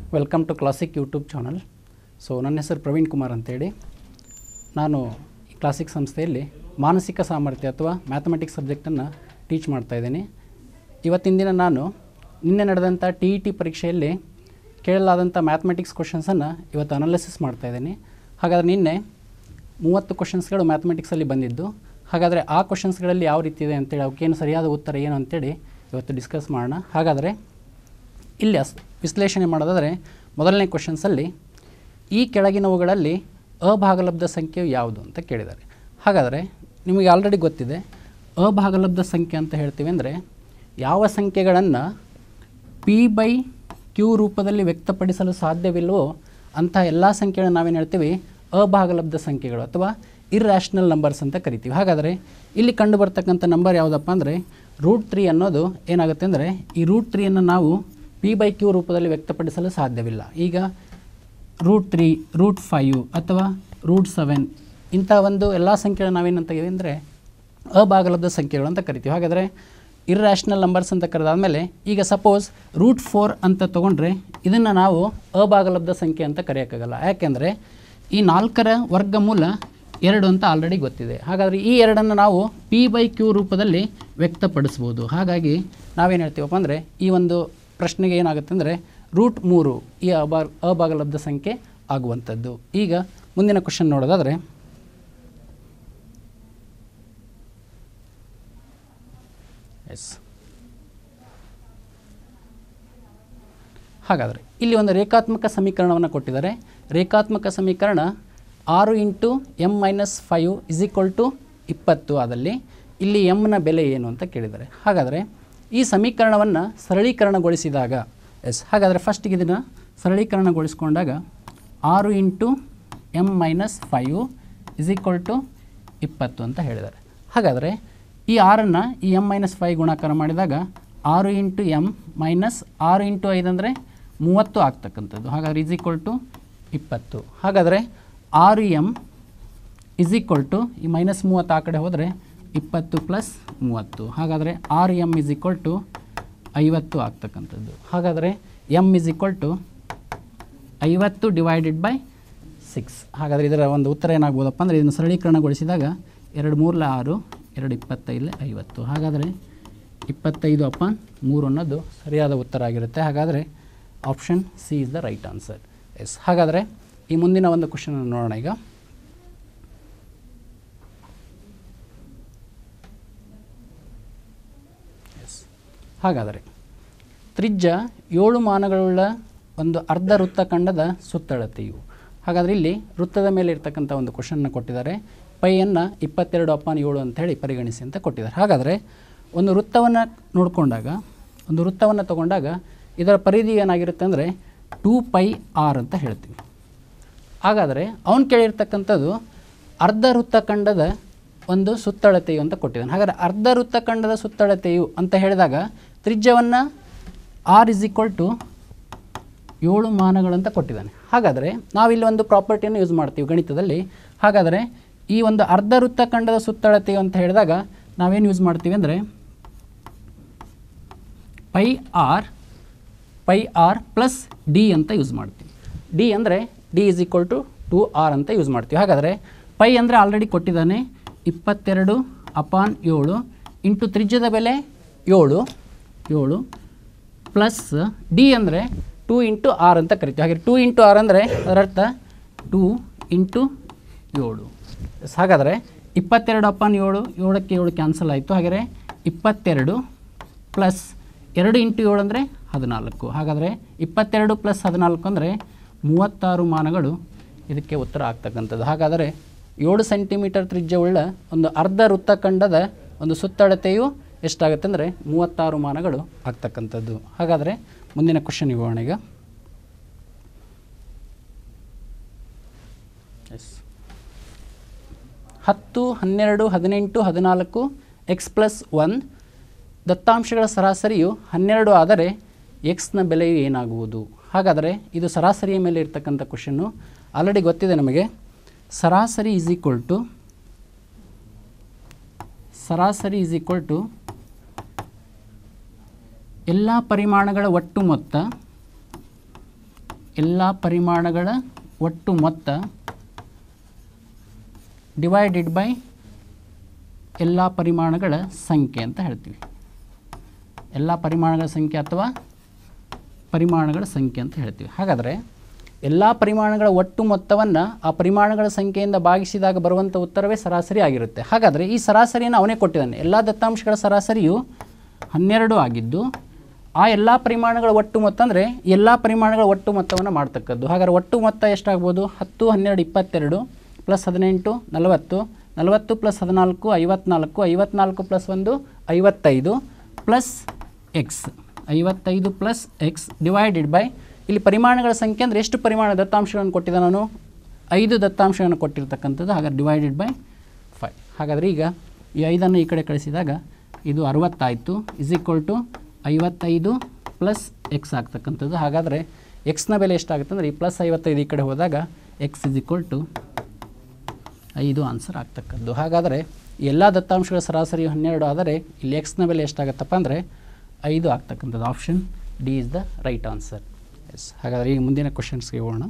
Welcome to classic YouTube channel so ನನ್ನ ಹೆಸರು ಪ್ರವೀಣ್ ಕುಮಾರ್ ಅಂತೇಳಿ ನಾನು ಈ ಕ್ಲಾಸಿಕ್ ಸಂಸ್ಥೆಯಲ್ಲಿ ಮಾನಸಿಕ ಸಾಮರ್ಥ್ಯ ಅಥವಾ ಮ್ಯಾಥಮೆಟಿಕ್ಸ್ ಸಬ್ಜೆಕ್ಟನ್ನು ಟೀಚ್ ಮಾಡ್ತಾಯಿದ್ದೀನಿ ಇವತ್ತಿನ ದಿನ ನಾನು ನಿನ್ನೆ ನಡೆದಂಥ ಟಿ ಇ ಟಿ ಪರೀಕ್ಷೆಯಲ್ಲಿ ಕೇಳಲಾದಂಥ ಮ್ಯಾಥಮೆಟಿಕ್ಸ್ ಕ್ವಶನ್ಸನ್ನು ಇವತ್ತು ಅನಾಲಿಸಿಸ್ ಮಾಡ್ತಾಯಿದ್ದೀನಿ ಹಾಗಾದರೆ ನಿನ್ನೆ ಮೂವತ್ತು ಕ್ವಶನ್ಸ್ಗಳು ಮ್ಯಾಥಮೆಟಿಕ್ಸಲ್ಲಿ ಬಂದಿದ್ದು ಹಾಗಾದರೆ ಆ ಕ್ವಶನ್ಸ್ಗಳಲ್ಲಿ ಯಾವ ರೀತಿ ಇದೆ ಅಂತೇಳಿ ಅವಕ್ಕೇನು ಸರಿಯಾದ ಉತ್ತರ ಏನು ಅಂತೇಳಿ ಇವತ್ತು ಡಿಸ್ಕಸ್ ಮಾಡೋಣ ಹಾಗಾದರೆ ಇಲ್ಲಿ ಅಸ್ ವಿಶ್ಲೇಷಣೆ ಮಾಡೋದಾದರೆ ಮೊದಲನೇ ಕ್ವಶನ್ಸಲ್ಲಿ ಈ ಕೆಳಗಿನವುಗಳಲ್ಲಿ ಅಭಾಗಲಬ್ಧ ಸಂಖ್ಯೆಯು ಯಾವುದು ಅಂತ ಕೇಳಿದ್ದಾರೆ ಹಾಗಾದರೆ ನಿಮಗೆ ಆಲ್ರೆಡಿ ಗೊತ್ತಿದೆ ಅಭಾಗಲಬ್ಧ ಸಂಖ್ಯೆ ಅಂತ ಹೇಳ್ತೀವಿ ಅಂದರೆ ಯಾವ ಸಂಖ್ಯೆಗಳನ್ನು ಪಿ ಬೈ ಕ್ಯೂ ರೂಪದಲ್ಲಿ ವ್ಯಕ್ತಪಡಿಸಲು ಸಾಧ್ಯವಿಲ್ಲವೋ ಅಂಥ ಎಲ್ಲ ಸಂಖ್ಯೆಗಳನ್ನು ನಾವೇನು ಹೇಳ್ತೀವಿ ಅಭಾಗಲಬ್ಧ ಸಂಖ್ಯೆಗಳು ಅಥವಾ ಇರ್ರ್ಯಾಷನಲ್ ನಂಬರ್ಸ್ ಅಂತ ಕರಿತೀವಿ ಹಾಗಾದರೆ ಇಲ್ಲಿ ಕಂಡು ಬರ್ತಕ್ಕಂಥ ನಂಬರ್ ಯಾವುದಪ್ಪ ಅಂದರೆ ರೂಟ್ ತ್ರೀ ಅನ್ನೋದು ಏನಾಗುತ್ತೆ ಅಂದರೆ ಈ ರೂಟ್ ತ್ರೀಯನ್ನು ನಾವು ಪಿ ಬೈ ಕ್ಯೂ ರೂಪದಲ್ಲಿ ವ್ಯಕ್ತಪಡಿಸಲು ಸಾಧ್ಯವಿಲ್ಲ ಈಗ ರೂಟ್ ತ್ರೀ ರೂಟ್ ಫೈವ್ ಅಥವಾ ರೂಟ್ ಸೆವೆನ್ ಇಂಥ ಒಂದು ಎಲ್ಲ ಸಂಖ್ಯೆಗಳು ನಾವೇನಂತ ಅಂದರೆ ಅಭಾಗಲಬ್ಧ ಸಂಖ್ಯೆಗಳು ಅಂತ ಕರಿತೀವಿ ಹಾಗಾದರೆ ಇರ್ರ್ಯಾಷನಲ್ ನಂಬರ್ಸ್ ಅಂತ ಕರೆದಾದ್ಮೇಲೆ ಈಗ ಸಪೋಸ್ ರೂಟ್ ಫೋರ್ ಅಂತ ತೊಗೊಂಡ್ರೆ ಇದನ್ನು ನಾವು ಅಭಾಗಲಬ್ಧ ಸಂಖ್ಯೆ ಅಂತ ಕರೆಯೋಕ್ಕಾಗಲ್ಲ ಯಾಕೆಂದರೆ ಈ ನಾಲ್ಕರ ವರ್ಗಮೂಲ ಎರಡು ಅಂತ ಆಲ್ರೆಡಿ ಗೊತ್ತಿದೆ ಹಾಗಾದರೆ ಈ ಎರಡನ್ನು ನಾವು ಪಿ ಬೈ ಕ್ಯೂ ರೂಪದಲ್ಲಿ ವ್ಯಕ್ತಪಡಿಸ್ಬೋದು ಹಾಗಾಗಿ ನಾವೇನು ಹೇಳ್ತೀವಪ್ಪ ಅಂದರೆ ಈ ಒಂದು ಪ್ರಶ್ನೆಗೆ ಏನಾಗುತ್ತೆ ಅಂದರೆ ರೂಟ್ ಮೂರು ಈ ಅಭಾ ಅಭಾಗಲಬ್ಧ ಸಂಖ್ಯೆ ಆಗುವಂಥದ್ದು ಈಗ ಮುಂದಿನ ಕ್ವಶನ್ ನೋಡೋದಾದರೆ ಎಸ್ ಹಾಗಾದರೆ ಇಲ್ಲಿ ಒಂದು ರೇಖಾತ್ಮಕ ಸಮೀಕರಣವನ್ನು ಕೊಟ್ಟಿದ್ದಾರೆ ರೇಖಾತ್ಮಕ ಸಮೀಕರಣ ಆರು into M minus five is equal to ಇಪ್ಪತ್ತು ಆದಲ್ಲಿ ಇಲ್ಲಿ ಎಮ್ನ ಬೆಲೆ ಏನು ಅಂತ ಕೇಳಿದ್ದಾರೆ ಹಾಗಾದರೆ ಈ ಸಮೀಕರಣವನ್ನು ಸರಳೀಕರಣಗೊಳಿಸಿದಾಗ ಎಸ್ ಹಾಗಾದರೆ ಫಸ್ಟಿಗೆ ಇದನ್ನು ಸರಳೀಕರಣಗೊಳಿಸ್ಕೊಂಡಾಗ ಆರು into M minus five is equal to ಇಪ್ಪತ್ತು ಅಂತ ಹೇಳಿದ್ದಾರೆ ಹಾಗಾದರೆ ಈ ಆರನ್ನು ಈ ಎಮ್ ಮೈನಸ್ ಫೈವ್ ಗುಣಾಕಾರ ಮಾಡಿದಾಗ ಆರು ಇಂಟು ಎಮ್ ಮೈನಸ್ ಆರು ಇಂಟು ಐದು ಅಂದರೆ ಮೂವತ್ತು ಆಗ್ತಕ್ಕಂಥದ್ದು ಹಾಗಾದರೆ ಇಸ್ ಈಕ್ವಲ್ ಟು ಇಪ್ಪತ್ತು ಹಾಗಾದರೆ ಆರು ಎಮ್ ಇಸ್ ಈಕ್ವಲ್ ಟು ಈ ಮೈನಸ್ ಮೂವತ್ತು ಆ ಕಡೆ ಹೋದರೆ ಇಪ್ಪತ್ತು ಪ್ಲಸ್ ಮೂವತ್ತು ಹಾಗಾದರೆ ಆರು ಎಮ್ ಇಸ್ ಈಕ್ವಲ್ ಟು ಐವತ್ತು ಆಗ್ತಕ್ಕಂಥದ್ದು ಹಾಗಾದರೆ ಎಮ್ ಇಸ್ ಈಕ್ವಲ್ ಟು ಐವತ್ತು ಡಿವೈಡೆಡ್ ಬೈ ಸಿಕ್ಸ್ ಹಾಗಾದರೆ ಇದರ ಒಂದು ಉತ್ತರ ಏನಾಗ್ಬೋದಪ್ಪ ಅಂದರೆ ಇದನ್ನು ಸರಳೀಕರಣಗೊಳಿಸಿದಾಗ ಎರಡು ಮೂರಲೆ ಆರು ಎರಡು ಇಪ್ಪತ್ತೈದಲೆ ಐವತ್ತು ಹಾಗಾದರೆ ಇಪ್ಪತ್ತೈದು ಅಪಾನ್ ಮೂರು ಅನ್ನೋದು ಸರಿಯಾದ ಉತ್ತರ ಆಗಿರುತ್ತೆ ಹಾಗಾದರೆ option C is the right answer yes ಹಾಗಾದರೆ ಈ ಮುಂದಿನ ಒಂದು ಕ್ವಶನ್ ನೋಡೋಣ ಈಗ ಎಸ್ ಹಾಗಾದರೆ ತ್ರಿಜ್ಯ ಏಳು ಮಾನಗಳುಳ್ಳ ಒಂದು ಅರ್ಧ ವೃತ್ತಖಂಡದ ಸುತ್ತಳತೆಯು ಹಾಗಾದರೆ ಇಲ್ಲಿ ವೃತ್ತದ ಮೇಲೆ ಇರ್ತಕ್ಕಂಥ ಒಂದು ಕ್ವಶನ್ನ ಕೊಟ್ಟಿದ್ದಾರೆ ಪೈಯನ್ನು ಇಪ್ಪತ್ತೆರಡು ಅಪಾನ್ ಏಳು ಅಂತ ಹೇಳಿ ಪರಿಗಣಿಸಿ ಅಂತ ಕೊಟ್ಟಿದ್ದಾರೆ ಹಾಗಾದರೆ ಒಂದು ವೃತ್ತವನ್ನು ನೋಡಿಕೊಂಡಾಗ ಒಂದು ವೃತ್ತವನ್ನು ತಗೊಂಡಾಗ ಇದರ ಪರಿಧಿ ಏನಾಗಿರುತ್ತೆ ಅಂದರೆ ಟೂ ಪೈ ಆರ್ ಅಂತ ಹೇಳ್ತೀವಿ ಹಾಗಾದರೆ ಅವನು ಕೇಳಿರ್ತಕ್ಕಂಥದ್ದು ಅರ್ಧ ವೃತ್ತಖಂಡದ ಒಂದು ಸುತ್ತಳತೆಯು ಅಂತ ಕೊಟ್ಟಿದ್ದಾನೆ ಹಾಗಾದರೆ ಅರ್ಧ ವೃತ್ತಖಂಡದ ಸುತ್ತಳತೆಯು ಅಂತ ಹೇಳಿದಾಗ ತ್ರಿಜ್ಯವನ್ನು ಆರ್ ಇಸ್ ಈಕ್ವಲ್ ಟು ಏಳು ಮಾನಗಳು ಅಂತ ಕೊಟ್ಟಿದ್ದಾನೆ ಹಾಗಾದರೆ ನಾವಿಲ್ಲಿ ಒಂದು ಪ್ರಾಪರ್ಟಿಯನ್ನು ಯೂಸ್ ಮಾಡ್ತೀವಿ ಗಣಿತದಲ್ಲಿ ಹಾಗಾದರೆ ಈ ಒಂದು ಅರ್ಧ ವೃತ್ತಖಂಡದ ಸುತ್ತಳತೆಯು ಅಂತ ಹೇಳಿದಾಗ ನಾವೇನು ಯೂಸ್ ಮಾಡ್ತೀವಿ ಅಂದರೆ pi r pi r plus d ಅಂತ ಯೂಸ್ ಮಾಡ್ತೀವಿ ಡಿ ಅಂದರೆ d is equal to two r ಅಂತ ಯೂಸ್ ಮಾಡ್ತೀವಿ ಹಾಗಾದರೆ ಪೈ ಅಂದರೆ ಆಲ್ರೆಡಿ ಕೊಟ್ಟಿದ್ದಾನೆ ಇಪ್ಪತ್ತೆರಡು ಅಪಾನ್ ಏಳು ಇಂಟು ತ್ರಿಜ್ಯದ ಬೆಲೆ ಏಳು ಏಳು ಪ್ಲಸ್ ಡಿ ಅಂದರೆ ಟೂ ಇಂಟು ಆರ್ ಅಂತ ಕರಿತೀವಿ ಹಾಗೆ ಟೂ ಇಂಟು ಆರ್ ಅಂದರೆ ಅದರರ್ಥ ಟೂ ಇಂಟು ಏಳು ಎಸ್ ಹಾಗಾದರೆ ಇಪ್ಪತ್ತೆರಡು ಅಪಾನ್ ಏಳು ಏಳಕ್ಕೆ ಏಳು ಕ್ಯಾನ್ಸಲ್ ಆಯಿತು ಹಾಗಾದರೆ ಇಪ್ಪತ್ತೆರಡು ಪ್ಲಸ್ ಎರಡು ಇಂಟು ಏಳು ಅಂದರೆ ಹದಿನಾಲ್ಕು ಹಾಗಾದರೆ ಇಪ್ಪತ್ತೆರಡು ಪ್ಲಸ್ ಹದಿನಾಲ್ಕು ಅಂದರೆ ಮೂವತ್ತಾರು ಮಾನಗಳು ಇದಕ್ಕೆ ಉತ್ತರ ಆಗ್ತಕ್ಕಂಥದ್ದು ಹಾಗಾದರೆ ಏಳು ಸೆಂಟಿಮೀಟರ್ ತ್ರಿಜ್ಯವುಳ್ಳ ಒಂದು ಅರ್ಧ ವೃತ್ತಖಂಡದ ಒಂದು ಸುತ್ತಳತೆಯು ಎಷ್ಟಾಗುತ್ತೆ ಅಂದರೆ ಮೂವತ್ತಾರು ಮಾನಗಳು ಆಗ್ತಕ್ಕಂಥದ್ದು ಹಾಗಾದರೆ ಮುಂದಿನ ಕ್ವಶನ್ ಹೋಗೋಣ ಈಗ ಎಸ್ ಹತ್ತು ಹನ್ನೆರಡು ಹದಿನೆಂಟು ಹದಿನಾಲ್ಕು ಎಕ್ಸ್ ಪ್ಲಸ್ ಒನ್ ದತ್ತಾಂಶಗಳ ಸರಾಸರಿಯು ಹನ್ನೆರಡು ಆದರೆ ಎಕ್ಸ್ನ ಬೆಲೆಯು ಏನಾಗುವುದು ಹಾಗಾದರೆ ಇದು ಸರಾಸರಿಯ ಮೇಲೆ ಇರ್ತಕ್ಕಂಥ ಕ್ವಶನ್ನು ಆಲ್ರೆಡಿ ಗೊತ್ತಿದೆ ನಮಗೆ ಸರಾಸರಿ ಈಸ್ ಈಕ್ವಲ್ ಟು ಸರಾಸರಿ ಈಸ್ ಈಕ್ವಲ್ ಟು ಎಲ್ಲ ಪರಿಮಾಣಗಳ ಒಟ್ಟು ಮೊತ್ತ ಎಲ್ಲ ಪರಿಮಾಣಗಳ ಒಟ್ಟು ಮೊತ್ತ ಡಿವೈಡೆಡ್ ಬೈ ಎಲ್ಲ ಪರಿಮಾಣಗಳ ಸಂಖ್ಯೆ ಅಂತ ಹೇಳ್ತೀವಿ ಎಲ್ಲ ಪರಿಮಾಣಗಳ ಸಂಖ್ಯೆ ಅಥವಾ ಪರಿಮಾಣಗಳ ಸಂಖ್ಯೆ ಅಂತ ಹೇಳ್ತೀವಿ ಹಾಗಾದರೆ ಎಲ್ಲ ಪರಿಮಾಣಗಳ ಒಟ್ಟು ಮೊತ್ತವನ್ನು ಆ ಪರಿಮಾಣಗಳ ಸಂಖ್ಯೆಯಿಂದ ಭಾಗಿಸಿದಾಗ ಬರುವಂಥ ಉತ್ತರವೇ ಸರಾಸರಿ ಆಗಿರುತ್ತೆ ಹಾಗಾದರೆ ಈ ಸರಾಸರಿಯನ್ನು ಅವನೇ ಕೊಟ್ಟಿದ್ದಾನೆ ಎಲ್ಲ ದತ್ತಾಂಶಗಳ ಸರಾಸರಿಯು ಹನ್ನೆರಡು ಆಗಿದ್ದು ಆ ಎಲ್ಲ ಪರಿಮಾಣಗಳ ಒಟ್ಟು ಮೊತ್ತ ಅಂದರೆ ಎಲ್ಲ ಪರಿಮಾಣಗಳ ಒಟ್ಟು ಮೊತ್ತವನ್ನು ಮಾಡ್ತಕ್ಕದ್ದು ಹಾಗಾದರೆ ಒಟ್ಟು ಮೊತ್ತ ಎಷ್ಟಾಗ್ಬೋದು ಹತ್ತು ಹನ್ನೆರಡು ಇಪ್ಪತ್ತೆರಡು ಪ್ಲಸ್ ಹದಿನೆಂಟು ನಲವತ್ತು ನಲವತ್ತು ಪ್ಲಸ್ ಹದಿನಾಲ್ಕು ಐವತ್ನಾಲ್ಕು ಐವತ್ನಾಲ್ಕು ಪ್ಲಸ್ ಒಂದು ಐವತ್ತೈದು ಪ್ಲಸ್ ಎಕ್ಸ್ ಐವತ್ತೈದು ಪ್ಲಸ್ ಎಕ್ಸ್ ಡಿವೈಡೆಡ್ ಬೈ ಇಲ್ಲಿ ಪರಿಮಾಣಗಳ ಸಂಖ್ಯೆ ಅಂದರೆ ಎಷ್ಟು ಪರಿಮಾಣ ದತ್ತಾಂಶಗಳನ್ನು ಕೊಟ್ಟಿದ್ದ ನಾನು ಐದು ದತ್ತಾಂಶಗಳನ್ನು ಕೊಟ್ಟಿರ್ತಕ್ಕಂಥದ್ದು ಹಾಗಾದ್ರೆ ಡಿವೈಡೆಡ್ ಬೈ ಫೈವ್ ಹಾಗಾದರೆ ಈಗ ಈ ಐದನ್ನು ಈ ಕಡೆ ಕಳಿಸಿದಾಗ ಇದು ಅರವತ್ತಾಯಿತು ಇಸ್ ಈಕ್ವಲ್ ಟು ಐವತ್ತೈದು ಪ್ಲಸ್ ಎಕ್ಸ್ ಆಗ್ತಕ್ಕಂಥದ್ದು ಹಾಗಾದರೆ ಎಕ್ಸ್ನ ಬೆಲೆ ಎಷ್ಟಾಗುತ್ತೆ ಅಂದರೆ ಈ ಪ್ಲಸ್ ಐವತ್ತೈದು ಈ ಕಡೆ ಹೋದಾಗ ಎಕ್ಸ್ ಇಸ್ ಈಕ್ವಲ್ ಟು ಐದು ಆನ್ಸರ್ ಆಗ್ತಕ್ಕದ್ದು ಹಾಗಾದರೆ ಎಲ್ಲ ದತ್ತಾಂಶಗಳ ಸರಾಸರಿ ಹನ್ನೆರಡು ಆದರೆ ಇಲ್ಲಿ ಎಕ್ಸ್ನ ಬೆಲೆ ಎಷ್ಟಾಗುತ್ತಪ್ಪ ಅಂದರೆ ಐದು ಆಗ್ತಕ್ಕಂಥದ್ದು option D is the right answer yes ಹಾಗಾದರೆ ಈಗ ಮುಂದಿನ ಕ್ವಶನ್ಸ್ಗೆ ಹೋಗೋಣ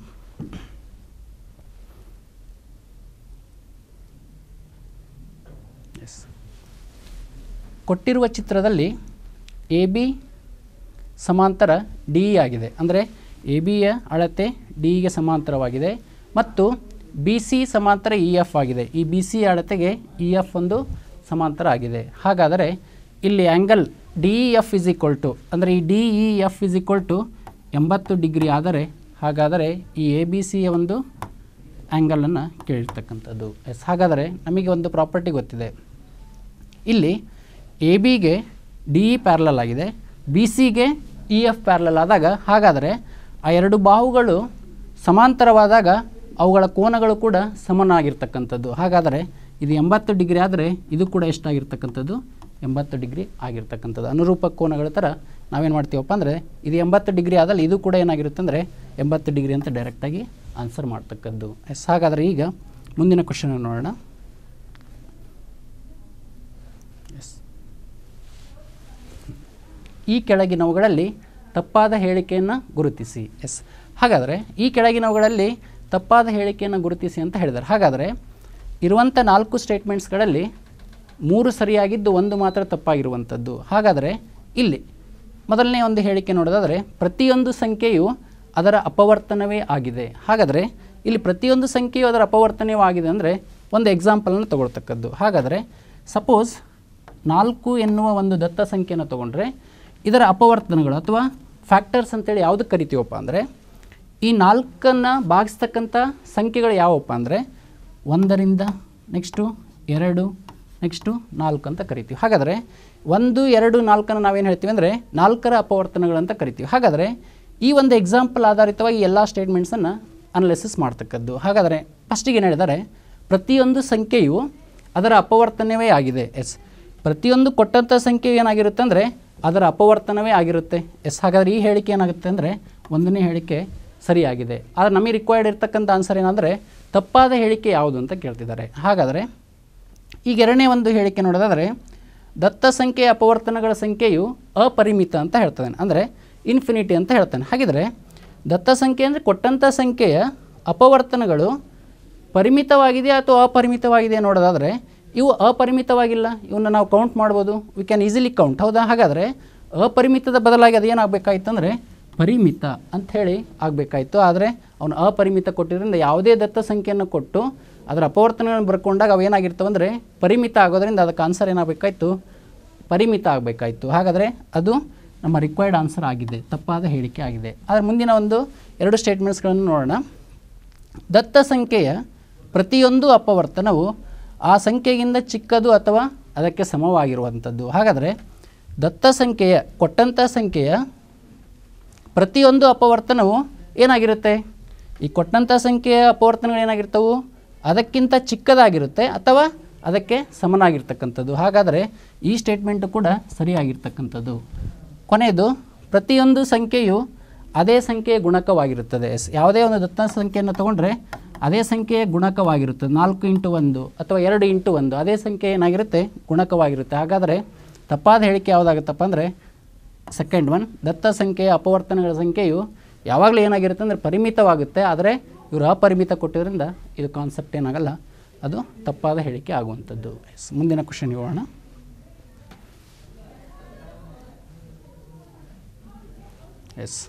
ಎಸ್ ಕೊಟ್ಟಿರುವ ಚಿತ್ರದಲ್ಲಿ ಎ ಬಿ ಸಮಾಂತರ ಡಿ ಆಗಿದೆ ಅಂದರೆ ಎ ಬಿಯ ಅಳತೆ ಡಿಗೆ ಸಮಾಂತರವಾಗಿದೆ ಮತ್ತು ಬಿ ಸಿ ಸಮಾಂತರ ಇ ಎಫ್ ಆಗಿದೆ ಈ ಬಿ ಸಿ ಅಳತೆಗೆ ಇ ಎಫ್ ಒಂದು ಸಮಾಂತರ ಆಗಿದೆ ಹಾಗಾದರೆ ಇಲ್ಲಿ angle D E F is equal to ಅಂದರೆ ಈ D E F is equal to ಎಂಬತ್ತು ಡಿಗ್ರಿ ಆದರೆ ಹಾಗಾದರೆ ಈ ಎ ಬಿ ಸಿಯ ಒಂದು ಆ್ಯಂಗಲನ್ನು ಕೇಳಿರ್ತಕ್ಕಂಥದ್ದು ಎಸ್ ಹಾಗಾದರೆ ನಮಗೆ ಒಂದು ಪ್ರಾಪರ್ಟಿ ಗೊತ್ತಿದೆ ಇಲ್ಲಿ ಎ ಬಿಗೆ ಡಿ ಇ ಪ್ಯಾರಲಲ್ ಆಗಿದೆ ಬಿ ಸಿಗೆ ಇ ಎಫ್ ಪ್ಯಾರಲಲ್ ಆದಾಗ ಹಾಗಾದರೆ ಆ ಎರಡು ಬಾಹುಗಳು ಸಮಾಂತರವಾದಾಗ ಅವುಗಳ ಕೋನಗಳು ಕೂಡ ಸಮನಾಗಿರ್ತಕ್ಕಂಥದ್ದು ಹಾಗಾದರೆ ಇದು ಎಂಬತ್ತು ಡಿಗ್ರಿ ಆದರೆ ಇದು ಕೂಡ ಎಷ್ಟಾಗಿರ್ತಕ್ಕಂಥದ್ದು ಎಂಬತ್ತು ಡಿಗ್ರಿ ಆಗಿರ್ತಕ್ಕಂಥದ್ದು ಅನುರೂಪ ಕೋನಗಳ ಥರ ನಾವೇನು ಮಾಡ್ತೀವಪ್ಪ ಅಂದರೆ ಇದು ಎಂಬತ್ತು ಡಿಗ್ರಿ ಆದಲ್ಲಿ ಇದು ಕೂಡ ಏನಾಗಿರುತ್ತೆ ಅಂದರೆ ಎಂಬತ್ತು ಡಿಗ್ರಿ ಅಂತ ಡೈರೆಕ್ಟಾಗಿ ಆನ್ಸರ್ ಮಾಡ್ತಕ್ಕದ್ದು ಎಸ್ ಹಾಗಾದರೆ ಈಗ ಮುಂದಿನ ಕ್ವಶನ್ ನೋಡೋಣ ಎಸ್ ಈ ಕೆಳಗಿನವುಗಳಲ್ಲಿ ತಪ್ಪಾದ ಹೇಳಿಕೆಯನ್ನು ಗುರುತಿಸಿ ಎಸ್ ಹಾಗಾದರೆ ಈ ಕೆಳಗಿನವುಗಳಲ್ಲಿ ತಪ್ಪಾದ ಹೇಳಿಕೆಯನ್ನು ಗುರುತಿಸಿ ಅಂತ ಹೇಳಿದ್ದಾರೆ ಹಾಗಾದರೆ ಇರುವಂಥ ನಾಲ್ಕು ಸ್ಟೇಟ್ಮೆಂಟ್ಸ್ಗಳಲ್ಲಿ ಮೂರು ಸರಿಯಾಗಿದ್ದು ಒಂದು ಮಾತ್ರ ತಪ್ಪಾಗಿರುವಂಥದ್ದು ಹಾಗಾದರೆ ಇಲ್ಲಿ ಮೊದಲನೇ ಒಂದು ಹೇಳಿಕೆ ನೋಡೋದಾದರೆ ಪ್ರತಿಯೊಂದು ಸಂಖ್ಯೆಯು ಅದರ ಅಪವರ್ತನವೇ ಆಗಿದೆ ಹಾಗಾದರೆ ಇಲ್ಲಿ ಪ್ರತಿಯೊಂದು ಸಂಖ್ಯೆಯು ಅದರ ಅಪವರ್ತನವೂ ಆಗಿದೆ ಅಂದರೆ ಒಂದು ಎಕ್ಸಾಂಪಲನ್ನು ತಗೊಳ್ತಕ್ಕದ್ದು ಹಾಗಾದರೆ ಸಪೋಸ್ ನಾಲ್ಕು ಎನ್ನುವ ಒಂದು ದತ್ತ ಸಂಖ್ಯೆಯನ್ನು ತೊಗೊಂಡ್ರೆ ಇದರ ಅಪವರ್ತನಗಳು ಅಥವಾ ಫ್ಯಾಕ್ಟರ್ಸ್ ಅಂತೇಳಿ ಯಾವುದಕ್ಕೆ ಕರಿತೀವಪ್ಪ ಅಂದರೆ ಈ ನಾಲ್ಕನ್ನು ಭಾಗಿಸ್ತಕ್ಕಂಥ ಸಂಖ್ಯೆಗಳು ಯಾವಪ್ಪ ಅಂದರೆ ಒಂದರಿಂದ ನೆಕ್ಸ್ಟು ಎರಡು ನೆಕ್ಸ್ಟು ನಾಲ್ಕು ಅಂತ ಕರಿತೀವಿ ಹಾಗಾದರೆ ಒಂದು ಎರಡು ನಾಲ್ಕನ್ನು ನಾವೇನು ಹೇಳ್ತೀವಿ ಅಂದರೆ ನಾಲ್ಕರ ಅಪವರ್ತನಗಳಂತ ಕರಿತೀವಿ ಹಾಗಾದರೆ ಈ ಒಂದು ಎಕ್ಸಾಂಪಲ್ ಆಧಾರಿತವಾಗಿ ಎಲ್ಲ ಸ್ಟೇಟ್ಮೆಂಟ್ಸನ್ನು ಅನಲಿಸಿಸ್ ಮಾಡ್ತಕ್ಕದ್ದು ಹಾಗಾದರೆ ಫಸ್ಟಿಗೆ ಏನು ಹೇಳಿದ್ದಾರೆ ಪ್ರತಿಯೊಂದು ಸಂಖ್ಯೆಯು ಅದರ ಅಪವರ್ತನವೇ ಆಗಿದೆ ಎಸ್ ಪ್ರತಿಯೊಂದು ಕೊಟ್ಟಂಥ ಸಂಖ್ಯೆ ಏನಾಗಿರುತ್ತೆ ಅಂದರೆ ಅದರ ಅಪವರ್ತನವೇ ಆಗಿರುತ್ತೆ ಎಸ್ ಹಾಗಾದರೆ ಈ ಹೇಳಿಕೆ ಏನಾಗುತ್ತೆ ಅಂದರೆ ಒಂದನೇ ಹೇಳಿಕೆ ಸರಿಯಾಗಿದೆ ಆದರೆ ನಮಗೆ ರಿಕ್ವೈರ್ಡ್ ಇರ್ತಕ್ಕಂಥ ಆನ್ಸರ್ ಏನಂದರೆ ತಪ್ಪಾದ ಹೇಳಿಕೆ ಯಾವುದು ಅಂತ ಕೇಳ್ತಿದ್ದಾರೆ ಹಾಗಾದರೆ ಈಗ ಎರಡನೇ ಒಂದು ಹೇಳಿಕೆ ನೋಡೋದಾದರೆ ದತ್ತ ಸಂಖ್ಯೆಯ ಅಪವರ್ತನಗಳ ಸಂಖ್ಯೆಯು ಅಪರಿಮಿತ ಅಂತ ಹೇಳ್ತಾನೆ ಅಂದರೆ ಇನ್ಫಿನಿಟಿ ಅಂತ ಹೇಳ್ತಾನೆ ಹಾಗಿದ್ರೆ ದತ್ತ ಸಂಖ್ಯೆ ಅಂದರೆ ಕೊಟ್ಟಂಥ ಸಂಖ್ಯೆಯ ಅಪವರ್ತನಗಳು ಪರಿಮಿತವಾಗಿದೆಯಾ ಅಥವಾ ಅಪರಿಮಿತವಾಗಿದೆಯಾ ನೋಡೋದಾದರೆ ಇವು ಅಪರಿಮಿತವಾಗಿಲ್ಲ ಇವನ್ನ ನಾವು ಕೌಂಟ್ ಮಾಡ್ಬೋದು ವಿ ಕ್ಯಾನ್ ಈಸಿಲಿ ಕೌಂಟ್ ಹೌದಾ ಹಾಗಾದರೆ ಅಪರಿಮಿತದ ಬದಲಾಗಿ ಅದು ಏನಾಗಬೇಕಾಯ್ತು ಅಂದರೆ ಪರಿಮಿತ ಅಂಥೇಳಿ ಆಗಬೇಕಾಯ್ತು ಆದರೆ ಅವನು ಅಪರಿಮಿತ ಕೊಟ್ಟಿದ್ದರಿಂದ ಯಾವುದೇ ದತ್ತ ಸಂಖ್ಯೆಯನ್ನು ಕೊಟ್ಟು ಅದರ ಅಪವರ್ತನಗಳನ್ನು ಬರ್ಕೊಂಡಾಗ ಅವು ಏನಾಗಿರ್ತವೆ ಅಂದರೆ ಪರಿಮಿತ ಆಗೋದ್ರಿಂದ ಅದಕ್ಕೆ ಆನ್ಸರ್ ಏನಾಗಬೇಕಾಯ್ತು ಪರಿಮಿತ ಆಗಬೇಕಾಯ್ತು ಹಾಗಾದರೆ ಅದು ನಮ್ಮ ರಿಕ್ವೈರ್ಡ್ ಆನ್ಸರ್ ಆಗಿದೆ ತಪ್ಪಾದ ಹೇಳಿಕೆ ಆಗಿದೆ ಆದರೆ ಮುಂದಿನ ಒಂದು ಎರಡು ಸ್ಟೇಟ್ಮೆಂಟ್ಸ್ಗಳನ್ನು ನೋಡೋಣ ದತ್ತ ಸಂಖ್ಯೆಯ ಪ್ರತಿಯೊಂದು ಅಪವರ್ತನವು ಆ ಸಂಖ್ಯೆಗಿಂತ ಚಿಕ್ಕದು ಅಥವಾ ಅದಕ್ಕೆ ಸಮವಾಗಿರುವಂಥದ್ದು ಹಾಗಾದರೆ ದತ್ತ ಸಂಖ್ಯೆಯ ಕೊಟ್ಟಂಥ ಸಂಖ್ಯೆಯ ಪ್ರತಿಯೊಂದು ಅಪವರ್ತನವು ಏನಾಗಿರುತ್ತೆ ಈ ಕೊಟ್ಟಂಥ ಸಂಖ್ಯೆಯ ಅಪವರ್ತನಗಳು ಏನಾಗಿರ್ತವು ಅದಕ್ಕಿಂತ ಚಿಕ್ಕದಾಗಿರುತ್ತೆ ಅಥವಾ ಅದಕ್ಕೆ ಸಮನಾಗಿರ್ತಕ್ಕಂಥದ್ದು ಹಾಗಾದರೆ ಈ ಸ್ಟೇಟ್ಮೆಂಟು ಕೂಡ ಸರಿಯಾಗಿರ್ತಕ್ಕಂಥದ್ದು ಕೊನೆಯದು ಪ್ರತಿಯೊಂದು ಸಂಖ್ಯೆಯು ಅದೇ ಸಂಖ್ಯೆಯ ಗುಣಕವಾಗಿರುತ್ತದೆ ಎಸ್ ಯಾವುದೇ ಒಂದು ದತ್ತ ಸಂಖ್ಯೆಯನ್ನು ತಗೊಂಡ್ರೆ ಅದೇ ಸಂಖ್ಯೆಯ ಗುಣಕವಾಗಿರುತ್ತದೆ ನಾಲ್ಕು ಇಂಟು ಒಂದು ಅಥವಾ ಎರಡು ಇಂಟು ಒಂದು ಅದೇ ಸಂಖ್ಯೆ ಏನಾಗಿರುತ್ತೆ ಗುಣಕವಾಗಿರುತ್ತೆ ಹಾಗಾದರೆ ತಪ್ಪಾದ ಹೇಳಿಕೆ ಯಾವುದಾಗುತ್ತಪ್ಪ ಅಂದರೆ ಸೆಕೆಂಡ್ ಒನ್ ದತ್ತ ಸಂಖ್ಯೆಯ ಅಪವರ್ತನಗಳ ಸಂಖ್ಯೆಯು ಯಾವಾಗಲೂ ಏನಾಗಿರುತ್ತೆ ಅಂದರೆ ಪರಿಮಿತವಾಗುತ್ತೆ ಆದರೆ ಇವರು ಅಪರಿಮಿತ ಕೊಟ್ಟಿದ್ದರಿಂದ ಇದು ಕಾನ್ಸೆಪ್ಟ್ ಏನಾಗಲ್ಲ ಅದು ತಪ್ಪಾದ ಹೇಳಿಕೆ ಆಗುವಂಥದ್ದು ಎಸ್ ಮುಂದಿನ ಕ್ವಶನ್ ಹೋಗೋಣ ಎಸ್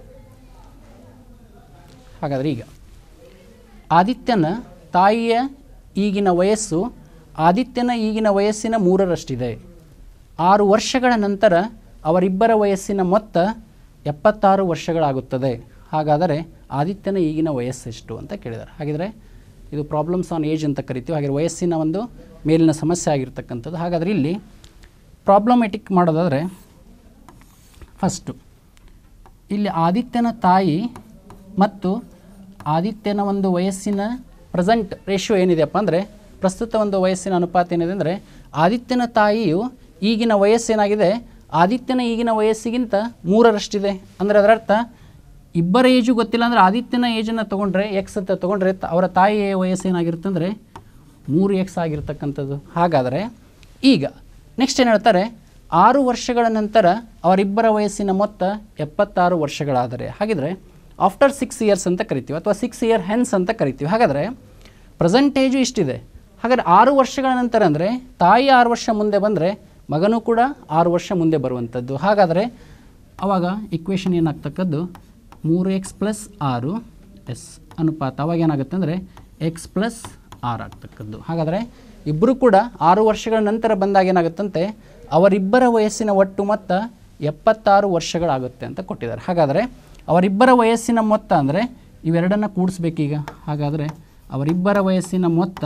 ಹಾಗಾದರೆ ಈಗ ಆದಿತ್ಯನ ತಾಯಿಯ ಈಗಿನ ವಯಸ್ಸು ಆದಿತ್ಯನ ಈಗಿನ ವಯಸ್ಸಿನ ಮೂರರಷ್ಟಿದೆ ಆರು ವರ್ಷಗಳ ನಂತರ ಅವರಿಬ್ಬರ ವಯಸ್ಸಿನ ಮೊತ್ತ ಎಪ್ಪತ್ತಾರು ವರ್ಷಗಳಾಗುತ್ತದೆ ಹಾಗಾದರೆ ಆದಿತ್ಯನ ಈಗಿನ ವಯಸ್ಸೆಷ್ಟು ಅಂತ ಕೇಳಿದ್ದಾರೆ ಹಾಗಿದ್ರೆ ಇದು ಪ್ರಾಬ್ಲಮ್ಸ್ ಆನ್ ಏಜ್ ಅಂತ ಕರಿತೀವಿ ಹಾಗೆ ವಯಸ್ಸಿನ ಒಂದು ಮೇಲಿನ ಸಮಸ್ಯೆ ಆಗಿರ್ತಕ್ಕಂಥದ್ದು ಹಾಗಾದರೆ ಇಲ್ಲಿ ಪ್ರಾಬ್ಲಮೆಟಿಕ್ ಮಾಡೋದಾದರೆ ಫಸ್ಟು ಇಲ್ಲಿ ಆದಿತ್ಯನ ತಾಯಿ ಮತ್ತು ಆದಿತ್ಯನ ಒಂದು ವಯಸ್ಸಿನ ಪ್ರೆಸೆಂಟ್ ರೇಷಿಯೋ ಏನಿದೆಯಪ್ಪ ಅಂದರೆ ಪ್ರಸ್ತುತ ಒಂದು ವಯಸ್ಸಿನ ಅನುಪಾತ ಏನಿದೆ ಅಂದರೆ ಆದಿತ್ಯನ ತಾಯಿಯು ಈಗಿನ ವಯಸ್ಸೇನಾಗಿದೆ ಆದಿತ್ಯನ ಈಗಿನ ವಯಸ್ಸಿಗಿಂತ ಮೂರರಷ್ಟಿದೆ ಅಂದರೆ ಅದರರ್ಥ ಇಬ್ಬರ ಏಜು ಗೊತ್ತಿಲ್ಲ ಅಂದರೆ ಆದಿತ್ಯನ ಏಜನ್ನು ತೊಗೊಂಡ್ರೆ ಎಕ್ಸ್ ಅಂತ ತೊಗೊಂಡ್ರೆ ತ- ಅವರ ತಾಯಿಯ ವಯಸ್ಸೇನಾಗಿರುತ್ತೆ ಅಂದರೆ ಮೂರು ಎಕ್ಸ್ ಆಗಿರ್ತಕ್ಕಂಥದ್ದು ಹಾಗಾದರೆ ಈಗ ನೆಕ್ಸ್ಟ್ ಏನು ಹೇಳ್ತಾರೆ ಆರು ವರ್ಷಗಳ ನಂತರ ಅವರಿಬ್ಬರ ವಯಸ್ಸಿನ ಮೊತ್ತ ಎಪ್ಪತ್ತಾರು ವರ್ಷಗಳಾದರೆ ಹಾಗಿದ್ರೆ ಆಫ್ಟರ್ ಸಿಕ್ಸ್ ಇಯರ್ಸ್ ಅಂತ ಕರಿತೀವಿ ಅಥವಾ ಸಿಕ್ಸ್ ಇಯರ್ ಹೆನ್ಸ್ ಅಂತ ಕರಿತೀವಿ ಹಾಗಾದರೆ ಪ್ರೆಸೆಂಟ್ ಏಜು ಇಷ್ಟಿದೆ ಹಾಗಾದರೆ ಆರು ವರ್ಷಗಳ ನಂತರ ಅಂದರೆ ತಾಯಿ ಆರು ವರ್ಷ ಮುಂದೆ ಬಂದರೆ ಮಗನೂ ಕೂಡ ಆರು ವರ್ಷ ಮುಂದೆ ಬರುವಂಥದ್ದು ಹಾಗಾದರೆ ಆವಾಗ ಇಕ್ವೇಷನ್ ಏನಾಗ್ತಕ್ಕದ್ದು ಮೂರು ಎಕ್ಸ್ ಪ್ಲಸ್ ಆರು ಎಸ್ ಅನುಪಾತ ಅವಾಗ ಏನಾಗುತ್ತೆ ಅಂದರೆ ಎಕ್ಸ್ ಪ್ಲಸ್ ಆರ್ ಆಗ್ತಕ್ಕದ್ದು ಹಾಗಾದರೆ ಇಬ್ಬರು ಕೂಡ ಆರು ವರ್ಷಗಳ ನಂತರ ಬಂದಾಗ ಏನಾಗುತ್ತಂತೆ ಅವರಿಬ್ಬರ ವಯಸ್ಸಿನ ಒಟ್ಟು ಮೊತ್ತ ಎಪ್ಪತ್ತಾರು ವರ್ಷಗಳಾಗುತ್ತೆ ಅಂತ ಕೊಟ್ಟಿದ್ದಾರೆ ಹಾಗಾದರೆ ಅವರಿಬ್ಬರ ವಯಸ್ಸಿನ ಮೊತ್ತ ಅಂದರೆ ಇವೆರಡನ್ನು ಕೂಡಿಸ್ಬೇಕೀಗ ಹಾಗಾದರೆ ಅವರಿಬ್ಬರ ವಯಸ್ಸಿನ ಮೊತ್ತ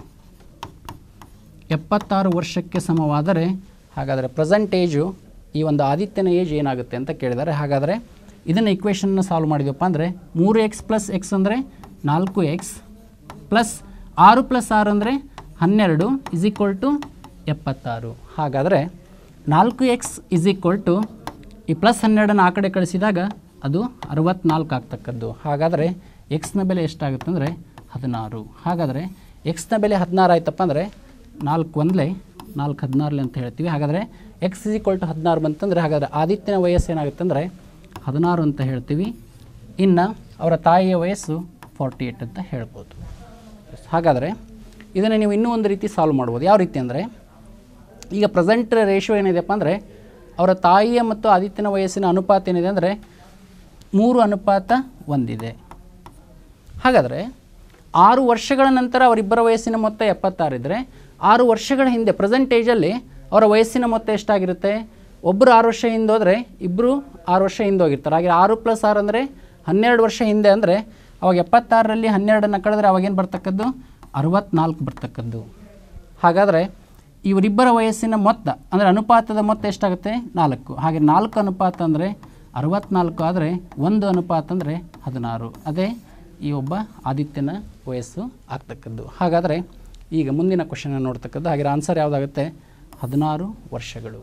ಎಪ್ಪತ್ತಾರು ವರ್ಷಕ್ಕೆ ಸಮವಾದರೆ ಹಾಗಾದರೆ ಪ್ರೆಸೆಂಟ್ ಏಜು ಈ ಒಂದು ಆದಿತ್ಯನ ಏಜ್ ಏನಾಗುತ್ತೆ ಅಂತ ಕೇಳಿದ್ದಾರೆ ಹಾಗಾದರೆ ಇದನ್ನು ಇಕ್ವೇಷನ್ನ ಸಾಲ್ವ್ ಮಾಡಿದ್ವಪ್ಪ ಅಂದರೆ ಮೂರು ಎಕ್ಸ್ ಪ್ಲಸ್ ಎಕ್ಸ್ ಅಂದರೆ ನಾಲ್ಕು ಎಕ್ಸ್ ಪ್ಲಸ್ ಆರು ಪ್ಲಸ್ ಆರು ಅಂದರೆ ಹನ್ನೆರಡು ಇಸ್ ಈಕ್ವಲ್ ಟು ಎಪ್ಪತ್ತಾರು ಹಾಗಾದರೆ ನಾಲ್ಕು ಎಕ್ಸ್ ಇಸ್ ಈಕ್ವಲ್ ಟು ಈ ಪ್ಲಸ್ ಹನ್ನೆರಡನ್ನು ಆ ಕಡೆ ಕಳಿಸಿದಾಗ ಅದು ಅರವತ್ನಾಲ್ಕು ಆಗ್ತಕ್ಕದ್ದು ಹಾಗಾದರೆ ಎಕ್ಸ್ನ ಬೆಲೆ ಎಷ್ಟಾಗುತ್ತೆ ಅಂದರೆ ಹದಿನಾರು ಹಾಗಾದರೆ ಎಕ್ಸ್ನ ಬೆಲೆ ಹದಿನಾರು ಆಯ್ತಪ್ಪ ಅಂದರೆ ನಾಲ್ಕು ಒಂದಲೇ ನಾಲ್ಕು ಹದಿನಾರಲೆ ಅಂತ ಹೇಳ್ತೀವಿ ಹಾಗಾದರೆ ಎಕ್ಸ್ ಇಸ್ ಈಕ್ವಲ್ ಟು ಹದಿನಾರು ಬಂತಂದರೆ ಹಾಗಾದರೆ ಆದಿತ್ಯನ ವಯಸ್ಸು ಏನಾಗುತ್ತೆ ಅಂದರೆ ಹದಿನಾರು ಅಂತ ಹೇಳ್ತೀವಿ ಇನ್ನು ಅವರ ತಾಯಿಯ ವಯಸ್ಸು ಫಾರ್ಟಿ ಏಯ್ಟ್ ಅಂತ ಹೇಳ್ಬೋದು ಹಾಗಾದರೆ ಇದನ್ನು ನೀವು ಇನ್ನೂ ಒಂದು ರೀತಿ ಸಾಲ್ವ್ ಮಾಡ್ಬೋದು ಯಾವ ರೀತಿ ಅಂದರೆ ಈಗ ಪ್ರೆಸೆಂಟ್ ರೇಷಿಯೋ ಏನಿದೆಪ್ಪ ಅಂದರೆ ಅವರ ತಾಯಿಯ ಮತ್ತು ಆದಿತ್ಯನ ವಯಸ್ಸಿನ ಅನುಪಾತ ಏನಿದೆ ಅಂದರೆ ಮೂರು ಅನುಪಾತ ಒಂದಿದೆ ಹಾಗಾದರೆ ಆರು ವರ್ಷಗಳ ನಂತರ ಅವರಿಬ್ಬರ ವಯಸ್ಸಿನ ಮೊತ್ತ ಎಪ್ಪತ್ತಾರು ಇದ್ದರೆ ಆರು ವರ್ಷಗಳ ಹಿಂದೆ ಪ್ರೆಸೆಂಟ್ ಏಜಲ್ಲಿ ಅವರ ವಯಸ್ಸಿನ ಮೊತ್ತ ಎಷ್ಟಾಗಿರುತ್ತೆ ಒಬ್ಬರು ಆರು ವರ್ಷ ಹಿಂದೆ ಹೋದರೆ ಇಬ್ಬರು ಆರು ವರ್ಷ ಹಿಂದೆ ಹೋಗಿರ್ತಾರೆ ಹಾಗೆ ಆರು ಪ್ಲಸ್ ಆರು ಅಂದರೆ ಹನ್ನೆರಡು ವರ್ಷ ಹಿಂದೆ ಅಂದರೆ ಅವಾಗ ಎಪ್ಪತ್ತಾರರಲ್ಲಿ ಹನ್ನೆರಡನ್ನು ಕಳೆದ್ರೆ ಅವಾಗೇನು ಬರ್ತಕ್ಕದ್ದು ಅರವತ್ನಾಲ್ಕು ಬರ್ತಕ್ಕದ್ದು ಹಾಗಾದರೆ ಇವರಿಬ್ಬರ ವಯಸ್ಸಿನ ಮೊತ್ತ ಅಂದರೆ ಅನುಪಾತದ ಮೊತ್ತ ಎಷ್ಟಾಗುತ್ತೆ ನಾಲ್ಕು ಹಾಗೆ ನಾಲ್ಕು ಅನುಪಾತ ಅಂದರೆ ಅರವತ್ನಾಲ್ಕು ಆದರೆ ಒಂದು ಅನುಪಾತ ಅಂದರೆ ಹದಿನಾರು ಅದೇ ಈ ಒಬ್ಬ ಆದಿತ್ಯನ ವಯಸ್ಸು ಆಗ್ತಕ್ಕದ್ದು ಹಾಗಾದರೆ ಈಗ ಮುಂದಿನ ಕ್ವಶನ್ ನೋಡ್ತಕ್ಕದ್ದು ಹಾಗೆ ಆನ್ಸರ್ ಯಾವುದಾಗುತ್ತೆ ಹದಿನಾರು ವರ್ಷಗಳು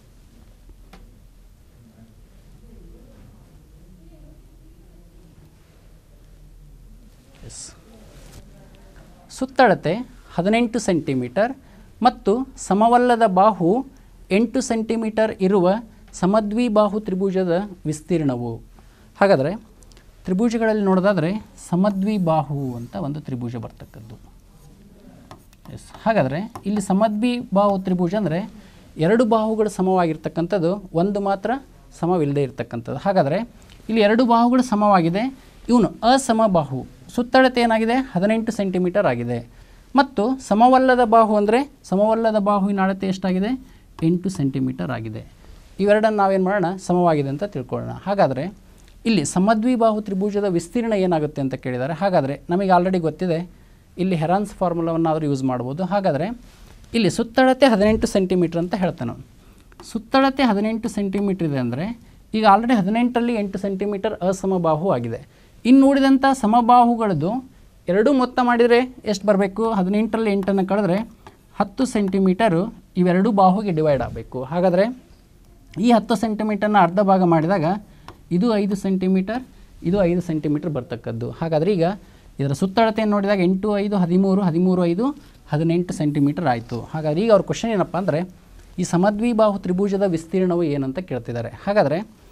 ಎಸ್ ಸುತ್ತಳತೆ ಹದಿನೆಂಟು ಸೆಂಟಿಮೀಟರ್ ಮತ್ತು ಸಮವಲ್ಲದ ಬಾಹು ಎಂಟು ಸೆಂಟಿಮೀಟರ್ ಇರುವ ಸಮದ್ವಿಬಾಹು ತ್ರಿಭುಜದ ವಿಸ್ತೀರ್ಣವು ಹಾಗಾದರೆ ತ್ರಿಭುಜಗಳಲ್ಲಿ ನೋಡೋದಾದರೆ ಸಮದ್ವಿಬಾಹು ಅಂತ ಒಂದು ತ್ರಿಭುಜ ಬರ್ತಕ್ಕದ್ದು ಎಸ್ ಹಾಗಾದರೆ ಇಲ್ಲಿ ಸಮದ್ವಿಬಾಹು ತ್ರಿಭುಜ ಅಂದರೆ ಎರಡು ಬಾಹುಗಳು ಸಮವಾಗಿರ್ತಕ್ಕಂಥದ್ದು ಒಂದು ಮಾತ್ರ ಸಮವಿಲ್ಲದೆ ಇರತಕ್ಕಂಥದ್ದು ಹಾಗಾದರೆ ಇಲ್ಲಿ ಎರಡು ಬಾಹುಗಳು ಸಮವಾಗಿದೆ ಇವನು ಅಸಮಬಾಹು ಸುತ್ತಳತೆ ಏನಾಗಿದೆ ಹದಿನೆಂಟು ಸೆಂಟಿಮೀಟರ್ ಆಗಿದೆ ಮತ್ತು ಸಮವಲ್ಲದ ಬಾಹು ಅಂದರೆ ಸಮವಲ್ಲದ ಬಾಹುವಿನ ಅಳತೆ ಎಷ್ಟಾಗಿದೆ ಎಂಟು ಸೆಂಟಿಮೀಟರ್ ಆಗಿದೆ ಇವೆರಡನ್ನು ನಾವೇನು ಮಾಡೋಣ ಸಮವಾಗಿದೆ ಅಂತ ತಿಳ್ಕೊಳ್ಳೋಣ ಹಾಗಾದರೆ ಇಲ್ಲಿ ಸಮದ್ವಿಬಾಹು ತ್ರಿಭುಜದ ವಿಸ್ತೀರ್ಣ ಏನಾಗುತ್ತೆ ಅಂತ ಕೇಳಿದ್ದಾರೆ ಹಾಗಾದರೆ ನಮಗೆ ಆಲ್ರೆಡಿ ಗೊತ್ತಿದೆ ಇಲ್ಲಿ ಹೆರಾನ್ಸ್ ಫಾರ್ಮುಲಾವನ್ನಾದರೂ ಯೂಸ್ ಮಾಡ್ಬೋದು ಹಾಗಾದರೆ ಇಲ್ಲಿ ಸುತ್ತಳತೆ ಹದಿನೆಂಟು ಸೆಂಟಿಮೀಟ್ರ್ ಅಂತ ಹೇಳ್ತಾನೆ ಅವ್ನು. ಸುತ್ತಳತೆ ಹದಿನೆಂಟು ಸೆಂಟಿಮೀಟ್ರ್ ಇದೆ ಅಂದರೆ ಈಗ ಆಲ್ರೆಡಿ ಹದಿನೆಂಟರಲ್ಲಿ ಎಂಟು ಸೆಂಟಿಮೀಟರ್ ಅಸಮಬಾಹು ಆಗಿದೆ ಇನ್ನು ಉಳಿದಂಥ ಸಮಬಾಹುಗಳದ್ದು ಎರಡೂ ಮೊತ್ತ ಮಾಡಿದರೆ ಎಷ್ಟು ಬರಬೇಕು ಹದಿನೆಂಟರಲ್ಲಿ ಎಂಟನ್ನು ಕಳೆದ್ರೆ ಹತ್ತು ಸೆಂಟಿಮೀಟರು ಇವೆರಡೂ ಬಾಹುಗೆ ಡಿವೈಡ್ ಆಗಬೇಕು ಹಾಗಾದರೆ ಈ ಹತ್ತು ಸೆಂಟಿಮೀಟರ್ನ ಅರ್ಧ ಭಾಗ ಮಾಡಿದಾಗ ಇದು ಐದು ಸೆಂಟಿಮೀಟರ್ ಇದು ಐದು ಸೆಂಟಿಮೀಟರ್ ಬರ್ತಕ್ಕದ್ದು ಹಾಗಾದರೆ ಈಗ ಇದರ ಸುತ್ತಳತೆಯನ್ನು ನೋಡಿದಾಗ ಎಂಟು ಐದು ಹದಿಮೂರು ಹದಿಮೂರು ಐದು ಹದಿನೆಂಟು ಸೆಂಟಿಮೀಟರ್ ಆಯಿತು ಹಾಗಾದರೆ ಈಗ ಅವ್ರ ಕ್ವಶನ್ ಏನಪ್ಪ ಅಂದರೆ ಈ ಸಮದ್ವಿಬಾಹು ತ್ರಿಭುಜದ ವಿಸ್ತೀರ್ಣವು ಏನಂತ ಕೇಳ್ತಿದ್ದಾರೆ ಹಾಗಾದರೆ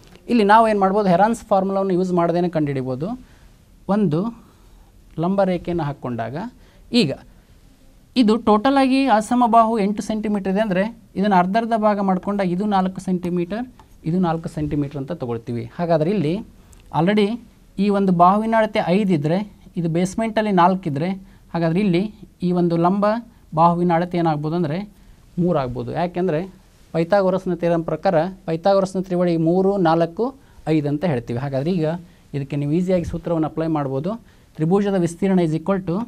ಇಲ್ಲಿ ನಾವು ಏನು ಮಾಡ್ಬೋದು ಹೆರಾನ್ಸ್ ಫಾರ್ಮುಲಾವನ್ನು ಯೂಸ್ ಮಾಡದೇನೆ ಕಂಡುಹಿಡಿಬೋದು ಒಂದು ಲಂಬ ರೇಖೆಯನ್ನು ಹಾಕ್ಕೊಂಡಾಗ ಈಗ ಇದು ಟೋಟಲ್ ಆಗಿ ಅಸಮಬಾಹು ಎಂಟು ಸೆಂಟಿಮೀಟರ್ ಇದೆ ಅಂದರೆ ಇದನ್ನು ಅರ್ಧ ಅರ್ಧ ಭಾಗ ಮಾಡ್ಕೊಂಡಾಗ ಇದು ನಾಲ್ಕು ಸೆಂಟಿಮೀಟರ್ ಇದು ನಾಲ್ಕು ಸೆಂಟಿಮೀಟರ್ ಅಂತ ತೊಗೊಳ್ತೀವಿ ಹಾಗಾದರೆ ಇಲ್ಲಿ ಆಲ್ರೆಡಿ ಈ ಒಂದು ಬಾಹುವಿನ ಅಳತೆ ಐದಿದ್ರೆ ಇದು ಬೇಸ್ಮೆಂಟಲ್ಲಿ ನಾಲ್ಕಿದ್ರೆ ಹಾಗಾದರೆ ಇಲ್ಲಿ ಈ ಒಂದು ಲಂಬ ಬಾಹುವಿನ ಅಳತೆ ಏನಾಗ್ಬೋದು ಅಂದರೆ ಮೂರು ಆಗ್ಬೋದು ಯಾಕೆಂದರೆ ಪೈಥಾಗೊರಸ್ನ ಥಿಯರಮ್ ಪ್ರಕಾರ ಪೈಥಾಗೊರಸ್ನ ತ್ರಿವಳಿ ಮೂರು ನಾಲ್ಕು ಐದು ಅಂತ ಹೇಳ್ತೀವಿ ಹಾಗಾದರೆ ಈಗ ಇದಕ್ಕೆ ನೀವು ಈಸಿಯಾಗಿ ಸೂತ್ರವನ್ನು ಅಪ್ಲೈ ಮಾಡ್ಬೋದು ತ್ರಿಭುಜದ ವಿಸ್ತೀರ್ಣ ಇಸ್ ಈಕ್ವಲ್ ಟು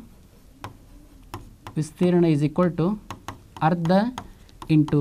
ವಿಸ್ತೀರ್ಣ ಈಸ್ ಈಕ್ವಲ್ ಟು ಅರ್ಧ ಇಂಟು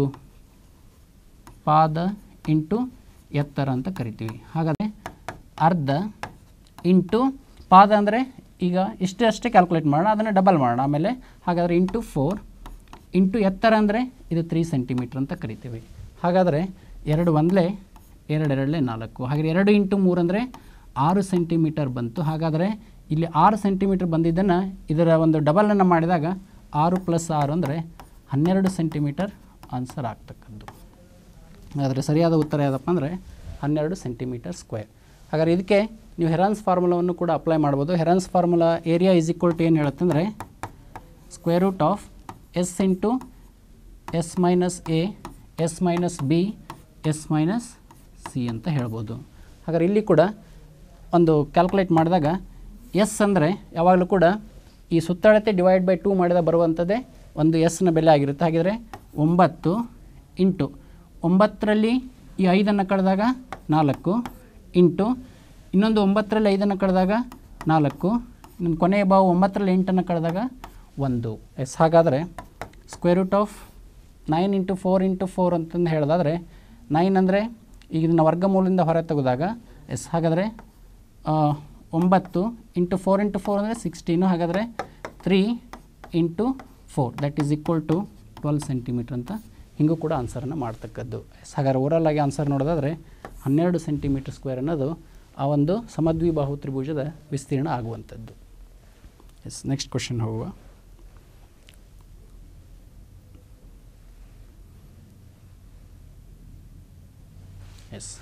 ಪಾದ ಇಂಟು ಎತ್ತರ ಅಂತ ಕರಿತೀವಿ ಹಾಗಾದರೆ ಅರ್ಧ ಇಂಟು ಪಾದ ಅಂದರೆ ಈಗ ಇಷ್ಟೇ ಅಷ್ಟೇ ಕ್ಯಾಲ್ಕುಲೇಟ್ ಮಾಡೋಣ ಅದನ್ನು ಡಬಲ್ ಮಾಡೋಣ ಆಮೇಲೆ ಹಾಗಾದರೆ ಇಂಟು ಫೋರ್ ಇಂಟು ಎತ್ತರ ಅಂದರೆ ಇದು ತ್ರೀ ಸೆಂಟಿಮೀಟ್ರ್ ಅಂತ ಕರಿತೀವಿ ಹಾಗಾದರೆ ಎರಡು ಒಂದಲೇ ಎರಡು ಎರಡಲೇ ನಾಲ್ಕು ಹಾಗೆ ಎರಡು ಇಂಟು ಮೂರು ಅಂದರೆ ಆರು ಸೆಂಟಿಮೀಟರ್ ಬಂತು ಹಾಗಾದರೆ ಇಲ್ಲಿ ಆರು ಸೆಂಟಿಮೀಟರ್ ಬಂದಿದ್ದನ್ನು ಇದರ ಒಂದು ಡಬಲನ್ನು ಮಾಡಿದಾಗ ಆರು ಪ್ಲಸ್ ಆರು ಅಂದರೆ ಹನ್ನೆರಡು ಸೆಂಟಿಮೀಟರ್ ಆನ್ಸರ್ ಆಗ್ತಕ್ಕದ್ದು ಹಾಗಾದರೆ ಸರಿಯಾದ ಉತ್ತರ ಯಾವುದಪ್ಪ ಅಂದರೆ ಹನ್ನೆರಡು ಸೆಂಟಿಮೀಟರ್ ಸ್ಕ್ವೇರ್ ಹಾಗಾದರೆ ಇದಕ್ಕೆ ನೀವು ಹೆರಾನ್ಸ್ ಫಾರ್ಮುಲಾವನ್ನು ಕೂಡ ಅಪ್ಲೈ ಮಾಡ್ಬೋದು Heron's formula area is equal to ಏನು ಹೇಳುತ್ತೆ ಅಂದರೆ square root of s into s minus a s minus b s minus c ಅಂತ ಹೇಳ್ಬೋದು ಹಾಗಾದ್ರೆ ಇಲ್ಲಿ ಕೂಡ ಒಂದು ಕ್ಯಾಲ್ಕುಲೇಟ್ ಮಾಡಿದಾಗ ಎಸ್ ಅಂದರೆ ಯಾವಾಗಲೂ ಕೂಡ ಈ ಸುತ್ತಳತೆ ಡಿವೈಡ್ ಬೈ ಟೂ ಮಾಡಿದ ಬರುವಂಥದ್ದೇ ಒಂದು ಎಸ್ನ ಬೆಲೆ ಆಗಿರುತ್ತೆ ಹಾಗಿದ್ರೆ ಒಂಬತ್ತು ಇಂಟು ಒಂಬತ್ತರಲ್ಲಿ ಈ ಐದನ್ನು ಕಳೆದಾಗ ನಾಲ್ಕು ಇಂಟು ಇನ್ನೊಂದು ಒಂಬತ್ತರಲ್ಲಿ ಐದನ್ನು ಕಳೆದಾಗ ನಾಲ್ಕು ಇನ್ನೊಂದು ಕೊನೆಯ ಬಾವು ಒಂಬತ್ತರಲ್ಲಿ ಎಂಟನ್ನು ಕಳೆದಾಗ ಒಂದು ಎಸ್ ಹಾಗಾದರೆ square root of nine into four into four ಅಂತಂದು ಹೇಳೋದಾದರೆ ನೈನ್ ಅಂದರೆ ಈಗ ಇದನ್ನು ವರ್ಗಮೂಲದಿಂದ ಹೊರ ತೆಗೆದಾಗ ಎಸ್ ಹಾಗಾದರೆ ಆ, ಒಂಬತ್ತು ಇಂಟು ಫೋರ್ ಇಂಟು ಫೋರ್ ಅಂದರೆ ಸಿಕ್ಸ್ಟೀನು ಹಾಗಾದರೆ three into four that is equal to twelve centimetre ಅಂತ ಹಿಂಗೂ ಕೂಡ ಆನ್ಸರನ್ನು ಮಾಡ್ತಕ್ಕದ್ದು ಎಸ್ ಹಾಗಾದ್ರೆ ಓವರಲ್ ಆಗಿ ಆನ್ಸರ್ ನೋಡೋದಾದರೆ ಹನ್ನೆರಡು ಸೆಂಟಿಮೀಟರ್ ಸ್ಕ್ವೇರ್ ಅನ್ನೋದು ಆ ಒಂದು ಸಮದ್ವಿಬಾಹು ತ್ರಿಭುಜದ ವಿಸ್ತೀರ್ಣ ಆಗುವಂಥದ್ದು ಎಸ್ ನೆಕ್ಸ್ಟ್ ಕ್ವಶನ್ ಹೋಗುವ ಎಸ್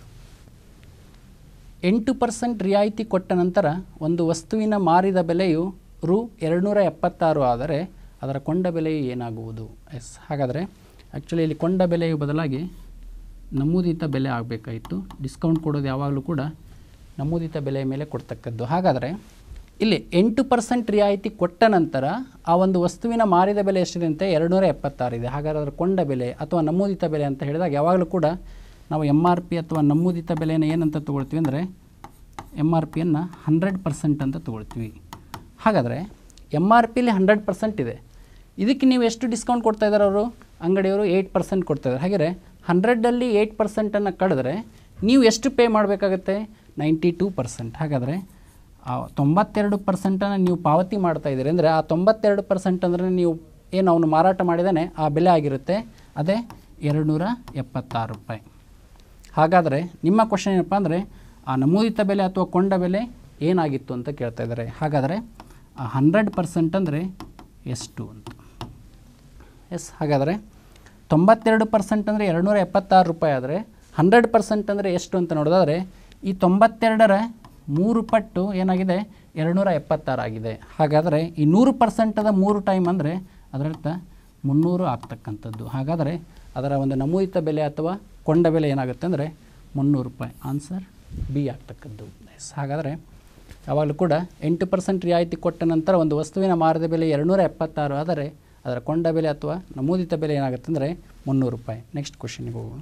ಎಂಟು ಪರ್ಸೆಂಟ್ ರಿಯಾಯಿತಿ ಕೊಟ್ಟ ನಂತರ ಒಂದು ವಸ್ತುವಿನ ಮಾರಿದ ಬೆಲೆಯು ರು ಎರಡುನೂರ ಎಪ್ಪತ್ತಾರು ಆದರೆ ಅದರ ಕೊಂಡ ಬೆಲೆಯು ಏನಾಗುವುದು ಎಸ್ ಹಾಗಾದರೆ ಆ್ಯಕ್ಚುಲಿ ಇಲ್ಲಿ ಕೊಂಡ ಬೆಲೆಯು ಬದಲಾಗಿ ನಮೂದಿತ ಬೆಲೆ ಆಗಬೇಕಾಯಿತು ಡಿಸ್ಕೌಂಟ್ ಕೊಡೋದು ಯಾವಾಗಲೂ ಕೂಡ ನಮೂದಿತ ಬೆಲೆಯ ಮೇಲೆ ಕೊಡ್ತಕ್ಕದ್ದು ಹಾಗಾದರೆ ಇಲ್ಲಿ ಎಂಟು ಪರ್ಸೆಂಟ್ ರಿಯಾಯಿತಿ ಕೊಟ್ಟ ನಂತರ ಆ ಒಂದು ವಸ್ತುವಿನ ಮಾರಿದ ಬೆಲೆ ಎಷ್ಟಿದೆ ಅಂತ ಎರಡುನೂರ ಎಪ್ಪತ್ತಾರಿದೆ ಹಾಗಾದರೆ ಅದರ ಕೊಂಡ ಬೆಲೆ ಅಥವಾ ನಮೂದಿತ ಬೆಲೆ ಅಂತ ಹೇಳಿದಾಗ ಯಾವಾಗಲೂ ಕೂಡ ನಾವು ಎಮ್ ಆರ್ ಪಿ ಅಥವಾ ನಮೂದಿತ ಬೆಲೆಯನ್ನು ಏನಂತ ತೊಗೊಳ್ತೀವಿ ಅಂದರೆ ಎಮ್ ಆರ್ ಪಿಯನ್ನು ಹಂಡ್ರೆಡ್ ಪರ್ಸೆಂಟ್ ಅಂತ ತೊಗೊಳ್ತೀವಿ ಹಾಗಾದರೆ ಎಮ್ ಆರ್ ಪಿಲಿ ಹಂಡ್ರೆಡ್ ಪರ್ಸೆಂಟ್ ಇದೆ ಇದಕ್ಕೆ ನೀವು ಎಷ್ಟು ಡಿಸ್ಕೌಂಟ್ ಕೊಡ್ತಾ ಇದ್ದಾರೆ ಅವರು ಅಂಗಡಿಯವರು ಏಯ್ಟ್ ಪರ್ಸೆಂಟ್ ಕೊಡ್ತಾಯಿದ್ದಾರೆ ಹಾಗೆಯೇ ಹಂಡ್ರೆಡ್ಡಲ್ಲಿ ಏಯ್ಟ್ ಪರ್ಸೆಂಟನ್ನು ಕಳೆದ್ರೆ ನೀವು ಎಷ್ಟು ಪೇ ಮಾಡಬೇಕಾಗತ್ತೆ ನೈಂಟಿ ಟೂ ಪರ್ಸೆಂಟ್ ಹಾಗಾದರೆ ಆ ತೊಂಬತ್ತೆರಡು ಪರ್ಸೆಂಟನ್ನು ನೀವು ಪಾವತಿ ಮಾಡ್ತಾ ಇದ್ದೀರಿ ಅಂದರೆ ಆ ತೊಂಬತ್ತೆರಡು ಪರ್ಸೆಂಟ್ ಅಂದರೆ ನೀವು ಏನು ಅವನು ಮಾರಾಟ ಮಾಡಿದಾನೆ ಆ ಬೆಲೆ ಆಗಿರುತ್ತೆ ಅದೇ ಎರಡು ನೂರ ಎಪ್ಪತ್ತಾರು ರೂಪಾಯಿ ಹಾಗಾದರೆ ನಿಮ್ಮ ಕ್ವಶನ್ ಏನಪ್ಪ ಅಂದರೆ ಆ ನಮೂದಿತ ಬೆಲೆ ಅಥವಾ ಕೊಂಡ ಬೆಲೆ ಏನಾಗಿತ್ತು ಅಂತ ಕೇಳ್ತಾ ಇದ್ದಾರೆ ಹಾಗಾದರೆ ಆ ಹಂಡ್ರೆಡ್ ಪರ್ಸೆಂಟ್ ಅಂದರೆ ಎಷ್ಟು ಅಂತ ಎಸ್ ಹಾಗಾದರೆ ತೊಂಬತ್ತೆರಡು ಪರ್ಸೆಂಟ್ ಅಂದರೆ ಎರಡುನೂರ ಎಪ್ಪತ್ತಾರು ರೂಪಾಯಿ ಆದರೆ ಹಂಡ್ರೆಡ್ ಪರ್ಸೆಂಟ್ ಅಂದರೆ ಎಷ್ಟು ಅಂತ ನೋಡೋದಾದರೆ ಈ ತೊಂಬತ್ತೆರಡರ ಮೂರು ಪಟ್ಟು ಏನಾಗಿದೆ ಎರಡುನೂರ ಎಪ್ಪತ್ತಾರು ಆಗಿದೆ ಹಾಗಾದರೆ ಈ ನೂರು ಪರ್ಸೆಂಟದ ಮೂರು ಟೈಮ್ ಅಂದರೆ ಅದರರ್ಥ ಮುನ್ನೂರು ಆಗ್ತಕ್ಕಂಥದ್ದು ಹಾಗಾದರೆ ಅದರ ಒಂದು ನಮೂದಿತ ಬೆಲೆ ಅಥವಾ ಕೊಂಡ ಬೆಲೆ ಏನಾಗುತ್ತೆ ಅಂದರೆ ಮುನ್ನೂರು ರೂಪಾಯಿ ಆನ್ಸರ್ ಬಿ ಆಗ್ತಕ್ಕದ್ದು ಎಸ್ ಹಾಗಾದರೆ ಯಾವಾಗಲೂ ಕೂಡ ಎಂಟು ಪರ್ಸೆಂಟ್ ರಿಯಾಯಿತಿ ಕೊಟ್ಟ ನಂತರ ಒಂದು ವಸ್ತುವಿನ ಮಾರದ ಬೆಲೆ ಎರಡುನೂರ ಎಪ್ಪತ್ತಾರು ಆದರೆ ಅದರ ಕೊಂಡ ಬೆಲೆ ಅಥವಾ ನಮೂದಿತ ಬೆಲೆ ಏನಾಗುತ್ತೆ ಅಂದರೆ ಮುನ್ನೂರು ರೂಪಾಯಿ ನೆಕ್ಸ್ಟ್ ಕ್ವಶನಿಗೆ ಹೋಗೋಣ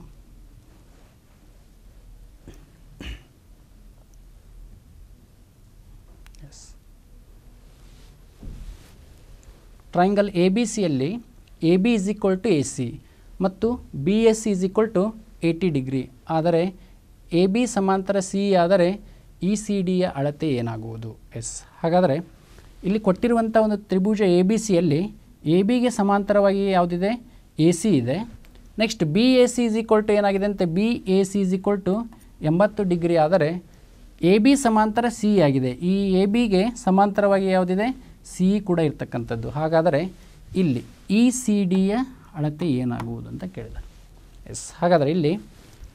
ಎಸ್ ಟ್ರಯಾಂಗಲ್ ಎ ಬಿ ಸಿಯಲ್ಲಿ A B is equal to A C ಮತ್ತು B S C is equal to eighty degree ಆದರೆ ಎ ಬಿ ಸಮಾಂತರ ಸಿ ಆದರೆ ಇ ಸಿ ಡಿಯ ಅಳತೆ ಏನಾಗುವುದು ಎಸ್ ಹಾಗಾದರೆ ಇಲ್ಲಿ ಕೊಟ್ಟಿರುವಂಥ ಒಂದು ತ್ರಿಭುಜ ಎ ಬಿ ಸಿಯಲ್ಲಿ ಎ ಬಿಗೆ ಸಮಾಂತರವಾಗಿ ಯಾವುದಿದೆ ಎ ಸಿ ಇದೆ next B A C is equal to ಏನಾಗಿದೆ ಅಂತೆ B A C is equal to ಎಂಬತ್ತು ಡಿಗ್ರಿ ಆದರೆ ಎ ಬಿ ಸಮಾಂತರ ಸಿ ಆಗಿದೆ ಈ ಎ ಬಿಗೆ ಸಮಾಂತರವಾಗಿ ಯಾವುದಿದೆ ಸಿ ಕೂಡ ಇರ್ತಕ್ಕಂಥದ್ದು ಹಾಗಾದರೆ ಇಲ್ಲಿ ಇ ಸಿ ಡಿಯ ಅಳತೆ ಏನಾಗುವುದು ಅಂತ ಕೇಳಿದ್ದಾರೆ ಎಸ್ ಹಾಗಾದರೆ ಇಲ್ಲಿ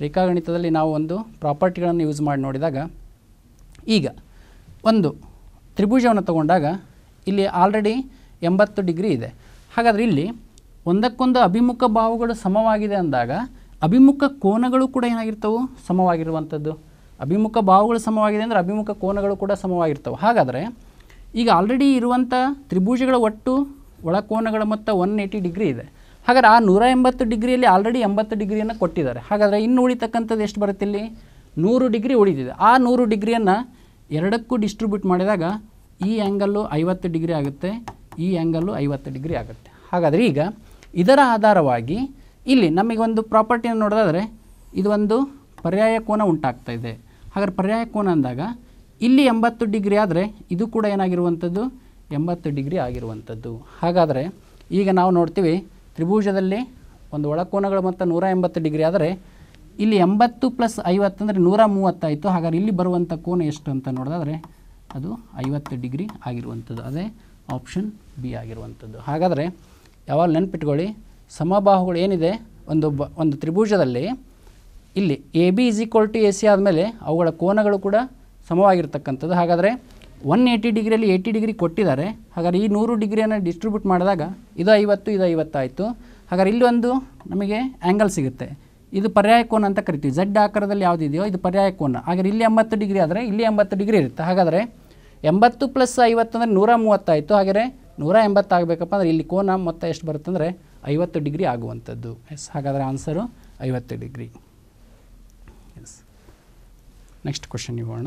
ರೇಖಾಗಣಿತದಲ್ಲಿ ನಾವು ಒಂದು ಪ್ರಾಪರ್ಟಿಗಳನ್ನು ಯೂಸ್ ಮಾಡಿ ನೋಡಿದಾಗ ಈಗ ಒಂದು ತ್ರಿಭುಜವನ್ನು ತಗೊಂಡಾಗ ಇಲ್ಲಿ ಆಲ್ರೆಡಿ ಎಂಬತ್ತು ಡಿಗ್ರಿ ಇದೆ ಹಾಗಾದರೆ ಇಲ್ಲಿ ಒಂದಕ್ಕೊಂದು ಅಭಿಮುಖ ಬಾಹುಗಳು ಸಮವಾಗಿದೆ ಅಂದಾಗ ಅಭಿಮುಖ ಕೋನಗಳು ಕೂಡ ಏನಾಗಿರ್ತವೆ ಸಮವಾಗಿರುವಂಥದ್ದು ಅಭಿಮುಖ ಬಾಹುಗಳು ಸಮವಾಗಿದೆ ಅಂದರೆ ಅಭಿಮುಖ ಕೋನಗಳು ಕೂಡ ಸಮವಾಗಿರ್ತವೆ ಹಾಗಾದರೆ ಈಗ ಆಲ್ರೆಡಿ ಇರುವಂಥ ತ್ರಿಭುಜಗಳ ಒಟ್ಟು ಒಳಕೋನಗಳ ಮೊತ್ತ ಒನ್ ಏಯ್ಟಿ ಡಿಗ್ರಿ ಇದೆ ಹಾಗಾದ್ರೆ ಆ ನೂರ ಎಂಬತ್ತು ಡಿಗ್ರಿಯಲ್ಲಿ ಆಲ್ರೆಡಿ ಎಂಬತ್ತು ಡಿಗ್ರಿಯನ್ನು ಕೊಟ್ಟಿದ್ದಾರೆ ಹಾಗಾದರೆ ಇನ್ನು ಉಳಿತಕ್ಕಂಥದ್ದು ಎಷ್ಟು ಬರುತ್ತೆ ಇಲ್ಲಿ ನೂರು ಡಿಗ್ರಿ ಉಳಿದಿದೆ ಆ ನೂರು ಡಿಗ್ರಿಯನ್ನು ಎರಡಕ್ಕೂ ಡಿಸ್ಟ್ರಿಬ್ಯೂಟ್ ಮಾಡಿದಾಗ ಈ ಆ್ಯಂಗಲ್ಲು ಐವತ್ತು ಡಿಗ್ರಿ ಆಗುತ್ತೆ ಈ ಆ್ಯಂಗಲ್ಲು ಐವತ್ತು ಡಿಗ್ರಿ ಆಗುತ್ತೆ ಹಾಗಾದರೆ ಈಗ ಇದರ ಆಧಾರವಾಗಿ ಇಲ್ಲಿ ನಮಗೆ ಒಂದು ಪ್ರಾಪರ್ಟಿಯನ್ನು ನೋಡೋದಾದರೆ ಇದು ಒಂದು ಪರ್ಯಾಯ ಕೋನ ಉಂಟಾಗ್ತಾ ಇದೆ ಹಾಗಾದ್ರೆ ಪರ್ಯಾಯ ಕೋನ ಅಂದಾಗ ಇಲ್ಲಿ ಎಂಬತ್ತು ಡಿಗ್ರಿ ಆದರೆ ಇದು ಕೂಡ ಏನಾಗಿರುವಂಥದ್ದು ಎಂಬತ್ತು ಡಿಗ್ರಿ ಆಗಿರುವಂಥದ್ದು ಹಾಗಾದರೆ ಈಗ ನಾವು ನೋಡ್ತೀವಿ ತ್ರಿಭುಜದಲ್ಲಿ ಒಂದು ಒಳಕೋನಗಳ ಮೊತ್ತ ನೂರ ಎಂಬತ್ತು ಡಿಗ್ರಿ ಆದರೆ ಇಲ್ಲಿ ಎಂಬತ್ತು ಪ್ಲಸ್ ಐವತ್ತು ಅಂದರೆ ನೂರ ಮೂವತ್ತಾಯಿತು ಹಾಗಾದ್ರೆ ಇಲ್ಲಿ ಬರುವಂಥ ಕೋನ ಎಷ್ಟು ಅಂತ ನೋಡೋದಾದರೆ ಅದು ಐವತ್ತು ಡಿಗ್ರಿ ಆಗಿರುವಂಥದ್ದು ಅದೇ ಆಪ್ಷನ್ ಬಿ ಆಗಿರುವಂಥದ್ದು ಹಾಗಾದರೆ ಯಾವಾಗ ನೆನ್ಪಿಟ್ಕೊಳ್ಳಿ ಸಮಬಾಹುಗಳು ಏನಿದೆ ಒಂದು ಬ ಒಂದು ತ್ರಿಭುಜದಲ್ಲಿ ಇಲ್ಲಿ A B is equal to A C ಆದಮೇಲೆ ಅವುಗಳ ಕೋನಗಳು ಕೂಡ ಸಮವಾಗಿರ್ತಕ್ಕಂಥದ್ದು ಹಾಗಾದರೆ ಒನ್ ಏಯ್ಟಿ ಡಿಗ್ರಿಯಲ್ಲಿ ಏಯ್ಟಿ ಡಿಗ್ರಿ ಕೊಟ್ಟಿದ್ದಾರೆ ಹಾಗಾದ್ರೆ ಈ ನೂರು ಡಿಗ್ರಿಯನ್ನು ಡಿಸ್ಟ್ರಿಬ್ಯೂಟ್ ಮಾಡಿದಾಗ ಇದು ಐವತ್ತು ಇದು ಐವತ್ತಾಯಿತು ಹಾಗಾದ್ರೆ ಇಲ್ಲಿ ಒಂದು ನಮಗೆ ಆ್ಯಂಗಲ್ ಸಿಗುತ್ತೆ ಇದು ಪರ್ಯಾಯ ಕೋನ ಅಂತ ಕರಿತೀವಿ ಝಡ್ ಆಕಾರದಲ್ಲಿ ಯಾವುದಿದೆಯೋ ಇದು ಪರ್ಯಾಯ ಕೋನ ಹಾಗಾದ್ರೆ ಇಲ್ಲಿ ಎಂಬತ್ತು ಡಿಗ್ರಿ ಆದರೆ ಇಲ್ಲಿ ಎಂಬತ್ತು ಡಿಗ್ರಿ ಇರುತ್ತೆ ಹಾಗಾದರೆ ಎಂಬತ್ತು ಪ್ಲಸ್ ಐವತ್ತು ಅಂದರೆ ನೂರ ಮೂವತ್ತಾಯಿತು ಹಾಗಾದರೆ ನೂರ ಎಂಬತ್ತು ಆಗಬೇಕಪ್ಪ ಅಂದರೆ ಇಲ್ಲಿ ಕೋನ ಮೊತ್ತ ಎಷ್ಟು ಬರುತ್ತೆ ಅಂದರೆ ಐವತ್ತು ಡಿಗ್ರಿ ಆಗುವಂಥದ್ದು ಎಸ್ ಹಾಗಾದರೆ ಆನ್ಸರು ಐವತ್ತು ಡಿಗ್ರಿ ಎಸ್ ನೆಕ್ಸ್ಟ್ ಕ್ವಶನ್ ಹೋಗೋಣ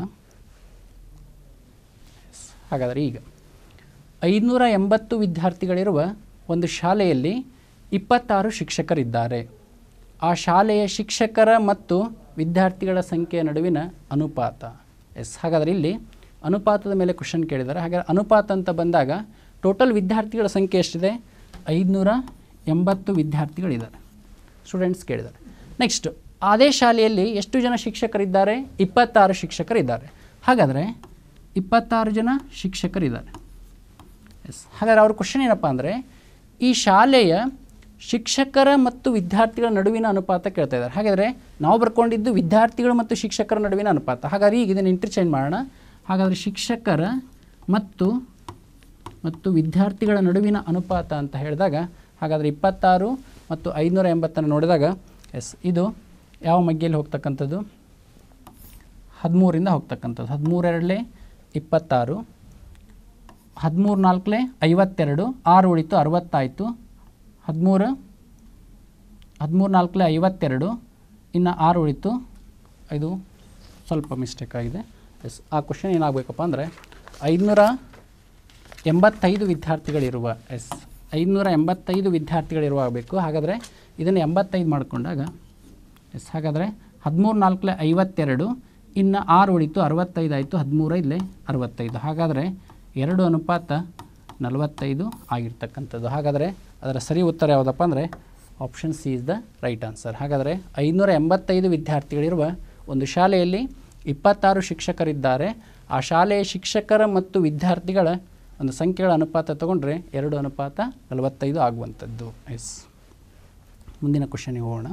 ಎಸ್ ಹಾಗಾದರೆ ಈಗ ಐದುನೂರ ಎಂಬತ್ತು ವಿದ್ಯಾರ್ಥಿಗಳಿರುವ ಒಂದು ಶಾಲೆಯಲ್ಲಿ ಇಪ್ಪತ್ತಾರು ಶಿಕ್ಷಕರಿದ್ದಾರೆ ಆ ಶಾಲೆಯ ಶಿಕ್ಷಕರ ಮತ್ತು ವಿದ್ಯಾರ್ಥಿಗಳ ಸಂಖ್ಯೆಯ ನಡುವಿನ ಅನುಪಾತ ಎಸ್ ಹಾಗಾದರೆ ಇಲ್ಲಿ ಅನುಪಾತದ ಮೇಲೆ ಕ್ವಶನ್ ಕೇಳಿದ್ದಾರೆ ಹಾಗಾದರೆ ಅನುಪಾತ ಅಂತ ಬಂದಾಗ ಟೋಟಲ್ ವಿದ್ಯಾರ್ಥಿಗಳ ಸಂಖ್ಯೆ ಎಷ್ಟಿದೆ ಐದುನೂರ ಎಂಬತ್ತು ವಿದ್ಯಾರ್ಥಿಗಳಿದ್ದಾರೆ ಸ್ಟೂಡೆಂಟ್ಸ್ ಕೇಳಿದ್ದಾರೆ ನೆಕ್ಸ್ಟ್ ಅದೇ ಶಾಲೆಯಲ್ಲಿ ಎಷ್ಟು ಜನ ಶಿಕ್ಷಕರಿದ್ದಾರೆ ಇಪ್ಪತ್ತಾರು ಶಿಕ್ಷಕರಿದ್ದಾರೆ ಹಾಗಾದರೆ ಇಪ್ಪತ್ತಾರು ಜನ ಶಿಕ್ಷಕರಿದ್ದಾರೆ ಎಸ್ ಹಾಗಾದರೆ ಅವ್ರ ಕ್ವಶನ್ ಏನಪ್ಪ ಅಂದರೆ ಈ ಶಾಲೆಯ ಶಿಕ್ಷಕರ ಮತ್ತು ವಿದ್ಯಾರ್ಥಿಗಳ ನಡುವಿನ ಅನುಪಾತ ಕೇಳ್ತಾ ಇದ್ದಾರೆ ಹಾಗಾದರೆ ನಾವು ಬರ್ಕೊಂಡಿದ್ದು ವಿದ್ಯಾರ್ಥಿಗಳು ಮತ್ತು ಶಿಕ್ಷಕರ ನಡುವಿನ ಅನುಪಾತ ಹಾಗಾದ್ರೆ ಈಗ ಇದನ್ನು ಇಂಟರ್ಚೇಂಜ್ ಮಾಡೋಣ ಹಾಗಾದರೆ ಶಿಕ್ಷಕರ ಮತ್ತು ಮತ್ತು ವಿದ್ಯಾರ್ಥಿಗಳ ನಡುವಿನ ಅನುಪಾತ ಅಂತ ಹೇಳಿದಾಗ ಹಾಗಾದರೆ ಇಪ್ಪತ್ತಾರು ಮತ್ತು ಐದುನೂರ ಎಂಬತ್ತನ್ನು ನೋಡಿದಾಗ ಎಸ್ ಇದು ಯಾವ ಮಗ್ಗಿಯಲ್ಲಿ ಹೋಗ್ತಕ್ಕಂಥದ್ದು ಹದಿಮೂರಿಂದ ಹೋಗ್ತಕ್ಕಂಥದ್ದು ಹದಿಮೂರೆರಡಲೇ ಇಪ್ಪತ್ತಾರು ಹದಿಮೂರು ನಾಲ್ಕಲೇ ಐವತ್ತೆರಡು ಆರು ಉಳಿತು ಅರವತ್ತಾಯಿತು ಹದಿಮೂರು ಹದಿಮೂರು ನಾಲ್ಕಲೇ ಐವತ್ತೆರಡು ಇನ್ನು ಆರು ಉಳಿತು ಇದು ಸ್ವಲ್ಪ ಮಿಸ್ಟೇಕ್ ಆಗಿದೆ ಎಸ್ ಆ ಕ್ವಶನ್ ಏನಾಗಬೇಕಪ್ಪ ಅಂದರೆ ಐದುನೂರ ಎಂಬತ್ತೈದು ವಿದ್ಯಾರ್ಥಿಗಳಿರುವ ಎಸ್ ಐದುನೂರ ಎಂಬತ್ತೈದು ವಿದ್ಯಾರ್ಥಿಗಳಿರುವ ಆಗಬೇಕು ಹಾಗಾದರೆ ಇದನ್ನು ಎಂಬತ್ತೈದು ಮಾಡಿಕೊಂಡಾಗ ಎಸ್ ಹಾಗಾದರೆ ಹದಿಮೂರು ನಾಲ್ಕಲೆ ಐವತ್ತೆರಡು ಇನ್ನು ಆರು ಉಳಿತು ಅರವತ್ತೈದು ಆಯಿತು ಹದಿಮೂರೈದಲೇ ಅರವತ್ತೈದು ಹಾಗಾದರೆ ಎರಡು ಅನುಪಾತ ನಲವತ್ತೈದು ಆಗಿರ್ತಕ್ಕಂಥದ್ದು ಹಾಗಾದರೆ ಅದರ ಸರಿ ಉತ್ತರ ಯಾವುದಪ್ಪ ಅಂದರೆ option C is the right answer ಹಾಗಾದರೆ ಐನೂರ ಎಂಬತ್ತೈದು ವಿದ್ಯಾರ್ಥಿಗಳಿರುವ ಒಂದು ಶಾಲೆಯಲ್ಲಿ ಇಪ್ಪತ್ತಾರು ಶಿಕ್ಷಕರಿದ್ದಾರೆ ಆ ಶಾಲೆಯ ಶಿಕ್ಷಕರ ಮತ್ತು ವಿದ್ಯಾರ್ಥಿಗಳ ಒಂದು ಸಂಖ್ಯೆಗಳ ಅನುಪಾತ ತಗೊಂಡ್ರೆ ಎರಡು ಅನುಪಾತ ನಲವತ್ತೈದು ಆಗುವಂಥದ್ದು ಎಸ್ ಮುಂದಿನ ಕ್ವಶನಿಗೆ ಹೋಗೋಣ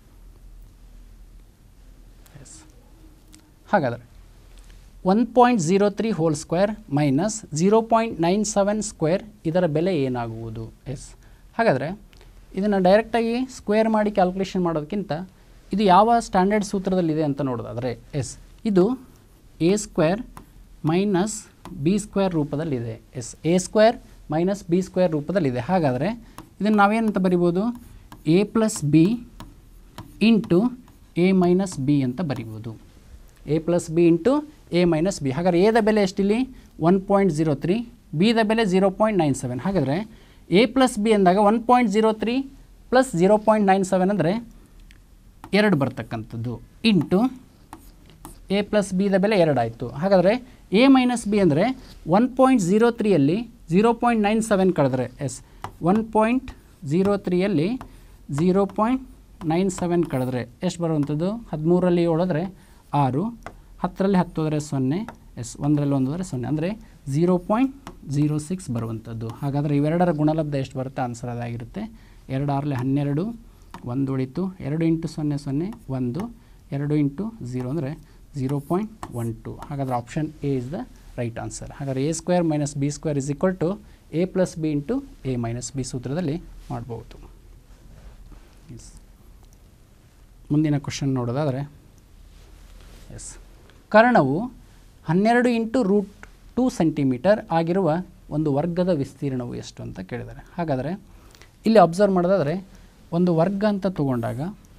ಎಸ್ ಹಾಗಾದರೆ one point zero three whole square minus zero point nine seven square ಇದರ ಬೆಲೆ ಏನಾಗುವುದು ಎಸ್ ಹಾಗಾದರೆ ಇದನ್ನು ಡೈರೆಕ್ಟಾಗಿ ಸ್ಕ್ವೇರ್ ಮಾಡಿ ಕ್ಯಾಲ್ಕುಲೇಷನ್ ಮಾಡೋದಕ್ಕಿಂತ ಇದು ಯಾವ ಸ್ಟ್ಯಾಂಡರ್ಡ್ ಸೂತ್ರದಲ್ಲಿದೆ ಅಂತ ನೋಡೋದಾದರೆ ಎಸ್ ಇದು a square minus b square ರೂಪದಲ್ಲಿದೆ yes a square minus b square ರೂಪದಲ್ಲಿದೆ ಹಾಗಾದರೆ ಇದನ್ನು ನಾವೇನಂತ ಬರಿಬೋದು a plus b into a minus b ಅಂತ ಬರಿಬೋದು a plus b into a minus b ಹಾಗಾದರೆ ಎದ ಬೆಲೆ ಎಷ್ಟಿಲ್ಲಿ ಒನ್ ಪಾಯಿಂಟ್ ಝೀರೋ ತ್ರೀ ಬಿದ ಬೆಲೆ ಝೀರೋ ಪಾಯಿಂಟ್ ನೈನ್ ಸೆವೆನ್ ಹಾಗಾದರೆ ಎ ಪ್ಲಸ್ ಬಿ ಅಂದಾಗ one point zero three plus zero point nine seven ಅಂದರೆ ಎರಡು ಬರ್ತಕ್ಕಂಥದ್ದು ಇಂಟು ಎ ಪ್ಲಸ್ ಬಿದ ಬೆಲೆ ಎರಡಾಯಿತು ಹಾಗಾದರೆ ಎ ಮೈನಸ್ ಬಿ ಅಂದರೆ ಒನ್ ಪಾಯಿಂಟ್ ಝೀರೋ ತ್ರೀಯಲ್ಲಿ ಝೀರೋ ಪಾಯಿಂಟ್ ನೈನ್ ಸೆವೆನ್ ಕಳೆದ್ರೆ ಎಸ್ ಒನ್ ಪಾಯಿಂಟ್ ಝೀರೋ ತ್ರೀಯಲ್ಲಿ ಝೀರೋ ಪಾಯಿಂಟ್ ನೈನ್ ಸೆವೆನ್ ಕಳೆದ್ರೆ ಎಷ್ಟು ಬರುವಂಥದ್ದು ಹದಿಮೂರರಲ್ಲಿ ಏಳೋದ್ರೆ ಆರು ಹತ್ತರಲ್ಲಿ ಹತ್ತು ಹೋದರೆ ಸೊನ್ನೆ ಎಸ್ ಒಂದರಲ್ಲಿ ಒಂದು ಹೋದರೆ ಸೊನ್ನೆ ಅಂದರೆ ಝೀರೋ ಪಾಯಿಂಟ್ ಝೀರೋ ಸಿಕ್ಸ್ ಬರುವಂಥದ್ದು ಹಾಗಾದರೆ ಇವೆರಡರ ಗುಣಲಬ್ಧ ಎಷ್ಟು ಬರುತ್ತೆ ಆನ್ಸರ್ ಅದಾಗಿರುತ್ತೆ ಎರಡು ಆರಲೆ ಹನ್ನೆರಡು ಒಂದು ಉಳಿತು ಎರಡು ಇಂಟು ಸೊನ್ನೆ ಸೊನ್ನೆ ಒಂದು ಎರಡು ಇಂಟು ಝೀರೋ ಅಂದರೆ ಝೀರೋ ಪಾಯಿಂಟ್ ಒನ್ ಟು ಹಾಗಾದರೆ option A is the right answer ಹಾಗಾದರೆ a square minus b square is equal to a plus b into a minus b ಸೂತ್ರದಲ್ಲಿ ಮಾಡ್ಬೋದು ಎಸ್ ಮುಂದಿನ ಕ್ವಶನ್ ನೋಡೋದಾದರೆ ಎಸ್ ಕರ್ಣವು ಹನ್ನೆರಡು ಇಂಟು ರೂಟ್ ಟೂ ಸೆಂಟಿಮೀಟರ್ ಆಗಿರುವ ಒಂದು ವರ್ಗದ ವಿಸ್ತೀರ್ಣವು ಎಷ್ಟು ಅಂತ ಕೇಳಿದ್ದಾರೆ ಹಾಗಾದರೆ ಇಲ್ಲಿ ಅಬ್ಸರ್ವ್ ಮಾಡೋದಾದರೆ ಒಂದು ವರ್ಗ ಅಂತ ತಗೊಂಡಾಗ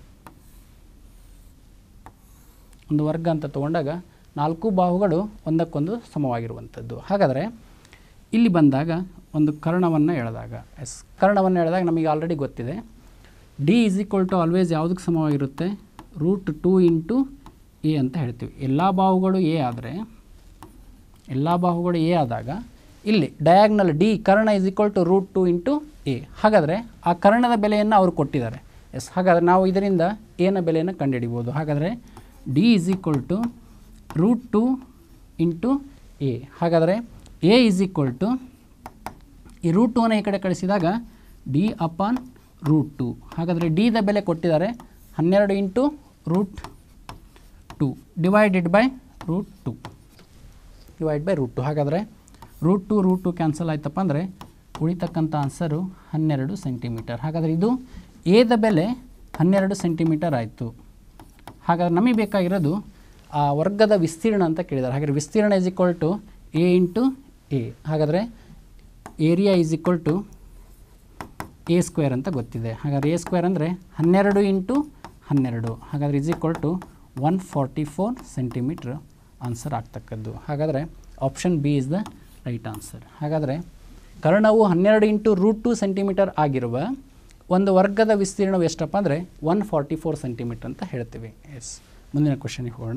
ಒಂದು ವರ್ಗ ಅಂತ ತಗೊಂಡಾಗ ನಾಲ್ಕು ಬಾಹುಗಳು ಒಂದಕ್ಕೊಂದು ಸಮವಾಗಿರುವಂಥದ್ದು ಹಾಗಾದರೆ ಇಲ್ಲಿ ಬಂದಾಗ ಒಂದು ಕರ್ಣವನ್ನು ಎಳೆದಾಗ ಎಸ್ ಕರ್ಣವನ್ನು ಎಳೆದಾಗ ನಮಗೆ ಆಲ್ರೆಡಿ ಗೊತ್ತಿದೆ d is equal to always ಯಾವುದಕ್ಕೆ ಸಮವಾಗಿರುತ್ತೆ ರೂಟ್ ಟೂ ಇಂಟು ಎ ಅಂತ ಹೇಳ್ತೀವಿ ಎಲ್ಲ ಬಾಹುಗಳು ಎ ಆದರೆ ಎಲ್ಲ ಬಾಹುಗಳು ಎ ಆದಾಗ ಇಲ್ಲಿ ಡಯಾಗ್ನಲ್ ಡಿ ಕರ್ಣ is equal to root two into a ಹಾಗಾದರೆ ಆ ಕರ್ಣದ ಬೆಲೆಯನ್ನು ಅವರು ಕೊಟ್ಟಿದ್ದಾರೆ ಎಸ್ ಹಾಗಾದರೆ ನಾವು ಇದರಿಂದ ಎನ ಬೆಲೆಯನ್ನು ಕಂಡುಹಿಡಿಬೋದು ಹಾಗಾದರೆ d is equal to root two into a ಹಾಗಾದರೆ ಎ ಇಸ್ ಈಕ್ವಲ್ ಟು ಈ ರೂಟ್ ಟೂನ ಈ ಕಡೆ ಕಳಿಸಿದಾಗ ಡಿ ಅಪಾನ್ ರೂಟ್ ಟು ಹಾಗಾದರೆ ಡಿದ ಬೆಲೆ ಕೊಟ್ಟಿದ್ದಾರೆ ಹನ್ನೆರಡು into root two divided by root two divide by root two ಹಾಗಾದರೆ root two root two cancel ಆಯ್ತಪ್ಪ ಅಂದರೆ ಉಳಿತಕ್ಕಂಥ ಆನ್ಸರು ಹನ್ನೆರಡು ಸೆಂಟಿಮೀಟರ್ ಹಾಗಾದರೆ ಇದು ಎದ ಬೆಲೆ ಹನ್ನೆರಡು ಸೆಂಟಿಮೀಟರ್ ಆಯಿತು ಹಾಗಾದ್ರೆ ನಮಗೆ ಬೇಕಾಗಿರೋದು ಆ ವರ್ಗದ ವಿಸ್ತೀರ್ಣ ಅಂತ ಕೇಳಿದ್ದಾರೆ ಹಾಗಾದರೆ ವಿಸ್ತೀರ್ಣ is equal to a into a ಹಾಗಾದರೆ area is equal to a square ಅಂತ ಗೊತ್ತಿದೆ ಹಾಗಾದರೆ ಎ ಸ್ಕ್ವೇರ್ ಅಂದರೆ ಹನ್ನೆರಡು ಇಂಟು ಹನ್ನೆರಡು ಹಾಗಾದರೆ is equal to one forty four centimetre answer ಆಗ್ತಕ್ಕದ್ದು ಹಾಗಾದರೆ option B is the right answer ಹಾಗಾದರೆ ಕರ್ಣವು ಹನ್ನೆರಡು ಇಂಟು ರೂಟ್ ಟು ಸೆಂಟಿಮೀಟರ್ ಆಗಿರುವ ಒಂದು ವರ್ಗದ ವಿಸ್ತೀರ್ಣವು ಎಷ್ಟಪ್ಪ ಅಂದರೆ ಒನ್ ಫಾರ್ಟಿ ಫೋರ್ ಸೆಂಟಿಮೀಟರ್ ಅಂತ ಹೇಳ್ತೀವಿ ಎಸ್ ಮುಂದಿನ ಕ್ವಶನಿಗೆ ಹೋಗೋಣ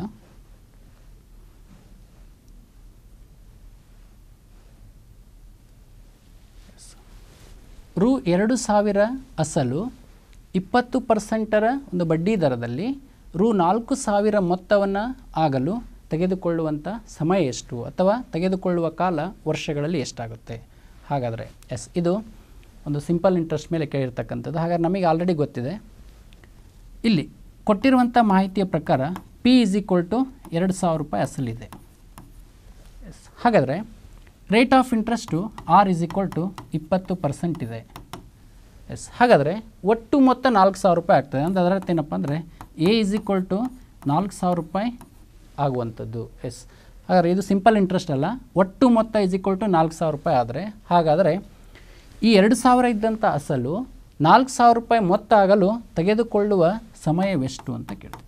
ರು ಎರಡು ಸಾವಿರ ಅಸಲು ಇಪ್ಪತ್ತು ಪರ್ಸೆಂಟರ ಒಂದು ಬಡ್ಡಿ ದರದಲ್ಲಿ ರು ನಾಲ್ಕು ಸಾವಿರ ಮೊತ್ತವನ್ನು ಆಗಲು ತೆಗೆದುಕೊಳ್ಳುವಂಥ ಸಮಯ ಎಷ್ಟು ಅಥವಾ ತೆಗೆದುಕೊಳ್ಳುವ ಕಾಲ ವರ್ಷಗಳಲ್ಲಿ ಎಷ್ಟಾಗುತ್ತೆ ಹಾಗಾದರೆ ಎಸ್ ಇದು ಒಂದು ಸಿಂಪಲ್ ಇಂಟ್ರೆಸ್ಟ್ ಮೇಲೆ ಕೇಳಿರ್ತಕ್ಕಂಥದ್ದು ಹಾಗಾದ್ರೆ ನಮಗೆ ಆಲ್ರೆಡಿ ಗೊತ್ತಿದೆ ಇಲ್ಲಿ ಕೊಟ್ಟಿರುವಂಥ ಮಾಹಿತಿಯ ಪ್ರಕಾರ ಪಿ ಇಸ್ ಈಕ್ವಲ್ ಟು ಎರಡು ಸಾವಿರ ರೂಪಾಯಿ ಅಸಲಿದೆ ಎಸ್ ಹಾಗಾದರೆ rate of interest R is equal to ಇಪ್ಪತ್ತು ಪರ್ಸೆಂಟ್ ಇದೆ ಎಸ್ ಹಾಗಾದರೆ ಒಟ್ಟು ಮೊತ್ತ ನಾಲ್ಕು ಸಾವಿರ ರೂಪಾಯಿ ಆಗ್ತದೆ ಅಂತ ಅದರ ಅರ್ಥ ಏನಪ್ಪ ಅಂದರೆ ಎ ಇಸ್ ಈಕ್ವಲ್ ಟು ನಾಲ್ಕು ಸಾವಿರ ರೂಪಾಯಿ ಆಗುವಂಥದ್ದು ಎಸ್ ಹಾಗಾದರೆ ಇದು ಸಿಂಪಲ್ ಇಂಟ್ರೆಸ್ಟ್ ಅಲ್ಲ ಒಟ್ಟು ಮೊತ್ತ ಇಸ್ ಈಕ್ವಲ್ ಟು ನಾಲ್ಕು ಸಾವಿರ ರೂಪಾಯಿ ಆದರೆ ಹಾಗಾದರೆ ಈ ಎರಡು ಸಾವಿರ ಇದ್ದಂಥ ಅಸಲು ನಾಲ್ಕು ಸಾವಿರ ರೂಪಾಯಿ ಮೊತ್ತ ಆಗಲು ತೆಗೆದುಕೊಳ್ಳುವ ಸಮಯವೆಷ್ಟು ಅಂತ ಕೇಳ್ತೀವಿ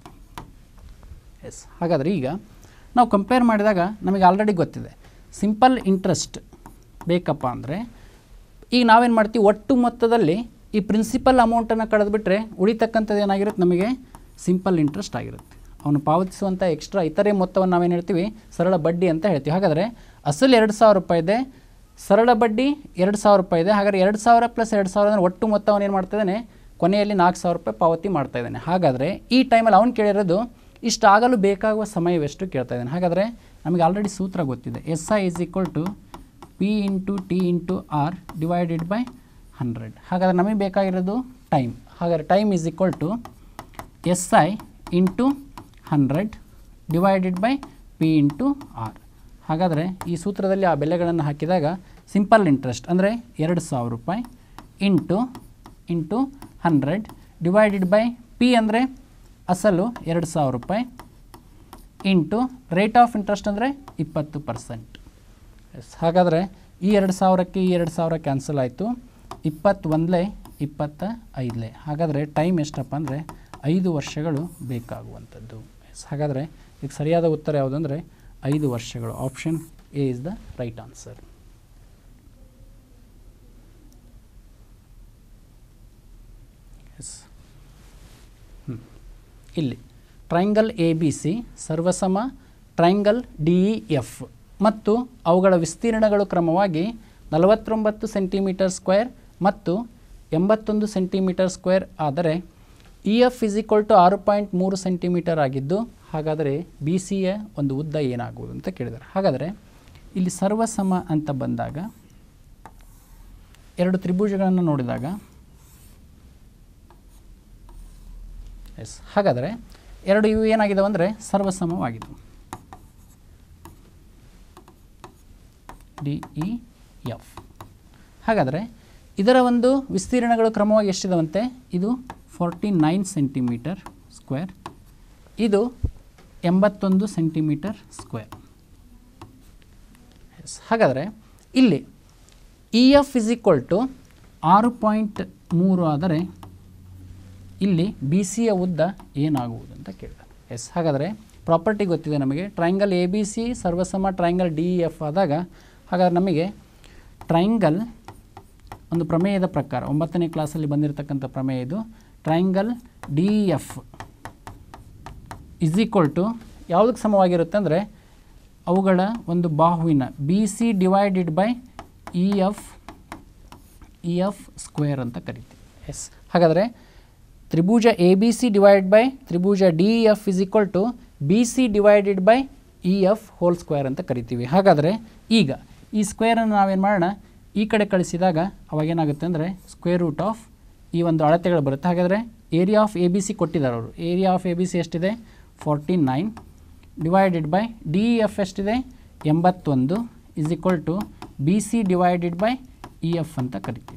ಎಸ್ ಹಾಗಾದರೆ ಈಗ ನಾವು ಕಂಪೇರ್ ಮಾಡಿದಾಗ ನಮಗೆ ಆಲ್ರೆಡಿ ಗೊತ್ತಿದೆ ಸಿಂಪಲ್ ಇಂಟ್ರೆಸ್ಟ್ ಬೇಕಪ್ಪ ಅಂದರೆ ಈಗ ನಾವೇನು ಮಾಡ್ತೀವಿ ಒಟ್ಟು ಮೊತ್ತದಲ್ಲಿ ಈ ಪ್ರಿನ್ಸಿಪಲ್ ಅಮೌಂಟನ್ನು ಕಳೆದುಬಿಟ್ರೆ ಉಳಿತಕ್ಕಂಥದ್ದು ಏನಾಗಿರುತ್ತೆ ನಮಗೆ ಸಿಂಪಲ್ ಇಂಟ್ರೆಸ್ಟ್ ಆಗಿರುತ್ತೆ ಅವನು ಪಾವತಿಸುವಂಥ ಎಕ್ಸ್ಟ್ರಾ ಇತರೆ ಮೊತ್ತವನ್ನು ನಾವೇನು ಹೇಳ್ತೀವಿ ಸರಳ ಬಡ್ಡಿ ಅಂತ ಹೇಳ್ತೀವಿ ಹಾಗಾದರೆ ಅಸಲು ಎರಡು ಸಾವಿರ ರೂಪಾಯಿ ಇದೆ ಸರಳ ಬಡ್ಡಿ ಎರಡು ಸಾವಿರ ರೂಪಾಯಿ ಇದೆ ಹಾಗಾದರೆ ಎರಡು ಸಾವಿರ ಪ್ಲಸ್ ಎರಡು ಸಾವಿರ ಅಂದರೆ ಒಟ್ಟು ಮೊತ್ತವನ್ನು ಏನು ಮಾಡ್ತಿದ್ದಾನೆ ಕೊನೆಯಲ್ಲಿ ನಾಲ್ಕು ಸಾವಿರ ರೂಪಾಯಿ ಪಾವತಿ ಮಾಡ್ತಾ ಇದ್ದಾನೆ ಹಾಗಾದರೆ ಈ ಟೈಮಲ್ಲಿ ಅವ್ನು ಕೇಳಿರೋದು ಇಷ್ಟಾಗಲು ಬೇಕಾಗುವ ಸಮಯವೆಷ್ಟು ಕೇಳ್ತಾ ಇದ್ದಾನೆ ಹಾಗಾದರೆ ನಮಗೆ ಆಲ್ರೆಡಿ ಸೂತ್ರ ಗೊತ್ತಿದೆ S I is equal to P into T into R divided by hundred ಹಾಗಾದರೆ ನಮಗೆ ಬೇಕಾಗಿರೋದು ಟೈಮ್ ಹಾಗಾದರೆ time is equal to S I into hundred divided by P into R ಹಾಗಾದರೆ ಈ ಸೂತ್ರದಲ್ಲಿ ಆ ಬೆಲೆಗಳನ್ನು ಹಾಕಿದಾಗ ಸಿಂಪಲ್ ಇಂಟ್ರೆಸ್ಟ್ ಅಂದರೆ ಎರಡು ಸಾವಿರ ರೂಪಾಯಿ into into hundred divided by P ಅಂದರೆ ಅಸಲು ಎರಡು ಸಾವಿರ ರೂಪಾಯಿ ಇಂಟು ರೇಟ್ ಆಫ್ ಇಂಟ್ರೆಸ್ಟ್ ಅಂದರೆ ಇಪ್ಪತ್ತು ಪರ್ಸೆಂಟ್ ಎಸ್ ಹಾಗಾದರೆ ಈ ಎರಡು ಸಾವಿರಕ್ಕೆ ಈ ಎರಡು ಸಾವಿರ ಕ್ಯಾನ್ಸಲ್ ಆಯಿತು ಇಪ್ಪತ್ತೊಂದಲೇ ಇಪ್ಪತ್ತ ಐದಲೇ ಹಾಗಾದರೆ ಟೈಮ್ ಎಷ್ಟಪ್ಪ ಅಂದರೆ ಐದು ವರ್ಷಗಳು ಬೇಕಾಗುವಂಥದ್ದು ಎಸ್ ಹಾಗಾದರೆ ಇದಕ್ಕೆ ಸರಿಯಾದ ಉತ್ತರ ಯಾವುದು ಅಂದರೆ ಐದು ವರ್ಷಗಳು option A is the right answer yes ಇಲ್ಲಿ ಟ್ರಯಾಂಗಲ್ ಎ ಬಿ ಸಿ ಸರ್ವಸಮ ಟ್ರಯಾಂಗಲ್ ಡಿ ಇ ಎಫ್ ಮತ್ತು ಅವುಗಳ ವಿಸ್ತೀರ್ಣಗಳು ಕ್ರಮವಾಗಿ ನಲವತ್ತೊಂಬತ್ತು ಸೆಂಟಿಮೀಟರ್ ಸ್ಕ್ವೇರ್ ಮತ್ತು ಎಂಬತ್ತೊಂದು ಸೆಂಟಿಮೀಟರ್ ಸ್ಕ್ವೇರ್ ಆದರೆ E F is equal to ಆರು ಪಾಯಿಂಟ್ ಮೂರು ಸೆಂಟಿಮೀಟರ್ ಆಗಿದ್ದು ಹಾಗಾದರೆ ಬಿ ಸಿಯ ಒಂದು ಉದ್ದ ಏನಾಗುವುದು ಅಂತ ಕೇಳಿದ್ದಾರೆ ಹಾಗಾದರೆ ಇಲ್ಲಿ ಸರ್ವಸಮ ಅಂತ ಬಂದಾಗ ಎರಡು ತ್ರಿಭುಜಗಳನ್ನು ನೋಡಿದಾಗ ಎಸ್ ಹಾಗಾದರೆ ಎರಡು ಇವು ಏನಾಗಿದ್ದಾವೆ ಅಂದರೆ ಸರ್ವಸಮವಾಗಿದ್ದವು ಡಿ ಇ ಎಫ್ ಹಾಗಾದರೆ ಇದರ ಒಂದು ವಿಸ್ತೀರ್ಣಗಳು ಕ್ರಮವಾಗಿ ಎಷ್ಟಿದಾವಂತೆ ಇದು ಫಾರ್ಟಿ ನೈನ್ ಸೆಂಟಿಮೀಟರ್ ಸ್ಕ್ವೇರ್ ಇದು ಎಂಬತ್ತೊಂದು ಸೆಂಟಿಮೀಟರ್ ಸ್ಕ್ವೇರ್ ಎಸ್ ಹಾಗಾದರೆ ಇಲ್ಲಿ E F is equal to ಆರು ಪಾಯಿಂಟ್ ಮೂರು ಆದರೆ ಇಲ್ಲಿ ಬಿ ಸಿಯ ಉದ್ದ ಏನಾಗುವುದು ಅಂತ ಕೇಳಿದ್ದಾರೆ ಎಸ್ ಹಾಗಾದರೆ ಪ್ರಾಪರ್ಟಿ ಗೊತ್ತಿದೆ ನಮಗೆ ಟ್ರಯಾಂಗಲ್ ಎ ಬಿ ಸಿ ಸರ್ವಸಮ ಟ್ರಯಾಂಗಲ್ ಡಿ ಇ ಎಫ್ ಆದಾಗ ಹಾಗಾದ್ರೆ ನಮಗೆ ಟ್ರಯಾಂಗಲ್ ಒಂದು ಪ್ರಮೇಯದ ಪ್ರಕಾರ ಒಂಬತ್ತನೇ ಕ್ಲಾಸಲ್ಲಿ ಬಂದಿರತಕ್ಕಂಥ ಪ್ರಮೇಯ ಇದು triangle D E F is equal to ಯಾವುದಕ್ಕೆ ಸಮವಾಗಿರುತ್ತೆ ಅಂದರೆ ಅವುಗಳ ಒಂದು ಬಾಹುವಿನ B C divided by E F E F square ಅಂತ ಕರಿತೀವಿ ಎಸ್ ಹಾಗಾದರೆ ತ್ರಿಭುಜ A B C divide by ತ್ರಿಭುಜ D E F is equal to B C divided by E F whole square ಅಂತ ಕರಿತೀವಿ ಹಾಗಾದರೆ ಈಗ ಈ ಸ್ಕ್ವೇರನ್ನು ನಾವೇನು ಮಾಡೋಣ ಈ ಕಡೆ ಕಳಿಸಿದಾಗ ಅವಾಗ ಏನಾಗುತ್ತೆ ಅಂದರೆ ಸ್ಕ್ವೇರ್ ರೂಟ್ ಆಫ್ ಈ ಒಂದು ಅಳತೆಗಳು ಬರುತ್ತೆ ಹಾಗಾದರೆ area of A B C ಕೊಟ್ಟಿದ್ದಾರೆ ಅವರು area of A B C ಎಷ್ಟಿದೆ forty nine divided by D E F ಎಷ್ಟಿದೆ ಎಂಬತ್ತೊಂದು is equal to B C divided by E F ಅಂತ ಕರಿತೀವಿ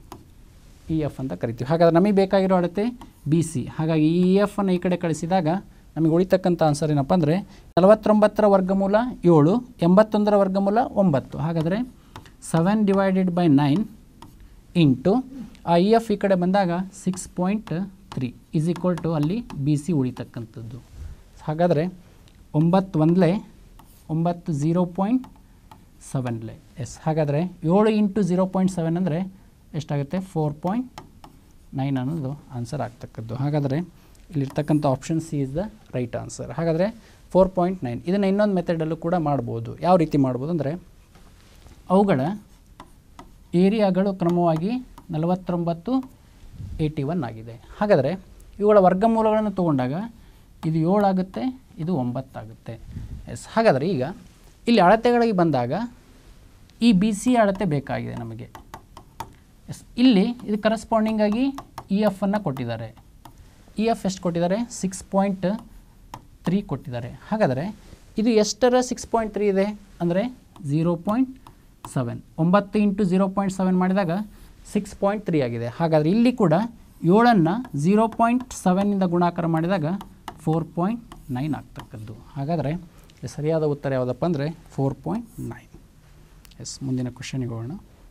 ಇ ಎಫ್ ಅಂತ ಕರಿತೀವಿ ಹಾಗಾದ್ರೆ ನಮಗೆ ಬೇಕಾಗಿರೋ ಅಳತೆ ಬಿ ಸಿ ಹಾಗಾಗಿ ಇ ಎಫ್ ಅನ್ನು ಈ ಕಡೆ ಕಳಿಸಿದಾಗ ನಮಗೆ ಉಳಿತಕ್ಕಂಥ ಆನ್ಸರ್ ಏನಪ್ಪ ಅಂದರೆ ನಲವತ್ತೊಂಬತ್ತರ ವರ್ಗಮೂಲ ಏಳು ಎಂಬತ್ತೊಂದರ ವರ್ಗಮೂಲ ಒಂಬತ್ತು ಹಾಗಾದರೆ seven divided by nine into ಆ ಇ ಎಫ್ ಈ ಕಡೆ ಬಂದಾಗ six point three is equal to ಅಲ್ಲಿ ಬಿ ಸಿ ಉಳಿತಕ್ಕಂಥದ್ದು ಹಾಗಾದರೆ ಒಂಬತ್ತು ಒಂದಲೇ ಒಂಬತ್ತು ಝೀರೋ ಪಾಯಿಂಟ್ ಸೆವೆನ್ಲೆ ಎಸ್ ಹಾಗಾದರೆ ಏಳು ಇಂಟು ಝೀರೋ ಪಾಯಿಂಟ್ ಸೆವೆನ್ ಅಂದರೆ ಎಷ್ಟಾಗುತ್ತೆ ಫೋರ್ ಪಾಯಿಂಟ್ ನೈನ್ ಅನ್ನೋದು ಆನ್ಸರ್ ಆಗ್ತಕ್ಕದ್ದು ಹಾಗಾದರೆ ಇಲ್ಲಿರ್ತಕ್ಕಂಥ option C is the right answer ಹಾಗಾದರೆ ಫೋರ್ ಪಾಯಿಂಟ್ ನೈನ್ ಇದನ್ನು ಇನ್ನೊಂದು ಮೆಥಡಲ್ಲೂ ಕೂಡ ಮಾಡ್ಬೋದು ಯಾವ ರೀತಿ ಮಾಡ್ಬೋದು ಅಂದರೆ ಅವುಗಳ ಏರಿಯಾಗಳು ಕ್ರಮವಾಗಿ ನಲವತ್ತೊಂಬತ್ತು ಏಯ್ಟಿ ಒನ್ ಆಗಿದೆ ಹಾಗಾದರೆ ಇವುಗಳ ವರ್ಗಮೂಲಗಳನ್ನು ತಗೊಂಡಾಗ ಇದು ಏಳಾಗುತ್ತೆ ಇದು ಒಂಬತ್ತಾಗುತ್ತೆ ಎಸ್ ಹಾಗಾದರೆ ಈಗ ಇಲ್ಲಿ ಅಳತೆಗಳಿಗೆ ಬಂದಾಗ ಈ ಬಿ ಸಿ ಅಳತೆ ಬೇಕಾಗಿದೆ ನಮಗೆ ಎಸ್ ಇಲ್ಲಿ ಇದು ಕರೆಸ್ಪಾಂಡಿಂಗ್ ಆಗಿ ಇ ಎಫ್ ಅನ್ನು ಕೊಟ್ಟಿದ್ದಾರೆ ಇ ಎಫ್ ಎಷ್ಟು ಕೊಟ್ಟಿದ್ದಾರೆ ಸಿಕ್ಸ್ ಪಾಯಿಂಟ್ ತ್ರೀ ಕೊಟ್ಟಿದ್ದಾರೆ ಹಾಗಾದರೆ ಇದು ಎಷ್ಟರ ಸಿಕ್ಸ್ ಪಾಯಿಂಟ್ ತ್ರೀ ಇದೆ ಅಂದರೆ ಝೀರೋ ಪಾಯಿಂಟ್ ಸೆವೆನ್ ಒಂಬತ್ತು ಇಂಟು ಝೀರೋ ಪಾಯಿಂಟ್ ಸೆವೆನ್ ಮಾಡಿದಾಗ ಸಿಕ್ಸ್ ಪಾಯಿಂಟ್ ತ್ರೀ ಆಗಿದೆ ಹಾಗಾದರೆ ಇಲ್ಲಿ ಕೂಡ ಏಳನ್ನು ಝೀರೋ ಪಾಯಿಂಟ್ ಸೆವೆನ್ನಿಂದ ಗುಣಾಕಾರ ಮಾಡಿದಾಗ ಫೋರ್ ಪಾಯಿಂಟ್ ನೈನ್ ಆಗ್ತಕ್ಕದ್ದು ಹಾಗಾದರೆ ಇಲ್ಲಿ ಸರಿಯಾದ ಉತ್ತರ ಯಾವುದಪ್ಪ ಅಂದರೆ ಫೋರ್ ಪಾಯಿಂಟ್ ನೈನ್ ಎಸ್ ಮುಂದಿನ ಕ್ವಶನಿಗೆ ಹೋಗೋಣ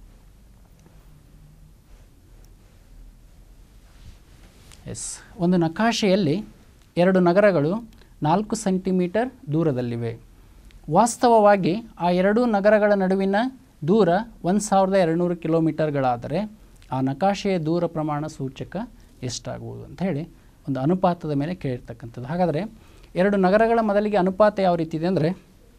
ಎಸ್ ಒಂದು ನಕಾಶೆಯಲ್ಲಿ ಎರಡು ನಗರಗಳು ನಾಲ್ಕು ಸೆಂಟಿಮೀಟರ್ ದೂರದಲ್ಲಿವೆ ವಾಸ್ತವವಾಗಿ ಆ ಎರಡೂ ನಗರಗಳ ನಡುವಿನ ದೂರ ಒಂದು ಸಾವಿರದ ಎರಡುನೂರು ಕಿಲೋಮೀಟರ್ಗಳಾದರೆ ಆ ನಕಾಶೆಯ ದೂರ ಪ್ರಮಾಣ ಸೂಚಕ ಎಷ್ಟಾಗುವುದು ಅಂತ ಹೇಳಿ ಒಂದು ಅನುಪಾತದ ಮೇಲೆ ಕೇಳಿರ್ತಕ್ಕಂಥದ್ದು ಹಾಗಾದರೆ ಎರಡು ನಗರಗಳ ಮೊದಲಿಗೆ ಅನುಪಾತ ಯಾವ ರೀತಿ ಇದೆ ಅಂದರೆ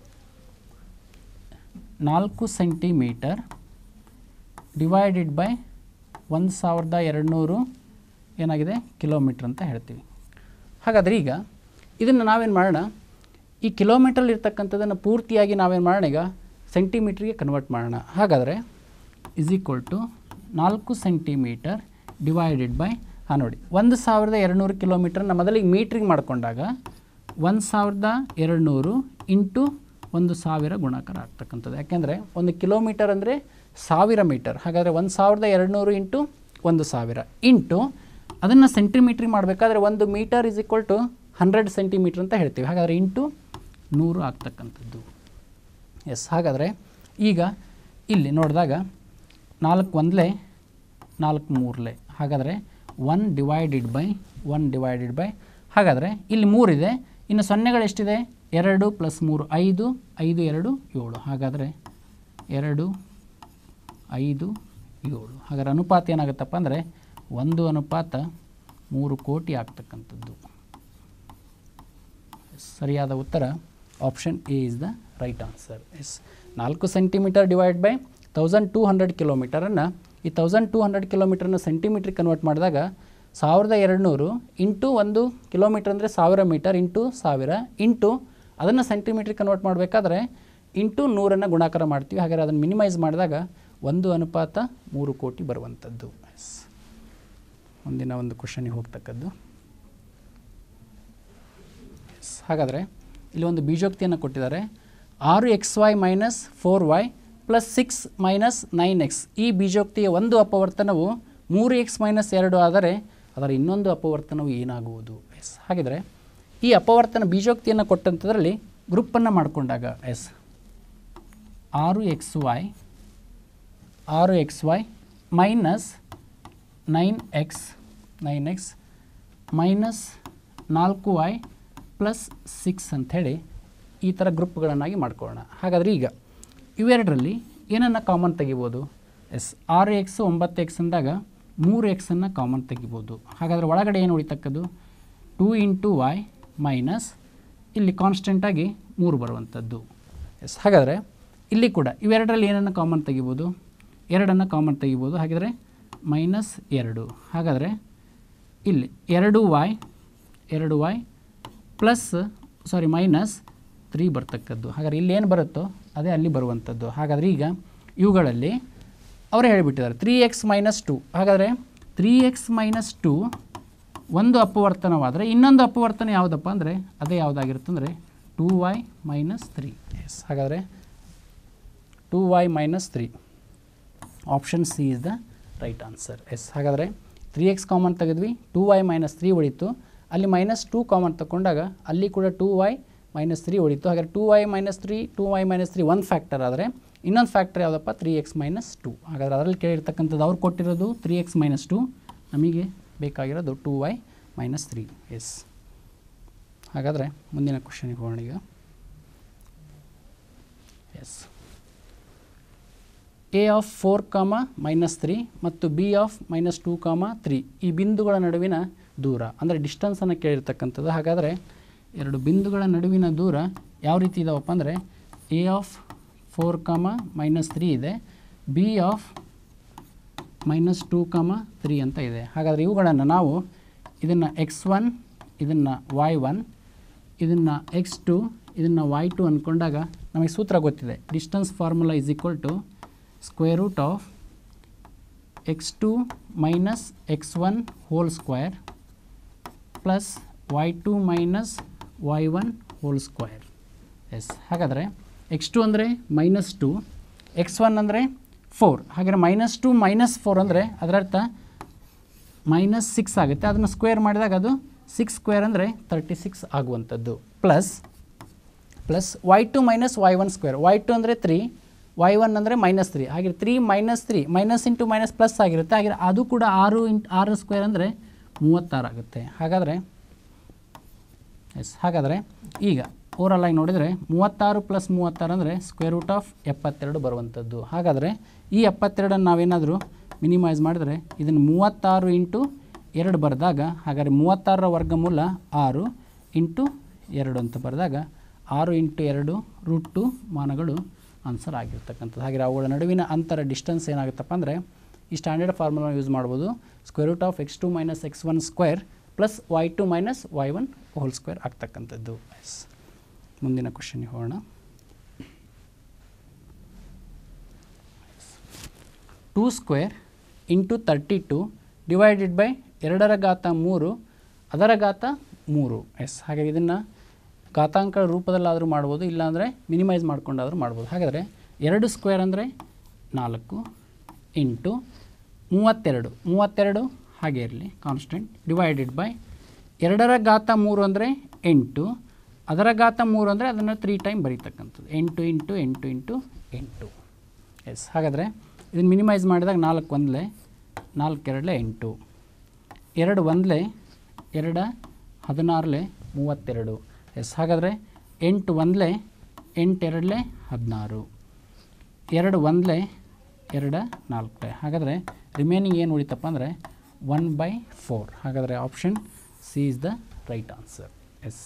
ನಾಲ್ಕು ಸೆಂಟಿಮೀಟರ್ ಡಿವೈಡೆಡ್ ಬೈ ಒಂದು ಸಾವಿರದ ಎರಡುನೂರು ಏನಾಗಿದೆ ಕಿಲೋಮೀಟ್ರ್ ಅಂತ ಹೇಳ್ತೀವಿ ಹಾಗಾದರೆ ಈಗ ಇದನ್ನು ನಾವೇನು ಮಾಡೋಣ ಈ ಕಿಲೋಮೀಟ್ರಲ್ಲಿ ಇರ್ತಕ್ಕಂಥದ್ದನ್ನು ಪೂರ್ತಿಯಾಗಿ ನಾವೇನು ಮಾಡೋಣ ಈಗ ಸೆಂಟಿಮೀಟ್ರಿಗೆ ಕನ್ವರ್ಟ್ ಮಾಡೋಣ ಹಾಗಾದರೆ ಇಸ್ ಈಕ್ವಲ್ ಟು ನಾಲ್ಕು ಸೆಂಟಿಮೀಟರ್ ಡಿವೈಡೆಡ್ ಬೈ ಹಾಂ ನೋಡಿ ಒಂದು ಸಾವಿರದ ಎರಡುನೂರು ಕಿಲೋಮೀಟ್ರನ್ನ ಮೊದಲಿಗೆ ಮೀಟ್ರಿಗೆ ಮಾಡಿಕೊಂಡಾಗ ಒಂದು ಸಾವಿರದ ಎರಡುನೂರು ಇಂಟು ಒಂದು ಸಾವಿರ ಗುಣಾಕಾರ ಆಗ್ತಕ್ಕಂಥದ್ದು ಯಾಕೆಂದರೆ ಒಂದು ಕಿಲೋಮೀಟರ್ ಅಂದರೆ ಸಾವಿರ ಮೀಟರ್ ಹಾಗಾದರೆ ಒಂದು ಸಾವಿರದ ಎರಡುನೂರು ಇಂಟು ಒಂದು ಸಾವಿರ ಇಂಟು ಅದನ್ನು ಸೆಂಟಿಮೀಟ್ರಿಗೆ ಮಾಡಬೇಕಾದ್ರೆ ಒಂದು metre is equal to hundred centimetre ಅಂತ ಹೇಳ್ತೀವಿ ಹಾಗಾದರೆ ಇಂಟು ನೂರು ಆಗ್ತಕ್ಕಂಥದ್ದು ಎಸ್ ಹಾಗಾದರೆ ಈಗ ಇಲ್ಲಿ ನೋಡಿದಾಗ ನಾಲ್ಕು ಒಂದಲೇ ನಾಲ್ಕು ಮೂರಲೆ ಹಾಗಾದರೆ one divided by one divided by ಹಾಗಾದರೆ ಇಲ್ಲಿ ಮೂರಿದೆ ಇನ್ನು ಸೊನ್ನೆಗಳು ಎಷ್ಟಿದೆ ಎರಡು ಪ್ಲಸ್ ಮೂರು ಐದು ಐದು ಎರಡು ಏಳು ಹಾಗಾದರೆ ಎರಡು ಐದು ಏಳು ಹಾಗಾದ್ರೆ ಅನುಪಾತ ಏನಾಗುತ್ತಪ್ಪ ಅಂದರೆ ಒಂದು ಅನುಪಾತ ಮೂರು ಕೋಟಿ ಆಗ್ತಕ್ಕಂಥದ್ದು ಸರಿಯಾದ ಉತ್ತರ option A is the right answer yes ನಾಲ್ಕು centimetre divide by thousand two hundred ಕಿಲೋಮೀಟರನ್ನು ಈ ತೌಸಂಡ್ ಟೂ ಹಂಡ್ರೆಡ್ ಕಿಲೋಮೀಟರ್ನ ಸೆಂಟಿಮೀಟ್ರಿಗೆ ಕನ್ವರ್ಟ್ ಮಾಡಿದಾಗ ಸಾವಿರದ ಎರಡುನೂರು ಇಂಟು ಒಂದು ಕಿಲೋಮೀಟರ್ ಅಂದರೆ ಸಾವಿರ ಮೀಟರ್ ಇಂಟು ಸಾವಿರ ಇಂಟು ಅದನ್ನು ಸೆಂಟಿಮೀಟ್ರಿಗೆ ಕನ್ವರ್ಟ್ ಮಾಡಬೇಕಾದ್ರೆ ಇಂಟು ನೂರನ್ನು ಗುಣಾಕಾರ ಮಾಡ್ತೀವಿ ಹಾಗಾದರೆ ಅದನ್ನು ಮಿನಿಮೈಸ್ ಮಾಡಿದಾಗ ಒಂದು ಅನುಪಾತ ಮೂರು ಕೋಟಿ ಬರುವಂಥದ್ದು ಎಸ್ ಮುಂದಿನ ಒಂದು ಕ್ವಶನಿಗೆ ಹೋಗ್ತಕ್ಕದ್ದು ಹಾಗಾದರೆ ಇಲ್ಲಿ ಒಂದು ಬೀಜೋಕ್ತಿಯನ್ನು ಕೊಟ್ಟಿದ್ದಾರೆ ಆರು X Y minus four Y plus six minus nine X ಈ ಬೀಜೋಕ್ತಿಯ ಒಂದು ಅಪವರ್ತನವು ಮೂರು ಎಕ್ಸ್ ಮೈನಸ್ ಎರಡು ಆದರೆ ಅದರ ಇನ್ನೊಂದು ಅಪವರ್ತನವು ಏನಾಗುವುದು ಎಸ್ ಹಾಗಿದ್ರೆ ಈ ಅಪವರ್ತನ ಬೀಜೋಕ್ತಿಯನ್ನು ಕೊಟ್ಟಂಥದ್ರಲ್ಲಿ ಗ್ರೂಪನ್ನು ಮಾಡಿಕೊಂಡಾಗ ಎಸ್ ಆರು ಎಕ್ಸ್ ವೈ ಆರು X Y minus nine X nine X minus ನಾಲ್ಕು ವೈ ಪ್ಲಸ್ ಸಿಕ್ಸ್ ಅಂಥೇಳಿ ಈ ಥರ ಗ್ರೂಪ್ಗಳನ್ನಾಗಿ ಮಾಡ್ಕೊಳ್ಳೋಣ ಹಾಗಾದರೆ ಈಗ ಇವೆರಡರಲ್ಲಿ ಏನನ್ನು ಕಾಮನ್ ತೆಗಿಬೋದು ಎಸ್ ಆರು ಎಕ್ಸ್ ಒಂಬತ್ತು ಎಕ್ಸ್ ಅಂದಾಗ ಮೂರು ಎಕ್ಸನ್ನು ಕಾಮನ್ ತೆಗಿಬೋದು ಹಾಗಾದರೆ ಒಳಗಡೆ ಏನು ಉಳಿತಕ್ಕದ್ದು ಟೂ ಇಂಟು ವೈ ಮೈನಸ್ ಇಲ್ಲಿ ಕಾನ್ಸ್ಟೆಂಟಾಗಿ ಮೂರು ಬರುವಂಥದ್ದು ಎಸ್ ಹಾಗಾದರೆ ಇಲ್ಲಿ ಕೂಡ ಇವೆರಡರಲ್ಲಿ ಏನನ್ನು ಕಾಮನ್ ತೆಗಿಬೋದು ಎರಡನ್ನು ಕಾಮನ್ ತೆಗಿಬೋದು ಹಾಗಿದ್ರೆ ಮೈನಸ್ ಎರಡು ಹಾಗಾದರೆ ಇಲ್ಲಿ ಎರಡು ವೈ ಎರಡು Y plus sorry minus three ಬರ್ತಕ್ಕದ್ದು ಹಾಗಾದ್ರೆ ಇಲ್ಲಿ ಏನು ಬರುತ್ತೋ ಅದೇ ಅಲ್ಲಿ ಬರುವಂಥದ್ದು ಹಾಗಾದರೆ ಈಗ ಇವುಗಳಲ್ಲಿ ಅವರೇ ಹೇಳಿಬಿಟ್ಟಿದ್ದಾರೆ ತ್ರೀ ಎಕ್ಸ್ ಮೈನಸ್ ಟು ಹಾಗಾದರೆ ತ್ರೀ ಎಕ್ಸ್ ಮೈನಸ್ ಟು ಒಂದು ಅಪವರ್ತನವಾದರೆ ಇನ್ನೊಂದು ಅಪವರ್ತನ ಯಾವುದಪ್ಪ ಅಂದರೆ ಅದೇ ಯಾವುದಾಗಿರುತ್ತೆ ಅಂದರೆ two Y minus three yes ಹಾಗಾದರೆ two Y minus three option C is the right answer yes ಹಾಗಾದರೆ ತ್ರೀ ಎಕ್ಸ್ ಕಾಮನ್ ತೆಗೆದ್ವಿ ಟೂ ವೈ ಮೈನಸ್ ತ್ರೀ ಉಳಿತು ಅಲ್ಲಿ ಮೈನಸ್ ಟೂ ಕಾಮನ್ ತಗೊಂಡಾಗ ಅಲ್ಲಿ ಕೂಡ ಟೂ ವೈ ಮೈನಸ್ ತ್ರೀ ಉಳಿತು ಹಾಗಾದ್ರೆ two Y minus three two Y minus three ಒಂದು ಫ್ಯಾಕ್ಟರ್ ಆದರೆ ಇನ್ನೊಂದು ಫ್ಯಾಕ್ಟರ್ ಯಾವುದಪ್ಪ ತ್ರೀ ಎಕ್ಸ್ ಮೈನಸ್ ಟು ಹಾಗಾದ್ರೆ ಅದರಲ್ಲಿ ಕೇಳಿರ್ತಕ್ಕಂಥದ್ದು ಅವ್ರು ಕೊಟ್ಟಿರೋದು ತ್ರೀ ಎಕ್ಸ್ ಮೈನಸ್ ಟು ನಮಗೆ ಬೇಕಾಗಿರೋದು two Y minus three yes ಹಾಗಾದರೆ ಮುಂದಿನ ಕ್ವಶನಿಗೆ ಹೋಗೋಣ ಈಗ yes A of four comma minus three ಮತ್ತು B of minus two comma three ಈ ಬಿಂದುಗಳ ನಡುವಿನ ದೂರ ಅಂದರೆ ಡಿಸ್ಟನ್ಸನ್ನು ಕೇಳಿರ್ತಕ್ಕಂಥದ್ದು ಹಾಗಾದರೆ ಎರಡು ಬಿಂದುಗಳ ನಡುವಿನ ದೂರ ಯಾವ ರೀತಿ ಇದಾವಪ್ಪ ಅಂದರೆ A of four comma minus three ಇದೆ B of minus two comma three ಅಂತ ಇದೆ ಹಾಗಾದರೆ ಇವುಗಳನ್ನು ನಾವು ಇದನ್ನು ಎಕ್ಸ್ ಒನ್ ಇದನ್ನು ವೈ ಒನ್ ಇದನ್ನು ಎಕ್ಸ್ ಟು ಇದನ್ನು ವೈ ಟು ಅಂದ್ಕೊಂಡಾಗ ನಮಗೆ ಸೂತ್ರ ಗೊತ್ತಿದೆ distance formula is equal to square root of X two minus X one whole square plus Y two minus Y one whole square yes ಹಾಗಾದರೆ X two ಅಂದರೆ minus two X one ಅಂದರೆ four ಹಾಗಾದರೆ minus two minus four ಅಂದರೆ ಅದರರ್ಥ minus six ಆಗುತ್ತೆ ಅದನ್ನು square ಮಾಡಿದಾಗ ಅದು ಸಿಕ್ಸ್ ಸ್ಕ್ವೇರ್ ಅಂದರೆ ತರ್ಟಿ ಸಿಕ್ಸ್ ಆಗುವಂಥದ್ದು plus plus Y two minus Y one square Y two ಅಂದರೆ ತ್ರೀ ವೈ ಒನ್ ಅಂದರೆ ಮೈನಸ್ ತ್ರೀ ಹಾಗೆ three minus three minus into minus plus ಆಗಿರುತ್ತೆ ಹಾಗೆ ಅದು ಕೂಡ ಆರು ಇಂಟು ಆರು ಸ್ಕ್ವೇರ್ ಅಂದರೆ ಮೂವತ್ತಾರು ಆಗುತ್ತೆ ಹಾಗಾದರೆ ಎಸ್ ಹಾಗಾದರೆ ಈಗ ಓವರಾಲ್ ಆಗಿ ನೋಡಿದರೆ ಮೂವತ್ತಾರು ಪ್ಲಸ್ ಮೂವತ್ತಾರು ಅಂದರೆ ಸ್ಕ್ವೇರ್ ರೂಟ್ ಆಫ್ ಎಪ್ಪತ್ತೆರಡು ಬರುವಂಥದ್ದು ಹಾಗಾದರೆ ಈ ಎಪ್ಪತ್ತೆರಡನ್ನು ನಾವೇನಾದರೂ ಮಿನಿಮೈಸ್ ಮಾಡಿದರೆ ಇದನ್ನು ಮೂವತ್ತಾರು ಇಂಟು ಎರಡು ಬರೆದಾಗ ಹಾಗಾದರೆ ಮೂವತ್ತಾರರ ವರ್ಗಮೂಲ ಆರು ಇಂಟು ಎರಡು ಅಂತ ಬರೆದಾಗ ಆರು ಇಂಟು ಎರಡು ರೂಟ್ ಟು ಮಾನಗಳು ಆನ್ಸರ್ ಆಗಿರ್ತಕ್ಕಂಥದ್ದು ಹಾಗೆ ಅವುಗಳ ನಡುವಿನ ಅಂತರ ಡಿಸ್ಟೆನ್ಸ್ ಏನಾಗುತ್ತಪ್ಪ ಅಂದರೆ ಈ ಸ್ಟ್ಯಾಂಡರ್ಡ್ ಫಾರ್ಮುಲಾ ಯೂಸ್ ಮಾಡ್ಬೋದು square root of X two minus X one square plus Y two minus Y one whole square ಆಗ್ತಕ್ಕಂಥದ್ದು ಎಸ್ ಮುಂದಿನ ಕ್ವಶನ್ಗೆ ಹೋಗೋಣ two square into thirty two divided by ಎರಡರ ಘಾತ ಮೂರು ಅದರ ಘಾತ ಮೂರು ಎಸ್ ಹಾಗಾಗಿ ಇದನ್ನು ಘಾತಾಂಕ ರೂಪದಲ್ಲಾದರೂ ಮಾಡ್ಬೋದು ಇಲ್ಲಾಂದರೆ ಮಿನಿಮೈಸ್ ಮಾಡ್ಕೊಂಡಾದರೂ ಮಾಡ್ಬೋದು ಹಾಗಾದರೆ ಎರಡು ಸ್ಕ್ವೇರ್ ಅಂದರೆ ನಾಲ್ಕು ಇಂಟು ಮೂವತ್ತೆರಡು ಮೂವತ್ತೆರಡು ಹಾಗೆ ಇರಲಿ ಕಾನ್ಸ್ಟೆಂಟ್ ಡಿವೈಡೆಡ್ ಬೈ ಎರಡರ ಘಾತ ಮೂರು ಅಂದರೆ ಎಂಟು ಅದರ ಘಾತ ಮೂರು ಅಂದರೆ ಅದನ್ನು ತ್ರೀ ಟೈಮ್ ಬರೀತಕ್ಕಂಥದ್ದು ಎಂಟು ಇಂಟು ಎಂಟು ಇಂಟು ಎಂಟು ಎಸ್ ಹಾಗಾದರೆ ಇದನ್ನು ಮಿನಿಮೈಸ್ ಮಾಡಿದಾಗ ನಾಲ್ಕು ಒಂದಲೇ ನಾಲ್ಕು ಎರಡಲೆ ಎಂಟು ಎರಡು ಒಂದಲೇ ಎರಡು ಹದಿನಾರಲೆ ಮೂವತ್ತೆರಡು ಎಸ್ ಹಾಗಾದರೆ ಎಂಟು ಒಂದಲೇ ಎಂಟು ಎರಡಲೆ ಹದಿನಾರು ಎರಡು ಒಂದಲೇ ಎರಡು ನಾಲ್ಕಲೆ ಹಾಗಾದರೆ ರಿಮೈನಿಂಗ್ ಏನು ಉಳಿತಪ್ಪ ಅಂದರೆ ಒನ್ ಬೈ ಫೋರ್ ಹಾಗಾದರೆ option C is the right answer yes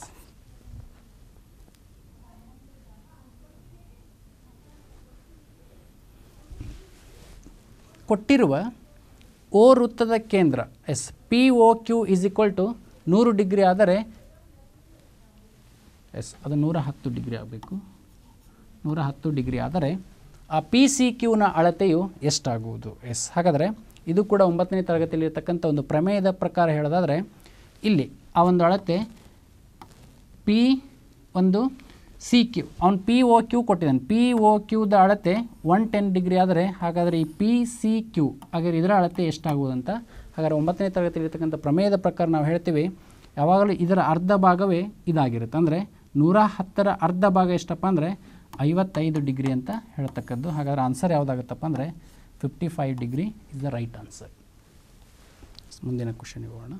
ಕೊಟ್ಟಿರುವ ಓ ವೃತ್ತದ ಕೇಂದ್ರ yes P O Q is equal to ನೂರು ಡಿಗ್ರಿ ಆದರೆ ಎಸ್ ಅದು ನೂರ ಹತ್ತು ಡಿಗ್ರಿ ಆಗಬೇಕು ನೂರ ಹತ್ತು ಡಿಗ್ರಿ ಆದರೆ ಆ ಪಿ ಸಿ ಕ್ಯೂನ ಅಳತೆಯು ಎಷ್ಟಾಗುವುದು ಎಸ್ ಹಾಗಾದರೆ ಇದು ಕೂಡ ಒಂಬತ್ತನೇ ತರಗತಿಯಲ್ಲಿ ಇರತಕ್ಕಂಥ ಒಂದು ಪ್ರಮೇಯದ ಪ್ರಕಾರ ಹೇಳೋದಾದರೆ ಇಲ್ಲಿ ಆ ಒಂದು ಅಳತೆ ಪಿ ಒಂದು ಸಿ ಕ್ಯೂ ಅವ್ನು ಪಿ ಒ ಕ್ಯೂ ಕೊಟ್ಟಿದ್ದಾನೆ ಪಿ ಒ ಕ್ಯೂದ ಅಳತೆ ಒನ್ ಟೆನ್ ಡಿಗ್ರಿ ಆದರೆ ಹಾಗಾದರೆ ಈ ಪಿ ಸಿ ಕ್ಯೂ ಹಾಗಾದ್ರೆ ಇದರ ಅಳತೆ ಎಷ್ಟಾಗುವುದಂತ ಹಾಗಾದರೆ ಒಂಬತ್ತನೇ ತರಗತಿ ಇರತಕ್ಕಂಥ ಪ್ರಮೇಯದ ಪ್ರಕಾರ ನಾವು ಹೇಳ್ತೀವಿ ಯಾವಾಗಲೂ ಇದರ ಅರ್ಧ ಭಾಗವೇ ಇದಾಗಿರುತ್ತೆ ಅಂದರೆ ನೂರ ಹತ್ತರ ಅರ್ಧ ಭಾಗ ಎಷ್ಟಪ್ಪ ಅಂದರೆ ಐವತ್ತೈದು ಡಿಗ್ರಿ ಅಂತ ಹೇಳ್ತಕ್ಕದ್ದು ಹಾಗಾದರೆ ಆನ್ಸರ್ ಯಾವುದಾಗುತ್ತಪ್ಪ ಅಂದರೆ fifty five degree is the right answer ಮುಂದಿನ ಕ್ವಶನ್ ಹೋಗೋಣ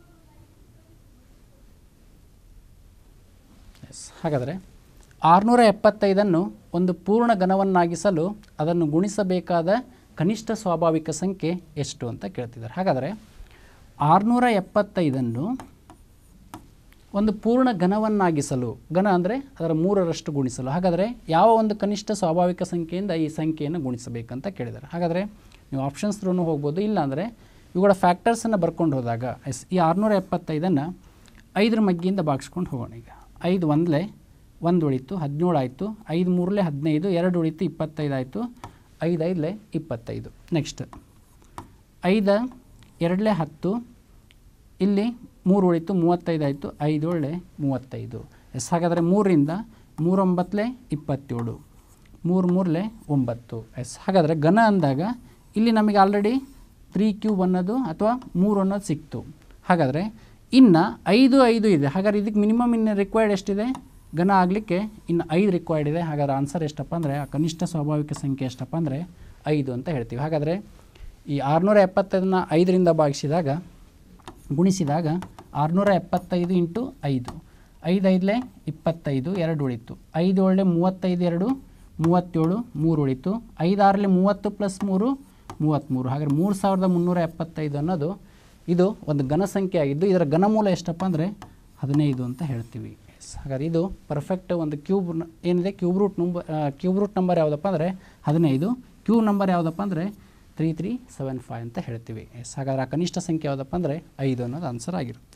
ಎಸ್ ಹಾಗಾದರೆ ಆರುನೂರ ಎಪ್ಪತ್ತೈದನ್ನು ಒಂದು ಪೂರ್ಣ ಘನವನ್ನಾಗಿಸಲು ಅದನ್ನು ಗುಣಿಸಬೇಕಾದ ಕನಿಷ್ಠ ಸ್ವಾಭಾವಿಕ ಸಂಖ್ಯೆ ಎಷ್ಟು ಅಂತ ಕೇಳ್ತಿದ್ದಾರೆ ಹಾಗಾದರೆ ಆರುನೂರ ಎಪ್ಪತ್ತೈದನ್ನು ಒಂದು ಪೂರ್ಣ ಘನವನ್ನಾಗಿಸಲು ಘನ ಅಂದರೆ ಅದರ ಮೂರರಷ್ಟು ಗುಣಿಸಲು ಹಾಗಾದರೆ ಯಾವ ಒಂದು ಕನಿಷ್ಠ ಸ್ವಾಭಾವಿಕ ಸಂಖ್ಯೆಯಿಂದ ಈ ಸಂಖ್ಯೆಯನ್ನು ಗುಣಿಸಬೇಕಂತ ಕೇಳಿದ್ದಾರೆ ಹಾಗಾದರೆ ನೀವು ಆಪ್ಷನ್ಸ್ ಥ್ರೂ ಹೋಗ್ಬೋದು ಇಲ್ಲಾಂದರೆ ಇವುಗಳ ಫ್ಯಾಕ್ಟರ್ಸನ್ನು ಬರ್ಕೊಂಡು ಹೋದಾಗ ಎಸ್ ಈ ಆರುನೂರ ಎಪ್ಪತ್ತೈದನ್ನು ಐದರ ಮಗ್ಗಿಯಿಂದ ಭಾಗಿಸ್ಕೊಂಡು ಹೋಗೋಣ ಈಗ ಐದು ಒಂದಲೇ ಒಂದು ಉಳಿತು ಹದಿನೇಳು ಆಯಿತು ಐದು ಮೂರಲೇ ಹದಿನೈದು ಎರಡು ಉಳಿತು ಇಪ್ಪತ್ತೈದು ಆಯಿತು ಐದು ಐದಲೇ ಇಪ್ಪತ್ತೈದು ನೆಕ್ಸ್ಟ್ ಐದ ಎರಡಲೇ ಹತ್ತು ಇಲ್ಲಿ ಮೂರು ಉಳಿತು ಮೂವತ್ತೈದು ಆಯಿತು ಐದು ಒಳ್ಳೆ ಮೂವತ್ತೈದು ಎಸ್ ಹಾಗಾದರೆ ಮೂರರಿಂದ ಮೂರೊಂಬತ್ತಲೇ ಇಪ್ಪತ್ತೇಳು ಮೂರು ಮೂರಲೇ ಒಂಬತ್ತು ಎಸ್ ಹಾಗಾದರೆ ಘನ ಅಂದಾಗ ಇಲ್ಲಿ ನಮಗೆ ಆಲ್ರೆಡಿ ತ್ರೀ ಕ್ಯೂಬ್ ಅನ್ನೋದು ಅಥವಾ ಮೂರು ಅನ್ನೋದು ಸಿಕ್ತು ಹಾಗಾದರೆ ಇನ್ನು ಐದು ಐದು ಇದೆ ಹಾಗಾದ್ರೆ ಇದಕ್ಕೆ ಮಿನಿಮಮ್ ಇನ್ನು ರಿಕ್ವೈರ್ಡ್ ಎಷ್ಟಿದೆ ಘನ ಆಗಲಿಕ್ಕೆ ಇನ್ನು ಐದು ರಿಕ್ವೈರ್ಡ್ ಇದೆ ಹಾಗಾದ್ರೆ ಆನ್ಸರ್ ಎಷ್ಟಪ್ಪ ಅಂದರೆ ಆ ಕನಿಷ್ಠ ಸ್ವಾಭಾವಿಕ ಸಂಖ್ಯೆ ಎಷ್ಟಪ್ಪ ಅಂದರೆ ಐದು ಅಂತ ಹೇಳ್ತೀವಿ ಹಾಗಾದರೆ ಈ ಆರುನೂರ ಎಪ್ಪತ್ತೈದನ್ನ ಐದರಿಂದ ಭಾಗಿಸಿದಾಗ ಗುಣಿಸಿದಾಗ ಆರುನೂರ ಎಪ್ಪತ್ತೈದು ಇಂಟು ಐದು ಐದು ಐದಲೇ ಇಪ್ಪತ್ತೈದು ಎರಡು ಉಳಿತು ಐದು ಒಳ್ಳೆ ಮೂವತ್ತೈದು ಎರಡು ಮೂವತ್ತೇಳು ಮೂರು ಉಳಿತು ಐದಾರಲೆ ಮೂವತ್ತು ಪ್ಲಸ್ ಮೂರು ಮೂವತ್ತ್ಮೂರು ಹಾಗಾದ್ರೆ ಮೂರು ಸಾವಿರದ ಮುನ್ನೂರ ಎಪ್ಪತ್ತೈದು ಅನ್ನೋದು ಇದು ಒಂದು ಘನ ಸಂಖ್ಯೆ ಆಗಿದ್ದು ಇದರ ಘನಮೂಲ ಎಷ್ಟಪ್ಪ ಅಂದರೆ ಹದಿನೈದು ಅಂತ ಹೇಳ್ತೀವಿ ಎಸ್ ಹಾಗಾದ್ರೆ ಇದು ಪರ್ಫೆಕ್ಟ್ ಒಂದು ಕ್ಯೂಬ್ ನ- ಏನಿದೆ cube root number cube root number ಯಾವುದಪ್ಪ ಅಂದರೆ ಹದಿನೈದು ಕ್ಯೂ ನಂಬರ್ ಯಾವುದಪ್ಪ ಅಂದರೆ ತ್ರೀ ತ್ರೀ ಸೆವೆನ್ ಫೈವ್ ಅಂತ ಹೇಳ್ತೀವಿ ಎಸ್ ಹಾಗಾದ್ರೆ ಆ ಕನಿಷ್ಠ ಸಂಖ್ಯೆ ಯಾವುದಪ್ಪ ಅಂದರೆ ಐದು ಅನ್ನೋದು ಆನ್ಸರ್ ಆಗಿರುತ್ತೆ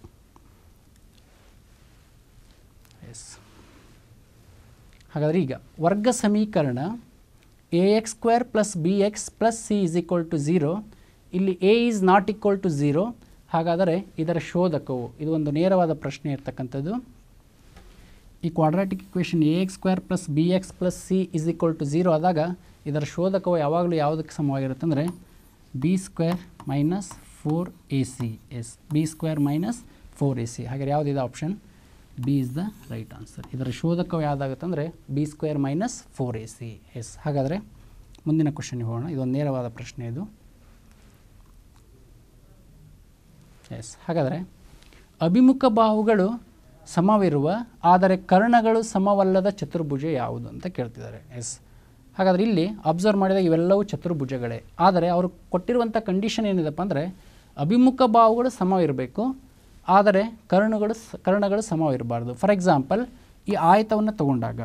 ಎಸ್ ಹಾಗಾದರೆ ಈಗ ವರ್ಗ ಸಮೀಕರಣ A X square plus B X plus C is equal to zero ಇಲ್ಲಿ A is not equal to zero ಹಾಗಾದರೆ ಇದರ ಶೋಧಕವು ಇದು ಒಂದು ನೇರವಾದ ಪ್ರಶ್ನೆ ಇರ್ತಕ್ಕಂಥದ್ದು ಈ quadratic equation A X square plus B X plus C is equal to zero ಆದಾಗ ಇದರ ಶೋಧಕವು ಯಾವಾಗಲೂ ಯಾವುದಕ್ಕೆ ಸಮವಾಗಿರುತ್ತೆ ಅಂದರೆ B square minus four A C yes B square minus four A C ಹಾಗಾದ್ರೆ ಯಾವುದಿದೆ option B is the right answer ಇದರ ಶೋಧಕವು ಯಾವುದಾಗುತ್ತೆ ಅಂದರೆ B square minus four A C yes ಹಾಗಾದರೆ ಮುಂದಿನ ಕ್ವಶನ್ಗೆ ಹೋಗೋಣ ಇದೊಂದು ನೇರವಾದ ಪ್ರಶ್ನೆ ಇದು ಎಸ್ ಹಾಗಾದರೆ ಅಭಿಮುಖ ಬಾಹುಗಳು ಸಮವಿರುವ ಆದರೆ ಕರ್ಣಗಳು ಸಮವಲ್ಲದ ಚತುರ್ಭುಜ ಯಾವುದು ಅಂತ ಕೇಳ್ತಿದ್ದಾರೆ ಎಸ್ ಹಾಗಾದರೆ ಇಲ್ಲಿ ಅಬ್ಸರ್ವ್ ಮಾಡಿದಾಗ ಇವೆಲ್ಲವೂ ಚತುರ್ಭುಜಗಳೇ ಆದರೆ ಅವರು ಕೊಟ್ಟಿರುವಂಥ ಕಂಡೀಷನ್ ಏನಿದೆಪ್ಪ ಅಂದರೆ ಅಭಿಮುಖ ಬಾಹುಗಳು ಸಮವಿರಬೇಕು ಆದರೆ ಕರ್ಣಗಳು ಸ- ಕರ್ಣಗಳು ಸಮವಿರಬಾರ್ದು ಫಾರ್ ಎಕ್ಸಾಂಪಲ್ ಈ ಆಯತವನ್ನು ತಗೊಂಡಾಗ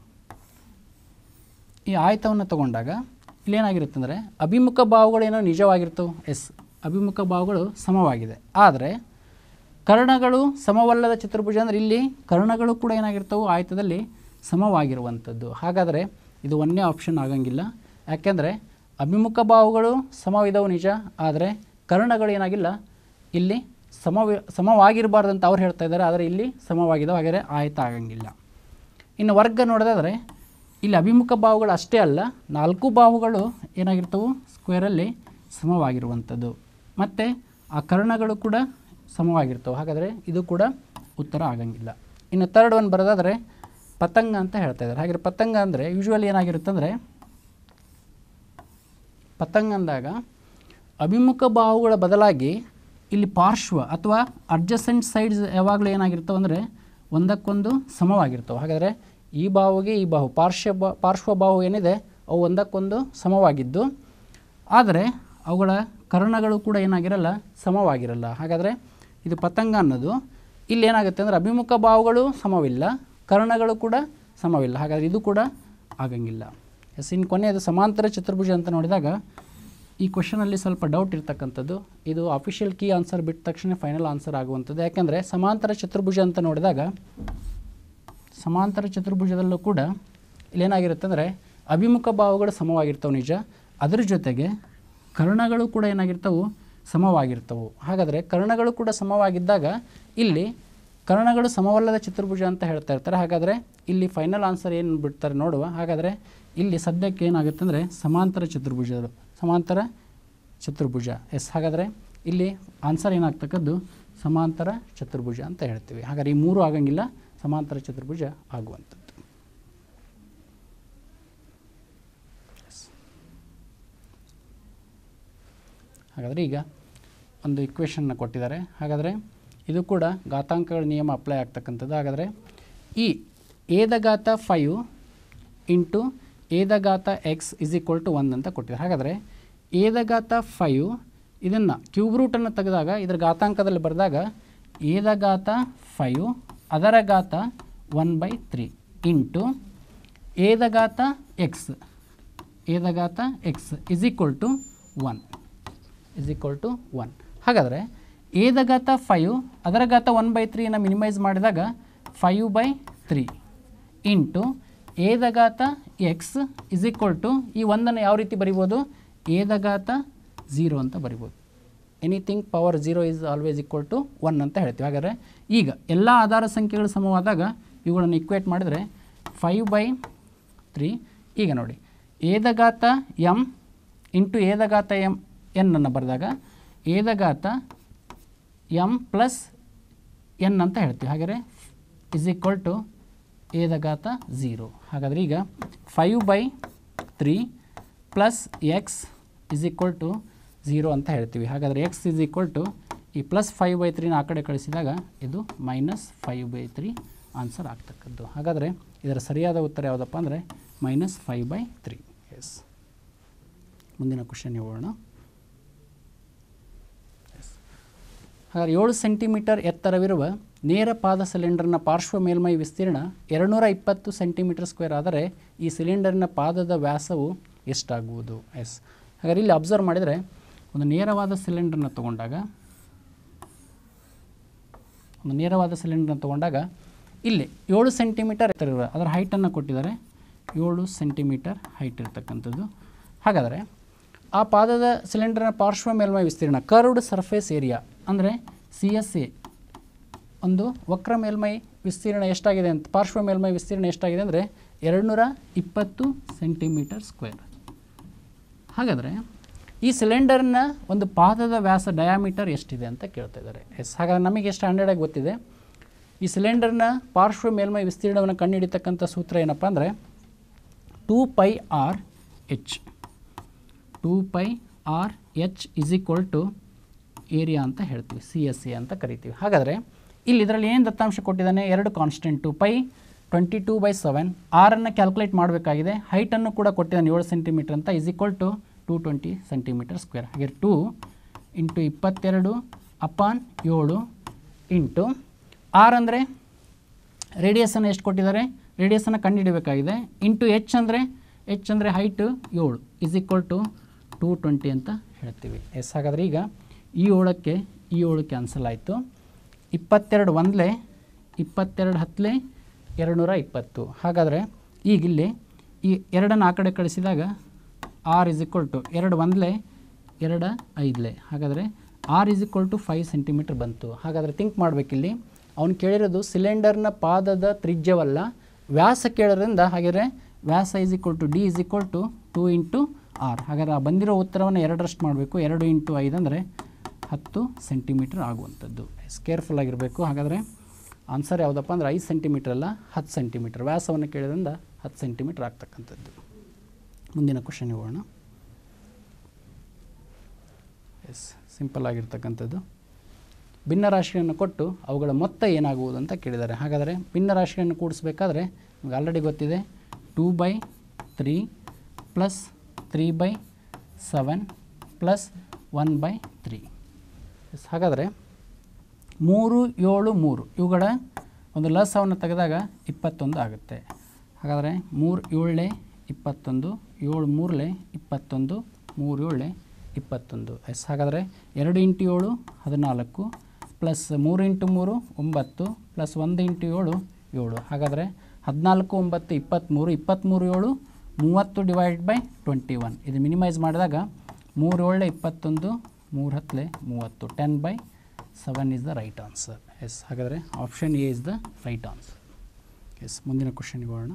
ಈ ಆಯತವನ್ನು ತಗೊಂಡಾಗ ಇಲ್ಲೇನಾಗಿರುತ್ತೆ ಅಂದರೆ ಅಭಿಮುಖ ಬಾಹುಗಳು ಏನೋ ನಿಜವಾಗಿರ್ತವೆ ಎಸ್ ಅಭಿಮುಖ ಬಾಹುಗಳು ಸಮವಾಗಿದೆ ಆದರೆ ಕರ್ಣಗಳು ಸಮವಲ್ಲದ ಚತುರ್ಭುಜ ಅಂದರೆ ಇಲ್ಲಿ ಕರ್ಣಗಳು ಕೂಡ ಏನಾಗಿರ್ತವೆ ಆಯತದಲ್ಲಿ ಸಮವಾಗಿರುವಂಥದ್ದು ಹಾಗಾದರೆ ಇದು ಒಂದೇ ಆಪ್ಷನ್ ಆಗಂಗಿಲ್ಲ ಯಾಕೆಂದರೆ ಅಭಿಮುಖ ಬಾಹುಗಳು ಸಮವಿದವು ನಿಜ ಆದರೆ ಕರ್ಣಗಳು ಏನಾಗಿಲ್ಲ ಇಲ್ಲಿ ಸಮವಿ ಸಮವಾಗಿರಬಾರ್ದಂತ ಅವ್ರು ಹೇಳ್ತಾ ಇದ್ದಾರೆ ಆದರೆ ಇಲ್ಲಿ ಸಮವಾಗಿದ್ದಾವೆ ಹಾಗಾದರೆ ಆಯತ ಆಗಂಗಿಲ್ಲ ಇನ್ನು ವರ್ಗ ನೋಡೋದಾದರೆ ಇಲ್ಲಿ ಅಭಿಮುಖ ಬಾಹುಗಳು ಅಷ್ಟೇ ಅಲ್ಲ ನಾಲ್ಕು ಬಾಹುಗಳು ಏನಾಗಿರ್ತವೆ ಸ್ಕ್ವೇರಲ್ಲಿ ಸಮವಾಗಿರುವಂಥದ್ದು ಮತ್ತು ಆ ಕರ್ಣಗಳು ಕೂಡ ಸಮವಾಗಿರ್ತವೆ ಹಾಗಾದರೆ ಇದು ಕೂಡ ಉತ್ತರ ಆಗಂಗಿಲ್ಲ ಇನ್ನು ತರ್ಡ್ ಒನ್ ಬರೋದಾದರೆ ಪತಂಗ ಅಂತ ಹೇಳ್ತಾ ಇದ್ದಾರೆ ಹಾಗೆ ಪತಂಗ ಅಂದರೆ ಯೂಶ್ವಲಿ ಏನಾಗಿರುತ್ತೆ ಅಂದರೆ ಪತಂಗ ಅಂದಾಗ ಅಭಿಮುಖ ಬಾಹುಗಳ ಬದಲಾಗಿ ಇಲ್ಲಿ ಪಾರ್ಶ್ವ ಅಥವಾ ಅಡ್ಜಸೆಂಟ್ ಸೈಡ್ಸ್ ಯಾವಾಗಲೂ ಏನಾಗಿರ್ತವೆ ಅಂದರೆ ಒಂದಕ್ಕೊಂದು ಸಮವಾಗಿರ್ತವೆ ಹಾಗಾದರೆ ಈ ಬಾಹುಗೆ ಈ ಬಾಹು ಪಾರ್ಶ್ವ ಬಾ ಪಾರ್ಶ್ವ ಬಾಹು ಏನಿದೆ ಅವು ಒಂದಕ್ಕೊಂದು ಸಮವಾಗಿದ್ದು ಆದರೆ ಅವುಗಳ ಕರ್ಣಗಳು ಕೂಡ ಏನಾಗಿರಲ್ಲ ಸಮವಾಗಿರಲ್ಲ ಹಾಗಾದರೆ ಇದು ಪತಂಗ ಅನ್ನೋದು ಇಲ್ಲಿ ಏನಾಗುತ್ತೆ ಅಂದರೆ ಅಭಿಮುಖ ಬಾಹುಗಳು ಸಮವಿಲ್ಲ ಕರ್ಣಗಳು ಕೂಡ ಸಮವಿಲ್ಲ ಹಾಗಾದರೆ ಇದು ಕೂಡ ಆಗಂಗಿಲ್ಲ ಎಸ್ ಇನ್ನು ಕೊನೆಯದು ಸಮಾಂತರ ಚತುರ್ಭುಜ ಅಂತ ನೋಡಿದಾಗ ಈ ಕ್ವಶನಲ್ಲಿ ಸ್ವಲ್ಪ ಡೌಟ್ ಇರ್ತಕ್ಕಂಥದ್ದು ಇದು ಅಫಿಷಿಯಲ್ ಕೀ ಆನ್ಸರ್ ಬಿಟ್ಟ ತಕ್ಷಣ ಫೈನಲ್ ಆನ್ಸರ್ ಆಗುವಂಥದ್ದು ಯಾಕೆಂದರೆ ಸಮಾಂತರ ಚತುರ್ಭುಜ ಅಂತ ನೋಡಿದಾಗ ಸಮಾಂತರ ಚತುರ್ಭುಜದಲ್ಲೂ ಕೂಡ ಇಲ್ಲೇನಾಗಿರುತ್ತೆ ಅಂದರೆ ಅಭಿಮುಖ ಭಾವಗಳು ಸಮವಾಗಿರ್ತವೆ ನಿಜ ಅದರ ಜೊತೆಗೆ ಕರ್ಣಗಳು ಕೂಡ ಏನಾಗಿರ್ತವೆ ಸಮವಾಗಿರ್ತವೆ ಹಾಗಾದರೆ ಕರ್ಣಗಳು ಕೂಡ ಸಮವಾಗಿದ್ದಾಗ ಇಲ್ಲಿ ಕರ್ಣಗಳು ಸಮವಲ್ಲದ ಚತುರ್ಭುಜ ಅಂತ ಹೇಳ್ತಾ ಇರ್ತಾರೆ ಹಾಗಾದರೆ ಇಲ್ಲಿ ಫೈನಲ್ ಆನ್ಸರ್ ಏನು ಬಿಡ್ತಾರೆ ನೋಡುವ ಹಾಗಾದರೆ ಇಲ್ಲಿ ಸದ್ಯಕ್ಕೆ ಏನಾಗುತ್ತೆ ಅಂದರೆ ಸಮಾಂತರ ಚತುರ್ಭುಜಗಳು ಸಮಾಂತರ ಚತುರ್ಭುಜ ಎಸ್ ಹಾಗಾದರೆ ಇಲ್ಲಿ ಆನ್ಸರ್ ಏನಾಗ್ತಕ್ಕದ್ದು ಸಮಾಂತರ ಚತುರ್ಭುಜ ಅಂತ ಹೇಳ್ತೀವಿ ಹಾಗಾದ್ರೆ ಈ ಮೂರು ಆಗಂಗಿಲ್ಲ ಸಮಾಂತರ ಚತುರ್ಭುಜ ಆಗುವಂಥದ್ದು Yes. ಹಾಗಾದರೆ ಈಗ ಒಂದು ಇಕ್ವೇಷನ್ನ ಕೊಟ್ಟಿದ್ದಾರೆ ಹಾಗಾದರೆ ಇದು ಕೂಡ ಘಾತಾಂಕಗಳ ನಿಯಮ ಅಪ್ಲೈ ಆಗ್ತಕ್ಕಂಥದ್ದು ಹಾಗಾದರೆ ಈ ಏದ ಘಾತ ಫೈವ್ ಇಂಟು ಏದ ಘಾತ X is equal to one ಅಂತ ಕೊಟ್ಟಿದ್ದಾರೆ ಹಾಗಾದರೆ ಏದ ಘಾತ ಫೈವ್ ಇದನ್ನು ಕ್ಯೂಬ್ ರೂಟನ್ನು ತೆಗೆದಾಗ ಇದರ ಘಾತಾಂಕದಲ್ಲಿ ಬರೆದಾಗ ಏದ ಘಾತ ಫೈವ್ ಅದರ ಘಾತ ಒನ್ ಬೈ ತ್ರೀ ಇಂಟು ಏದ ಘಾತ ಎಕ್ಸ್ ಏದ ಘಾತ X is equal to one is equal to one ಹಾಗಾದರೆ ಏದ ಘಾತ ಫೈವ್ ಅದರ ಘಾತ ಒನ್ ಬೈ ತ್ರೀನ ಮಿನಿಮೈಸ್ ಮಾಡಿದಾಗ ಫೈವ್ ಬೈ ತ್ರೀ ಇಂಟು ಏದ ಘಾತ ಎಕ್ಸ್ ಇಸ್ ಈಕ್ವಲ್ ಟು ಈ ಒಂದನ್ನು ಯಾವ ರೀತಿ ಬರಿಬೋದು ಏದ ಘಾತ ಝೀರೋ ಅಂತ ಬರಿಬೋದು anything power zero is always equal to one ಅಂತ ಹೇಳ್ತೀವಿ ಹಾಗಾದರೆ ಈಗ ಎಲ್ಲ ಆಧಾರ ಸಂಖ್ಯೆಗಳು ಸಮವಾದಾಗ ಇವುಗಳನ್ನು ಇಕ್ವೇಟ್ ಮಾಡಿದರೆ ಫೈವ್ ಬೈ ತ್ರೀ ಈಗ ನೋಡಿ ಏದಘಾತ ಎಮ್ ಇಂಟು ಏದಘಾತ ಎಮ್ ಎನ್ ಅನ್ನು ಬರೆದಾಗ ಏದಘಾತ ಎಮ್ ಪ್ಲಸ್ ಎನ್ ಅಂತ ಹೇಳ್ತೀವಿ ಹಾಗಾದರೆ ಇಸ್ ಈಕ್ವಲ್ ಟು ಏದಘಾತ ಝೀರೋ ಹಾಗಾದರೆ ಈಗ five by three plus X is equal to zero ಅಂತ ಹೇಳ್ತೀವಿ ಹಾಗಾದರೆ ಎಕ್ಸ್ ಇಸ್ ಈಕ್ವಲ್ ಟು ಈ ಪ್ಲಸ್ ಫೈವ್ ಬೈ ತ್ರೀನ ಆ ಕಡೆ ಕಳಿಸಿದಾಗ ಇದು minus five by three answer ಆಗ್ತಕ್ಕದ್ದು ಹಾಗಾದರೆ ಇದರ ಸರಿಯಾದ ಉತ್ತರ ಯಾವುದಪ್ಪ ಅಂದರೆ minus five by three yes ಮುಂದಿನ ಕ್ವಶನ್ ಹೋಗೋಣ ಹಾಗಾದ್ರೆ ಏಳು ಸೆಂಟಿಮೀಟರ್ ಎತ್ತರವಿರುವ ನೇರ ಪಾದ ಸಿಲಿಂಡರ್ನ ಪಾರ್ಶ್ವ ಮೇಲ್ಮೈ ವಿಸ್ತೀರ್ಣ ಎರಡುನೂರ ಇಪ್ಪತ್ತು ಸೆಂಟಿಮೀಟರ್ ಸ್ಕ್ವೇರ್ ಆದರೆ ಈ ಸಿಲಿಂಡರ್ನ ಪಾದದ ವ್ಯಾಸವು ಎಷ್ಟಾಗುವುದು ಎಸ್ ಹಾಗಾದ್ರೆ ಇಲ್ಲಿ ಅಬ್ಸರ್ವ್ ಮಾಡಿದರೆ ಒಂದು ನೇರವಾದ ಸಿಲಿಂಡರ್ನ ತಗೊಂಡಾಗ ಒಂದು ನೇರವಾದ ಸಿಲಿಂಡರ್ನ ತಗೊಂಡಾಗ ಇಲ್ಲಿ ಏಳು ಸೆಂಟಿಮೀಟರ್ ಎತ್ತರ ಇರುವ ಅದರ ಹೈಟನ್ನು ಕೊಟ್ಟಿದ್ದಾರೆ ಏಳು ಸೆಂಟಿಮೀಟರ್ ಹೈಟ್ ಇರ್ತಕ್ಕಂಥದ್ದು ಹಾಗಾದರೆ ಆ ಪಾದದ ಸಿಲಿಂಡರ್ನ ಪಾರ್ಶ್ವ ಮೇಲ್ಮೈ ವಿಸ್ತೀರ್ಣ ಕರ್ವ್ಡ್ ಸರ್ಫೇಸ್ ಏರಿಯಾ ಅಂದರೆ ಸಿ ಎಸ್ ಎ ಒಂದು ವಕ್ರ ಮೇಲ್ಮೈ ವಿಸ್ತೀರ್ಣ ಎಷ್ಟಾಗಿದೆ ಅಂತ ಪಾರ್ಶ್ವ ಮೇಲ್ಮೈ ವಿಸ್ತೀರ್ಣ ಎಷ್ಟಾಗಿದೆ ಅಂದರೆ ಎರಡುನೂರ ಇಪ್ಪತ್ತು ಸೆಂಟಿಮೀಟರ್ ಸ್ಕ್ವೇರ್ ಹಾಗಾದರೆ ಈ ಸಿಲಿಂಡರ್ನ ಒಂದು ಪಾದದ ವ್ಯಾಸ ಡಯಾಮೀಟರ್ ಎಷ್ಟಿದೆ ಅಂತ ಕೇಳ್ತಾ ಇದ್ದಾರೆ ಎಸ್ ಹಾಗಾದ್ರೆ ನಮಗೆ ಸ್ಟ್ಯಾಂಡರ್ಡಾಗಿ ಗೊತ್ತಿದೆ ಈ ಸಿಲಿಂಡರ್ನ ಪಾರ್ಶ್ವ ಮೇಲ್ಮೈ ವಿಸ್ತೀರ್ಣವನ್ನು ಕಂಡುಹಿಡಿತಕ್ಕಂಥ ಸೂತ್ರ ಏನಪ್ಪ ಅಂದರೆ two pi R H two pi R H is equal to area ಅಂತ ಹೇಳ್ತೀವಿ ಸಿ ಎಸ್ ಎ ಅಂತ ಕರಿತೀವಿ ಹಾಗಾದರೆ ಇಲ್ಲಿ ಇದರಲ್ಲಿ ಏನು ದತ್ತಾಂಶ ಕೊಟ್ಟಿದ್ದಾನೆ ಎರಡು constant pi twenty two by seven ಆರನ್ನು ಕ್ಯಾಲ್ಕುಲೇಟ್ ಮಾಡಬೇಕಾಗಿದೆ ಹೈಟನ್ನು ಕೂಡ ಕೊಟ್ಟಿದ್ದಾನೆ ಏಳು ಸೆಂಟಿಮೀಟರ್ ಅಂತ is equal to two twenty centimetre square ಹಾಗೆ ಟೂ ಇಂಟು ಇಪ್ಪತ್ತೆರಡು ಅಪಾನ್ ಏಳು ಇಂಟು ಆರ್ ಅಂದರೆ ರೇಡಿಯಸನ್ನು ಎಷ್ಟು ಕೊಟ್ಟಿದ್ದಾರೆ ರೇಡಿಯಸನ್ನು ಕಂಡುಹಿಡಬೇಕಾಗಿದೆ ಇಂಟು ಎಚ್ ಅಂದರೆ ಎಚ್ ಅಂದರೆ ಹೈಟು ಏಳು is equal to two twenty ಅಂತ ಹೇಳ್ತೀವಿ ಎಸ್ ಹಾಗಾದರೆ ಈಗ ಈ ಏಳಕ್ಕೆ ಈ ಏಳು ಕ್ಯಾನ್ಸಲ್ ಆಯಿತು ಇಪ್ಪತ್ತೆರಡು ಒಂದಲೇ ಇಪ್ಪತ್ತೆರಡು ಹತ್ತಲೇ ಎರಡು ನೂರ ಇಪ್ಪತ್ತು ಹಾಗಾದರೆ ಈಗ ಇಲ್ಲಿ ಈ ಎರಡನ್ನು ಆ ಕಡೆ ಕಳಿಸಿದಾಗ ಆರ್ ಇಸ್ ಈಕ್ವಲ್ ಟು ಎರಡು ಒಂದಲೇ ಎರಡು ಐದಲೇ ಹಾಗಾದರೆ R is equal to five centimetre ಬಂತು ಹಾಗಾದರೆ ಥಿಂಕ್ ಮಾಡಬೇಕಿಲ್ಲಿ ಅವ್ನು ಕೇಳಿರೋದು ಸಿಲಿಂಡರ್ನ ಪಾದದ ತ್ರಿಜ್ಯವಲ್ಲ ವ್ಯಾಸ ಕೇಳೋದ್ರಿಂದ ಹಾಗಾದರೆ ವ್ಯಾಸ is equal to D is equal to two into R ಹಾಗಾದರೆ ಆ ಬಂದಿರೋ ಉತ್ತರವನ್ನು ಎರಡರಷ್ಟು ಮಾಡಬೇಕು ಎರಡು ಇಂಟು ಐದು ಅಂದರೆ ಹತ್ತು ಸೆಂಟಿಮೀಟ್ರ್ ಆಗುವಂಥದ್ದು ಎಸ್ ಕೇರ್ಫುಲ್ ಆಗಿರಬೇಕು ಹಾಗಾದರೆ ಆನ್ಸರ್ ಯಾವುದಪ್ಪ ಅಂದರೆ ಐದು ಸೆಂಟಿಮೀಟ್ರ್ ಅಲ್ಲ ಹತ್ತು ಸೆಂಟಿಮೀಟ್ರ್ ವ್ಯಾಸವನ್ನು ಕೇಳಿದ್ರಿಂದ ಹತ್ತು ಸೆಂಟಿಮೀಟ್ರ್ ಆಗ್ತಕ್ಕಂಥದ್ದು ಮುಂದಿನ ಕ್ವಶನ್ ಹೋಗೋಣ ಎಸ್ ಸಿಂಪಲ್ ಆಗಿರ್ತಕ್ಕಂಥದ್ದು ಭಿನ್ನರಾಶಿಯನ್ನು ಕೊಟ್ಟು ಅವುಗಳ ಮೊತ್ತ ಏನಾಗುವುದು ಅಂತ ಕೇಳಿದ್ದಾರೆ ಹಾಗಾದರೆ ಭಿನ್ನರಾಶಿಯನ್ನು ಕೂಡಿಸ್ಬೇಕಾದ್ರೆ ನಿಮಗೆ ಆಲ್ರೆಡಿ ಗೊತ್ತಿದೆ two by three plus three by seven plus one by three yes ಹಾಗಾದರೆ ಮೂರು ಏಳು ಮೂರು ಇವುಗಳ ಒಂದು ಲಸವನ್ನು ತೆಗೆದಾಗ ಇಪ್ಪತ್ತೊಂದು ಆಗುತ್ತೆ ಹಾಗಾದರೆ ಮೂರು ಏಳೇ ಇಪ್ಪತ್ತೊಂದು ಏಳು ಮೂರಲೆ ಇಪ್ಪತ್ತೊಂದು ಮೂರು ಏಳಲೆ ಇಪ್ಪತ್ತೊಂದು ಎಸ್ ಹಾಗಾದರೆ ಎರಡು ಇಂಟು ಏಳು ಹದಿನಾಲ್ಕು ಪ್ಲಸ್ ಮೂರು ಇಂಟು ಮೂರು ಒಂಬತ್ತು ಪ್ಲಸ್ ಒಂದು ಇಂಟು ಏಳು ಏಳು ಹಾಗಾದರೆ ಹದಿನಾಲ್ಕು ಒಂಬತ್ತು ಇಪ್ಪತ್ತ್ಮೂರು ಇಪ್ಪತ್ತ್ಮೂರು ಏಳು ಮೂವತ್ತು ಡಿವೈಡ್ ಬೈ ಟ್ವೆಂಟಿ ಒನ್ ಇದು ಮಿನಿಮೈಸ್ ಮಾಡಿದಾಗ ಮೂರು ಏಳೆ ಇಪ್ಪತ್ತೊಂದು ಮೂರು ಹತ್ತಲೆ ಮೂವತ್ತು ten by seven is the right answer yes ಹಾಗಾದರೆ option A is the right answer yes ಮುಂದಿನ ಕ್ವಶನ್ಗೆ ಹೋಗೋಣ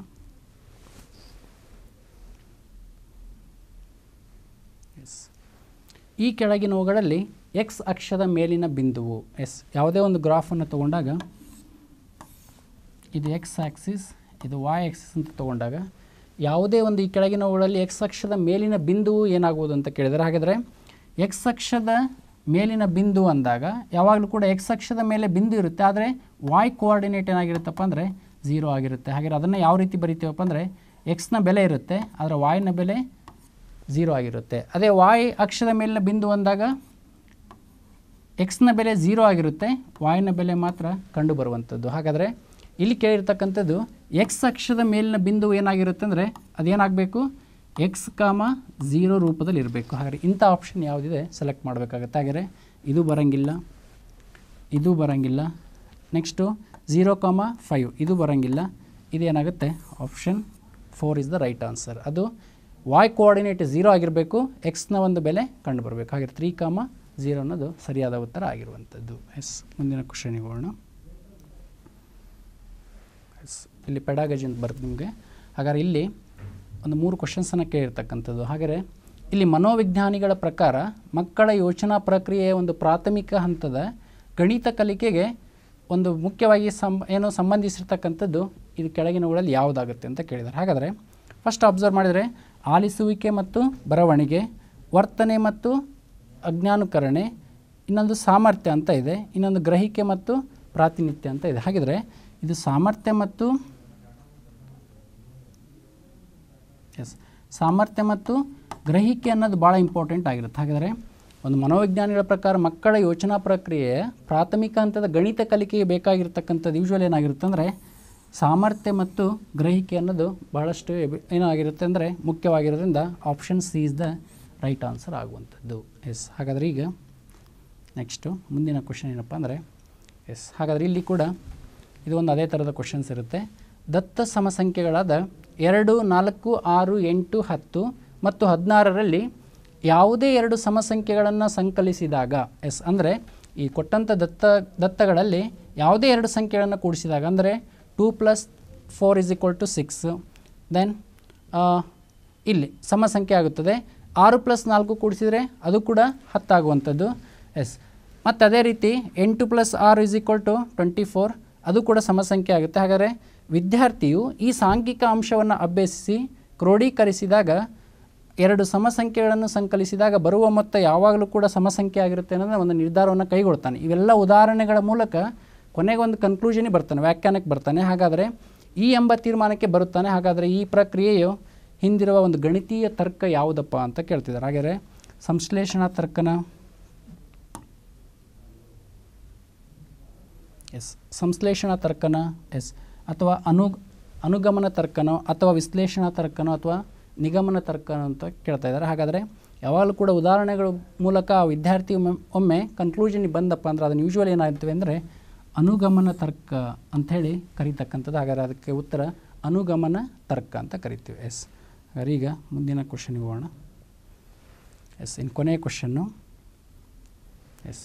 ಎಸ್ ಈ ಕೆಳಗಿನವುಗಳಲ್ಲಿ ಎಕ್ಸ್ ಅಕ್ಷದ ಮೇಲಿನ ಬಿಂದುವು ಎಸ್ ಯಾವುದೇ ಒಂದು ಗ್ರಾಫನ್ನು ತಗೊಂಡಾಗ ಇದು ಎಕ್ಸ್ ಆಕ್ಸಿಸ್ ಇದು ವಾಯ್ ಆಕ್ಸಿಸ್ ಅಂತ ತಗೊಂಡಾಗ ಯಾವುದೇ ಒಂದು ಈ ಕೆಳಗಿನವುಗಳಲ್ಲಿ ಎಕ್ಸ್ ಅಕ್ಷದ ಮೇಲಿನ ಬಿಂದುವು ಏನಾಗುವುದು ಅಂತ ಕೇಳಿದರೆ ಹಾಗಾದರೆ ಎಕ್ಸ್ ಅಕ್ಷದ ಮೇಲಿನ ಬಿಂದು ಅಂದಾಗ ಯಾವಾಗಲೂ ಕೂಡ ಎಕ್ಸ್ ಅಕ್ಷದ ಮೇಲೆ ಬಿಂದು ಇರುತ್ತೆ ಆದರೆ ವಾಯ್ ಕೋಆರ್ಡಿನೇಟ್ ಏನಾಗಿರುತ್ತಪ್ಪ ಅಂದರೆ ಝೀರೋ ಆಗಿರುತ್ತೆ ಹಾಗೆ ಅದನ್ನು ಯಾವ ರೀತಿ ಬರಿತೀವಪ್ಪ ಅಂದರೆ ಎಕ್ಸ್ನ ಬೆಲೆ ಇರುತ್ತೆ ಆದರೆ ವಾಯ್ನ ಬೆಲೆ ಝೀರೋ ಆಗಿರುತ್ತೆ ಅದೇ ವಾಯ್ ಅಕ್ಷದ ಮೇಲಿನ ಬಿಂದು ಅಂದಾಗ ಎಕ್ಸ್ನ ಬೆಲೆ ಝೀರೋ ಆಗಿರುತ್ತೆ ವಾಯ್ನ ಬೆಲೆ ಮಾತ್ರ ಕಂಡು ಬರುವಂಥದ್ದು ಹಾಗಾದರೆ ಇಲ್ಲಿ ಕೇಳಿರ್ತಕ್ಕಂಥದ್ದು ಎಕ್ಸ್ ಅಕ್ಷದ ಮೇಲಿನ ಬಿಂದು ಏನಾಗಿರುತ್ತೆ ಅಂದರೆ ಅದೇನಾಗಬೇಕು ಎಕ್ಸ್ ಕಾಮ ಝೀರೋ ರೂಪದಲ್ಲಿ ಇರಬೇಕು ಹಾಗಾದರೆ ಇಂಥ ಆಪ್ಷನ್ ಯಾವುದಿದೆ ಸೆಲೆಕ್ಟ್ ಮಾಡಬೇಕಾಗತ್ತೆ ಹಾಗಾದರೆ ಇದು ಬರೋಂಗಿಲ್ಲ ಇದು ಬರೋಂಗಿಲ್ಲ ನೆಕ್ಸ್ಟು ಝೀರೋ ಕಾಮ ಫೈವ್ ಇದು ಬರೋಂಗಿಲ್ಲ ಇದೇನಾಗುತ್ತೆ option four is the right answer ಅದು ವಾಯ್ ಕೋಆರ್ಡಿನೇಟ್ ಝೀರೋ ಆಗಿರಬೇಕು ಎಕ್ಸ್ನ ಒಂದು ಬೆಲೆ ಕಂಡು ಬರಬೇಕು ಹಾಗೆ ತ್ರೀ ಕಾಮ ಝೀರೋ ಅನ್ನೋದು ಸರಿಯಾದ ಉತ್ತರ ಆಗಿರುವಂಥದ್ದು ಎಸ್ ಮುಂದಿನ ಕ್ವಶನಿಗೆ ಹೋಗೋಣ ಎಸ್ ಇಲ್ಲಿ ಪೆಡಾಗಜಿ ಅಂತ ಬರುತ್ತೆ ನಿಮಗೆ ಹಾಗಾದ್ರೆ ಇಲ್ಲಿ ಒಂದು ಮೂರು ಕ್ವಶನ್ಸನ್ನು ಕೇಳಿರ್ತಕ್ಕಂಥದ್ದು ಹಾಗಾದರೆ ಇಲ್ಲಿ ಮನೋವಿಜ್ಞಾನಿಗಳ ಪ್ರಕಾರ ಮಕ್ಕಳ ಯೋಚನಾ ಪ್ರಕ್ರಿಯೆಯ ಒಂದು ಪ್ರಾಥಮಿಕ ಹಂತದ ಗಣಿತ ಕಲಿಕೆಗೆ ಒಂದು ಮುಖ್ಯವಾಗಿ ಸಂ ಏನು ಸಂಬಂಧಿಸಿರ್ತಕ್ಕಂಥದ್ದು ಇದು ಕೆಳಗಿನವುಗಳಲ್ಲಿ ಯಾವುದಾಗುತ್ತೆ ಅಂತ ಕೇಳಿದ್ದಾರೆ ಹಾಗಾದರೆ ಫಸ್ಟ್ ಅಬ್ಸರ್ವ್ ಮಾಡಿದರೆ ಆಲಿಸುವಿಕೆ ಮತ್ತು ಬರವಣಿಗೆ ವರ್ತನೆ ಮತ್ತು ಅಜ್ಞಾನುಕರಣೆ ಇನ್ನೊಂದು ಸಾಮರ್ಥ್ಯ ಅಂತ ಇದೆ ಇನ್ನೊಂದು ಗ್ರಹಿಕೆ ಮತ್ತು ಪ್ರಾತಿನಿಧ್ಯ ಅಂತ ಇದೆ ಹಾಗಿದ್ರೆ ಇದು ಸಾಮರ್ಥ್ಯ ಮತ್ತು ಎಸ್ ಸಾಮರ್ಥ್ಯ ಮತ್ತು ಗ್ರಹಿಕೆ ಅನ್ನೋದು ಭಾಳ ಇಂಪಾರ್ಟೆಂಟ್ ಆಗಿರುತ್ತೆ ಹಾಗಾದರೆ ಒಂದು ಮನೋವಿಜ್ಞಾನಿಗಳ ಪ್ರಕಾರ ಮಕ್ಕಳ ಯೋಚನಾ ಪ್ರಕ್ರಿಯೆಯ ಪ್ರಾಥಮಿಕ ಹಂತದ ಗಣಿತ ಕಲಿಕೆಗೆ ಬೇಕಾಗಿರ್ತಕ್ಕಂಥದ್ದು ಯೂಶ್ವಲ್ ಏನಾಗಿರುತ್ತೆ ಅಂದರೆ ಸಾಮರ್ಥ್ಯ ಮತ್ತು ಗ್ರಹಿಕೆ ಅನ್ನೋದು ಬಹಳಷ್ಟು ಎಬಿ- ಏನಾಗಿರುತ್ತೆ ಅಂದರೆ ಮುಖ್ಯವಾಗಿರೋದ್ರಿಂದ option C is the right answer ಆಗುವಂಥದ್ದು ಎಸ್ ಹಾಗಾದರೆ ಈಗ ನೆಕ್ಸ್ಟು ಮುಂದಿನ ಕ್ವಶನ್ ಏನಪ್ಪ ಅಂದರೆ ಎಸ್ ಹಾಗಾದರೆ ಇಲ್ಲಿ ಕೂಡ ಇದು ಒಂದು ಅದೇ ಥರದ ಕ್ವಶನ್ಸ್ ಇರುತ್ತೆ ದತ್ತ ಸಮಸಂಖ್ಯೆಗಳಾದ ಎರಡು ನಾಲ್ಕು ಆರು ಎಂಟು ಹತ್ತು ಮತ್ತು ಹದಿನಾರರಲ್ಲಿ ಯಾವುದೇ ಎರಡು ಸಮಸಂಖ್ಯೆಗಳನ್ನು ಸಂಕಲಿಸಿದಾಗ ಎಸ್ ಅಂದರೆ ಈ ಕೊಟ್ಟಂಥ ದತ್ತ ದತ್ತಗಳಲ್ಲಿ ಯಾವುದೇ ಎರಡು ಸಂಖ್ಯೆಗಳನ್ನು ಕೂಡಿಸಿದಾಗ ಅಂದರೆ two plus four is equal to six then ಇಲ್ಲಿ ಸಮಸಂಖ್ಯೆ ಆಗುತ್ತದೆ ಆರು ಪ್ಲಸ್ ನಾಲ್ಕು ಕೂಡಿಸಿದರೆ ಅದು ಕೂಡ ಹತ್ತಾಗುವಂಥದ್ದು ಎಸ್ ಮತ್ತು ಅದೇ ರೀತಿ ಎಂಟು ಪ್ಲಸ್ ಆರು is equal to twenty four ಅದು ಕೂಡ ಸಮಸಂಖ್ಯೆ ಆಗುತ್ತೆ ಹಾಗಾದರೆ ವಿದ್ಯಾರ್ಥಿಯು ಈ ಸಾಂಖ್ಯಿಕ ಅಂಶವನ್ನು ಅಭ್ಯಸಿಸಿ ಕ್ರೋಢೀಕರಿಸಿದಾಗ ಎರಡು ಸಮಸಂಖ್ಯೆಗಳನ್ನು ಸಂಕಲಿಸಿದಾಗ ಬರುವ ಮೊತ್ತ ಯಾವಾಗಲೂ ಕೂಡ ಸಮಸಂಖ್ಯೆ ಆಗಿರುತ್ತೆ ಅನ್ನೋದನ್ನ ಒಂದು ನಿರ್ಧಾರವನ್ನು ಕೈಗೊಳ್ತಾನೆ ಇವೆಲ್ಲ ಉದಾಹರಣೆಗಳ ಮೂಲಕ ಕೊನೆಗೆ ಒಂದು ಕನ್ಕ್ಲೂಷನಿಗೆ ಬರ್ತಾನೆ ವ್ಯಾಖ್ಯಾನಕ್ಕೆ ಬರ್ತಾನೆ ಹಾಗಾದರೆ ಈ ಎಂಬ ತೀರ್ಮಾನಕ್ಕೆ ಬರುತ್ತಾನೆ ಹಾಗಾದರೆ ಈ ಪ್ರಕ್ರಿಯೆಯು ಹಿಂದಿರುವ ಒಂದು ಗಣಿತೀಯ ತರ್ಕ ಯಾವುದಪ್ಪ ಅಂತ ಕೇಳ್ತಿದ್ದಾರೆ ಹಾಗಾದರೆ ಸಂಶ್ಲೇಷಣಾ ತರ್ಕನ ಎಸ್ ಸಂಶ್ಲೇಷಣಾ ತರ್ಕನ ಎಸ್ ಅಥವಾ ಅನು ಅನುಗಮನ ತರ್ಕನೋ ಅಥವಾ ವಿಶ್ಲೇಷಣಾ ತರ್ಕನೋ ಅಥವಾ ನಿಗಮನ ತರ್ಕನೋ ಅಂತ ಕೇಳ್ತಾ ಇದ್ದಾರೆ ಹಾಗಾದರೆ ಯಾವಾಗಲೂ ಕೂಡ ಉದಾಹರಣೆಗಳ ಮೂಲಕ ಆ ವಿದ್ಯಾರ್ಥಿ ಒಮ್ಮೆ ಒಮ್ಮೆ ಕನ್ಕ್ಲೂಷನಿಗೆ ಬಂದಪ್ಪ ಅಂದ್ರೆ ಅದನ್ನು ಯೂಶ್ವಲ್ ಏನಾಗ್ತವೆ ಅಂದರೆ ಅನುಗಮನ ತರ್ಕ ಅಂಥೇಳಿ ಕರೀತಕ್ಕಂಥದ್ದು ಹಾಗಾದರೆ ಅದಕ್ಕೆ ಉತ್ತರ ಅನುಗಮನ ತರ್ಕ ಅಂತ ಕರಿತೀವಿ ಎಸ್ ಹಾಗಾದ್ರೆ ಈಗ ಮುಂದಿನ ಕ್ವಶನ್ಗೆ ಹೋಗೋಣ ಎಸ್ ಇನ್ನು ಕೊನೆಯ ಕ್ವಶನ್ನು ಎಸ್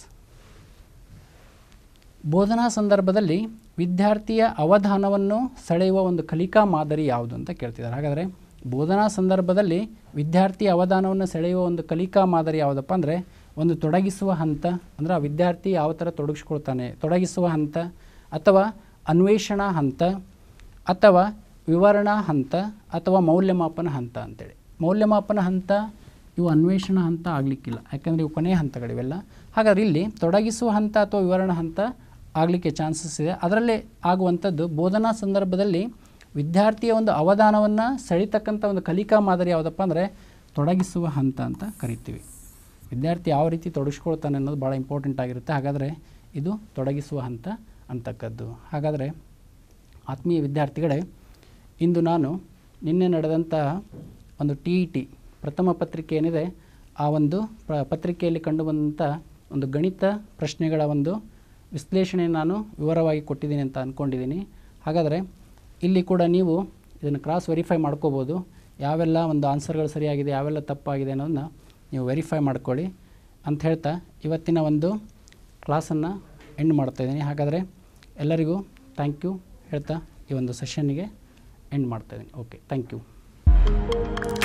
ಬೋಧನಾ ಸಂದರ್ಭದಲ್ಲಿ ವಿದ್ಯಾರ್ಥಿಯ ಅವಧಾನವನ್ನು ಸೆಳೆಯುವ ಒಂದು ಕಲಿಕಾ ಮಾದರಿ ಯಾವುದು ಅಂತ ಕೇಳ್ತಿದ್ದಾರೆ ಹಾಗಾದರೆ ಬೋಧನಾ ಸಂದರ್ಭದಲ್ಲಿ ವಿದ್ಯಾರ್ಥಿ ಅವಧಾನವನ್ನು ಸೆಳೆಯುವ ಒಂದು ಕಲಿಕಾ ಮಾದರಿ ಯಾವುದಪ್ಪ ಅಂದರೆ ಒಂದು ತೊಡಗಿಸುವ ಹಂತ ಅಂದರೆ ಆ ವಿದ್ಯಾರ್ಥಿ ಯಾವ ಥರ ತೊಡಗಿಸ್ಕೊಳ್ತಾನೆ ತೊಡಗಿಸುವ ಹಂತ ಅಥವಾ ಅನ್ವೇಷಣಾ ಹಂತ ಅಥವಾ ವಿವರಣಾ ಹಂತ ಅಥವಾ ಮೌಲ್ಯಮಾಪನ ಹಂತ ಅಂತೇಳಿ ಮೌಲ್ಯಮಾಪನ ಹಂತ ಇವು ಅನ್ವೇಷಣಾ ಹಂತ ಆಗಲಿಕ್ಕಿಲ್ಲ ಯಾಕಂದರೆ ಇವು ಕೊನೆಯ ಹಂತಗಳಿವೆಲ್ಲ ಹಾಗಾದ್ರೆ ಇಲ್ಲಿ ತೊಡಗಿಸುವ ಹಂತ ಅಥವಾ ವಿವರಣಾ ಹಂತ ಆಗಲಿಕ್ಕೆ ಚಾನ್ಸಸ್ ಇದೆ ಅದರಲ್ಲೇ ಆಗುವಂಥದ್ದು ಬೋಧನಾ ಸಂದರ್ಭದಲ್ಲಿ ವಿದ್ಯಾರ್ಥಿಯ ಒಂದು ಅವಧಾನವನ್ನು ಸೆಳೀತಕ್ಕಂಥ ಒಂದು ಕಲಿಕಾ ಮಾದರಿ ಯಾವುದಪ್ಪ ಅಂದರೆ ತೊಡಗಿಸುವ ಹಂತ ಅಂತ ಕರಿತೀವಿ ವಿದ್ಯಾರ್ಥಿ ಯಾವ ರೀತಿ ತೊಡಗಿಸ್ಕೊಳ್ತಾನೆ ಅನ್ನೋದು ಭಾಳ ಇಂಪಾರ್ಟೆಂಟ್ ಆಗಿರುತ್ತೆ ಹಾಗಾದರೆ ಇದು ತೊಡಗಿಸುವ ಹಂತ ಅಂತಕ್ಕದ್ದು ಹಾಗಾದರೆ ಆತ್ಮೀಯ ವಿದ್ಯಾರ್ಥಿಗಳೇ ಇಂದು ನಾನು ನಿನ್ನೆ ನಡೆದಂತಹ ಒಂದು ಟಿ ಇ ಟಿ ಪ್ರಥಮ ಪತ್ರಿಕೆ ಏನಿದೆ ಆ ಒಂದು ಪ್ರ ಪತ್ರಿಕೆಯಲ್ಲಿ ಕಂಡುಬಂದಂಥ ಒಂದು ಗಣಿತ ಪ್ರಶ್ನೆಗಳ ಒಂದು ವಿಶ್ಲೇಷಣೆ ನಾನು ವಿವರವಾಗಿ ಕೊಟ್ಟಿದ್ದೀನಿ ಅಂತ ಅಂದ್ಕೊಂಡಿದ್ದೀನಿ ಹಾಗಾದರೆ ಇಲ್ಲಿ ಕೂಡ ನೀವು ಇದನ್ನು ಕ್ರಾಸ್ ವೆರಿಫೈ ಮಾಡ್ಕೋಬೋದು ಯಾವೆಲ್ಲ ಒಂದು ಆನ್ಸರ್ಗಳು ಸರಿಯಾಗಿದೆ ಯಾವೆಲ್ಲ ತಪ್ಪಾಗಿದೆ ಅನ್ನೋದನ್ನ ನೀವು ವೆರಿಫೈ ಮಾಡ್ಕೊಳ್ಳಿ ಅಂತ ಹೇಳ್ತಾ ಇವತ್ತಿನ ಒಂದು ಕ್ಲಾಸನ್ನು ಎಂಡ್ ಮಾಡ್ತಾಯಿದ್ದೀನಿ ಹಾಗಾದರೆ ಎಲ್ಲರಿಗೂ ಥ್ಯಾಂಕ್ ಯು ಹೇಳ್ತಾ ಈ ಒಂದು ಸೆಷನ್ನಿಗೆ ಎಂಡ್ ಮಾಡ್ತಾಯಿದ್ದೀನಿ ಓಕೆ ಥ್ಯಾಂಕ್ ಯು